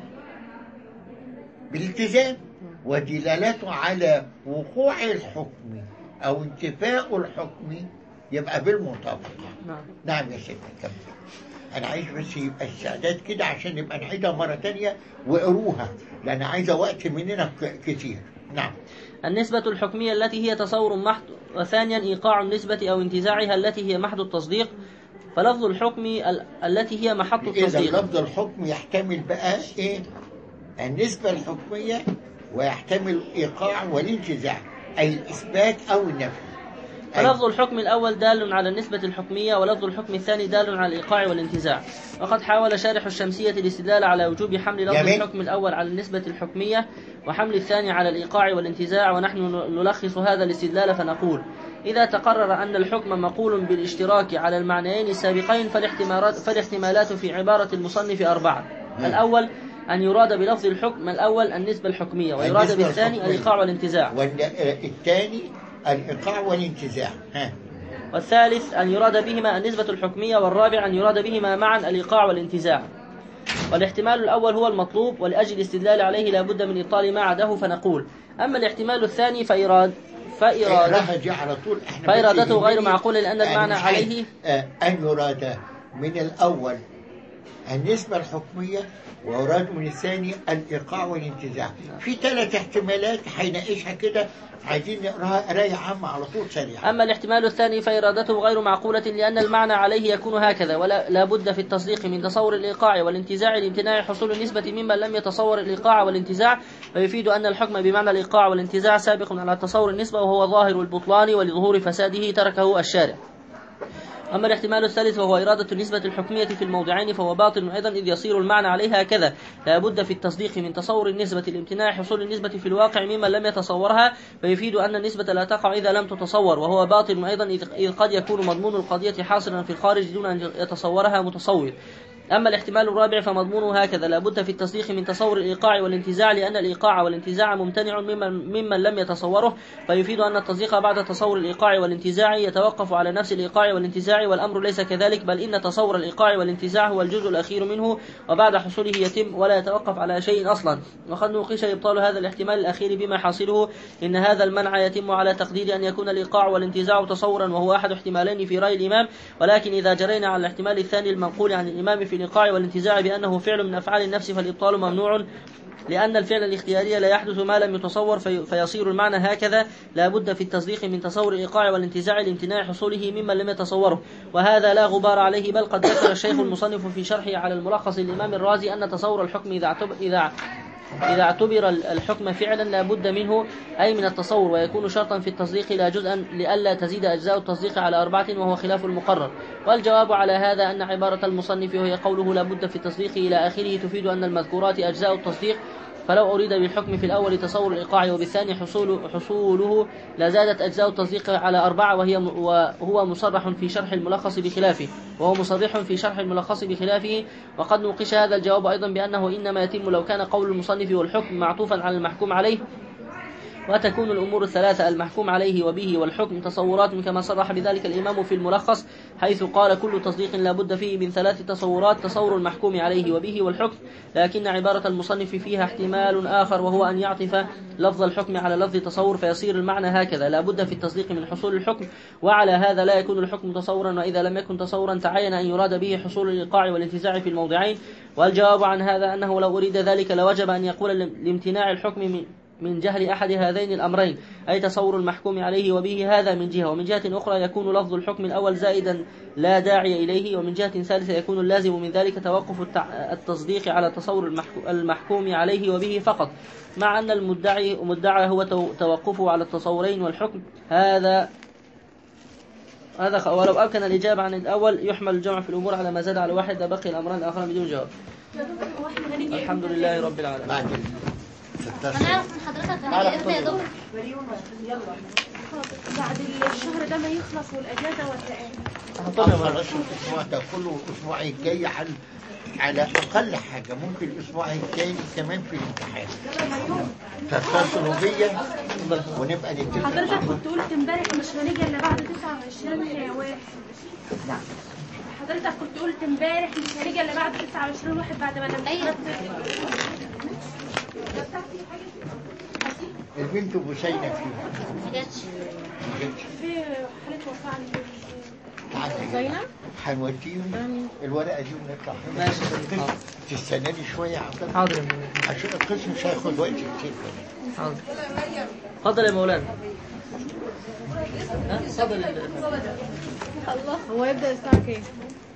بالالتزام ودلالته على وقوع الحكم أو انتفاء الحكم يبقى بالمطابقة نعم نعم يا سيدنا كمل أنا عايز بس يبقى السعداد كده عشان نبقى نعيدها مرة تانية وقروها لأن عايزة وقت مننا ك- كتير نعم النسبة الحكمية التي هي تصور محض وثانيا إيقاع النسبة أو انتزاعها التي هي محض التصديق فلفظ الحكم ال- التي هي محط إذا التصديق لفظ الحكم يحتمل بقى إيه النسبة الحكمية ويحتمل الإيقاع والانتزاع أي الإثبات أو النفي أي- فلفظ الحكم الأول دال على النسبة الحكمية ولفظ الحكم الثاني دال على الإيقاع والانتزاع وقد حاول شارح الشمسية الاستدلال على وجوب حمل لفظ جميل. الحكم الأول على النسبة الحكمية وحمل الثاني على الإيقاع والانتزاع ونحن ن- نلخص هذا الاستدلال فنقول إذا تقرر أن الحكم مقول بالاشتراك على المعنيين السابقين فالاحتمالات, فالاحتمالات في عبارة المصنف أربعة نعم. الأول أن يراد بلفظ الحكم الأول النسبة الحكمية ويراد النسبة بالثاني الحكمية. الإيقاع والانتزاع والثاني الإيقاع والانتزاع ها والثالث أن يراد بهما النسبة الحكمية والرابع أن يراد بهما معا الإيقاع والانتزاع والاحتمال الأول هو المطلوب ولأجل الاستدلال عليه لا بد من إبطال ما عداه فنقول أما الاحتمال الثاني فإراد فإرادة إراها دي على طول احنا فإرادته بس غير يهمني معقولة لأن يعني المعنى مش عايز، عليه آه، أن يراد من الأول النسبة الحكمية ويراد من الثاني الإيقاع والانتزاع في ثلاث احتمالات هيناقشها كده عايزين نقراها قراية عامة على طول سريعة أما الاحتمال الثاني فإرادته غير معقولة لأن المعنى عليه يكون هكذا ولا لا بد في التصديق من تصور الإيقاع والانتزاع لامتناع حصول النسبة ممن لم يتصور الإيقاع والانتزاع ويفيد أن الحكم بمعنى الإيقاع والانتزاع سابق على تصور النسبة وهو ظاهر البطلان ولظهور فساده تركه الشارع أما الاحتمال الثالث وهو إرادة النسبة الحكمية في الموضعين فهو باطل أيضا إذ يصير المعنى عليها هكذا لا بد في التصديق من تصور النسبة لامتناع حصول النسبة في الواقع ممن لم يتصورها فيفيد أن النسبة لا تقع إذا لم تتصور وهو باطل أيضا إذ إذ قد يكون مضمون القضية حاصلا في الخارج دون أن يتصورها متصور أما الاحتمال الرابع فمضمونه هكذا لا بد في التصديق من تصور الإيقاع والانتزاع لأن الإيقاع والانتزاع ممتنع ممن, ممن لم يتصوره فيفيد أن التصديق بعد تصور الإيقاع والانتزاع يتوقف على نفس الإيقاع والانتزاع والأمر ليس كذلك بل إن تصور الإيقاع والانتزاع هو الجزء الأخير منه وبعد حصوله يتم ولا يتوقف على شيء أصلا وقد نوقش إبطال هذا الاحتمال الأخير بما حاصله إن هذا المنع يتم على تقدير أن يكون الإيقاع والانتزاع تصورا وهو أحد احتمالين في رأي الإمام ولكن إذا جرينا على الاحتمال الثاني المنقول عن الإمام في الإيقاع والانتزاع بأنه فعل من أفعال النفس فالإبطال ممنوع لأن الفعل الاختياري لا يحدث ما لم يتصور في فيصير المعنى هكذا لا بد في التصديق من تصور الإيقاع والانتزاع لامتناع حصوله ممن لم يتصوره وهذا لا غبار عليه بل قد ذكر الشيخ المصنف في شرحه على الملخص الإمام الرازي أن تصور الحكم إذا اعتبر إذا إذا اعتبر الحكم فعلا لا بد منه أي من التصور ويكون شرطا في التصديق لا جزءا لئلا تزيد أجزاء التصديق على أربعة وهو خلاف المقرر والجواب على هذا أن عبارة المصنف وهي قوله لا بد في التصديق إلى آخره تفيد أن المذكورات أجزاء التصديق فلو أريد بالحكم في الأول تصور الإيقاع وبالثاني حصول حصوله لزادت أجزاء التصديق على أربعة وهي وهو مصرح في شرح الملخص بخلافه وهو مصرح في شرح الملخص بخلافه وقد نوقش هذا الجواب أيضا بأنه إنما يتم لو كان قول المصنف والحكم معطوفا على المحكوم عليه وتكون الأمور الثلاثة المحكوم عليه وبه والحكم تصورات كما صرح بذلك الإمام في الملخص حيث قال كل تصديق لا بد فيه من ثلاث تصورات تصور المحكوم عليه وبه والحكم لكن عبارة المصنف فيها احتمال آخر وهو أن يعطف لفظ الحكم على لفظ تصور فيصير المعنى هكذا لا بد في التصديق من حصول الحكم وعلى هذا لا يكون الحكم تصورا وإذا لم يكن تصورا تعين أن يراد به حصول الإيقاع والانتزاع في الموضعين والجواب عن هذا أنه لو أريد ذلك لوجب أن يقول لامتناع الحكم من من جهل أحد هذين الأمرين أي تصور المحكوم عليه وبه هذا من جهة ومن جهة أخرى يكون لفظ الحكم الأول زائدا لا داعي إليه ومن جهة ثالثة يكون اللازم من ذلك توقف التصديق على تصور المحكوم عليه وبه فقط مع أن المدعي مدعى هو توقفه على التصورين والحكم هذا هذا ولو أمكن الإجابة عن الأول يحمل الجمع في الأمور على ما زاد على واحد بقي الأمران الآخران بدون جواب الحمد لله رب العالمين بعد هنعرف من حضرتك هنيجي امتى يا دكتور بعد الشهر ده ما يخلص والاجازه ولا ايه؟ خلاص الاسبوع ده كله الاسبوع الجاي على على اقل حاجه ممكن الاسبوع الثاني كمان في الامتحان تتصلوا بيا ونبقى نتفق حضرتك كنت قلت امبارح مش هنيجي الا بعد 29 واحد نعم حضرتك كنت قلت امبارح مش هنيجي الا بعد 29 واحد بعد ما نمت ايوه البنت بوسينة فيها ما جاتش ما جاتش في حالة وفاة عند تعالى زينب؟ هنوديهم الورقة دي ونطلع ماشي. حاضر. تستنى لي شوية عشان حاضر يا مولانا عشان القسم مش هياخد وقت كتير حاضر اتفضل يا مولانا ها اتفضل ال- هو يبدأ الساعة كام؟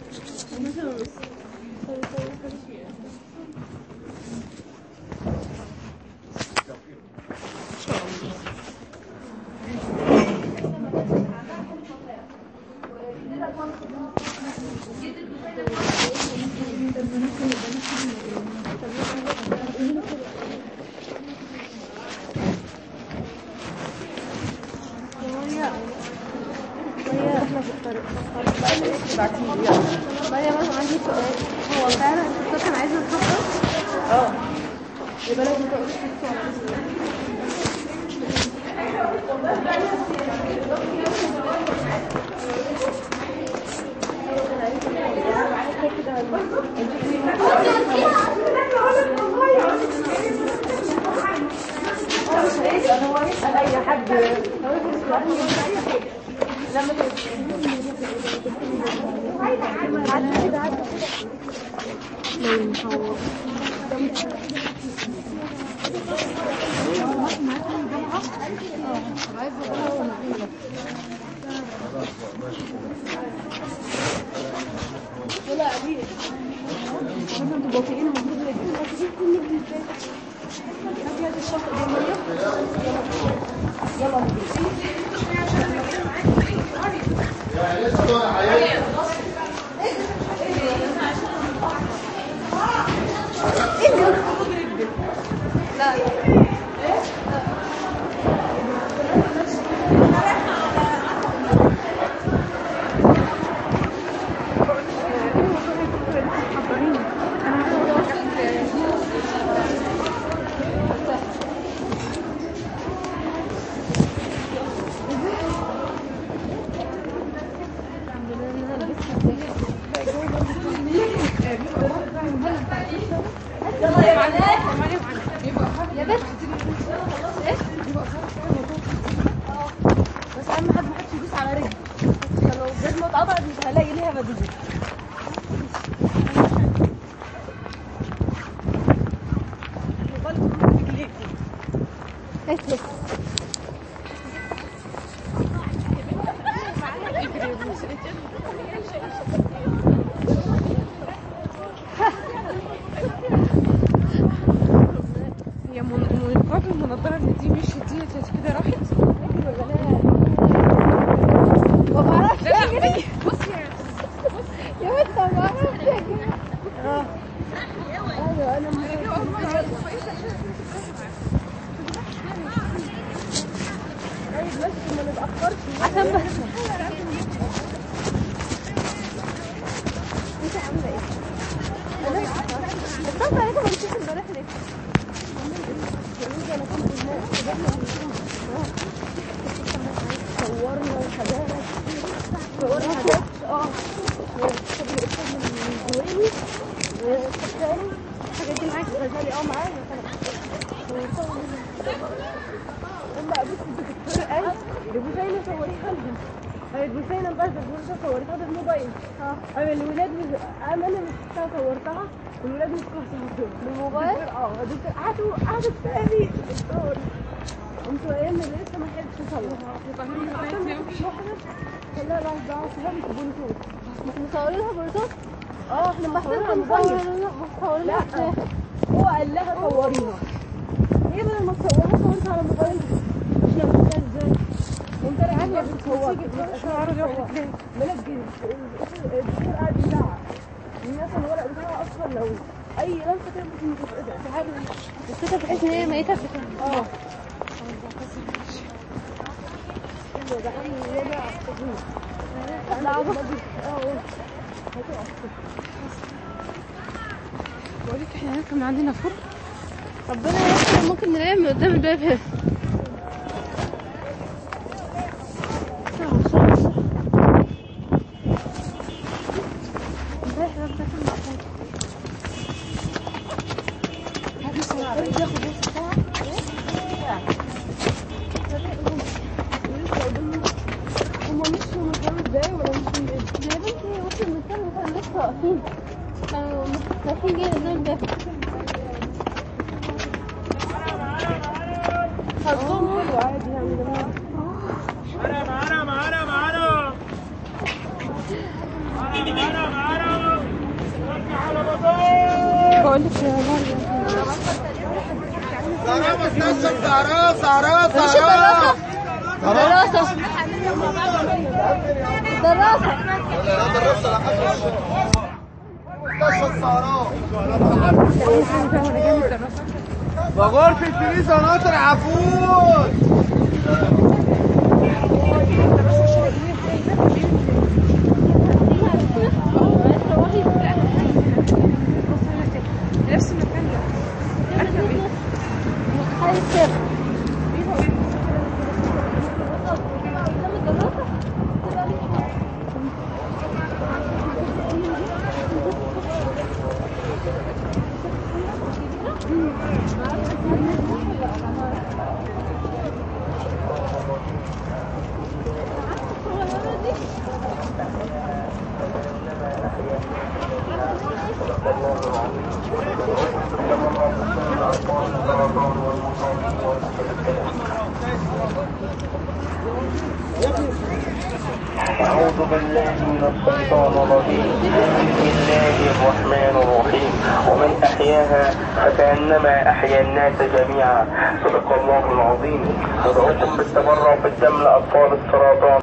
بعدين بس عندي سؤال هو فعلا الدكتور كان عايز يتخصص؟ اه يبقى لازم تقولي بس اهم حد ما حدش يدوس على رجلي عشان لو الجزمه اتقطعت مش هلاقي ليها بديل اسلك هي منقاط المنظرة اللي دي مش دي كانت كده راحت ما بعرفش لا اجري لا بصي يا بنت ما بعرفش اجري اه ايوه انا طيب بس ما نتاخرش عشان بس انت عامله ايه؟ انا اتصلت عليكم ما نسيت امبارح ليه؟ انا كنت هناك صورنا وحاجات صورنا حاجات اه وكتب الاسم من جواني والثاني الحاجات دي معاك غزالي اه معايا لما قابلت الدكتور قال لبوسينة صوريها لهم قالت بوسينة بس بوسينة صورتها بالموبايل اه انا الولاد مش انا انا مش صورتها والولاد مش صورتها بالموبايل اه الدكتور قعدوا قعدوا تاني الدكتور قمت قايل لي لسه ما حدش يصور لا لا ده عشان مش بلوتوث مصورينها بلوتوث اه احنا مصورينها موبايل لا هو قال لها صوريها هي بدل ما تصورها صورتها على موبايل مش عارفه ازاي وانت عارفه بتصور شعر لوحدك ليه؟ منجز الدكتور قاعد يزعق الناس الورق بتاعها اصلا لو اي لمسه كده ممكن تتقطع تعالوا الفكره بحيث ان هي ميته بتاع اه ده عامل وجع عصبي لا عصبي اه بقول لك احنا هناك كان عندنا فرن ربنا يستر ممكن نلاقيها من قدام الباب هنا امبارح الباب ده كان محتاج هات الساعة ياخد نص ساعة كانوا كانوا لسه واقفين كانوا رايحين جايين قدام الباب حظهم حلو عادي يعني جماعة بقول لك يا مريم دراسة دراسة وغرفة الكنيسة ناطر عفوت نفس المكان ده هاي السر أعوذ بالله من الشيطان الرجيم بسم الله الرحمن الرحيم ومن أحياها فكأنما أحيا الناس جميعا صدق الله العظيم ندعوكم بالتبرع بالدم لأطفال السرطان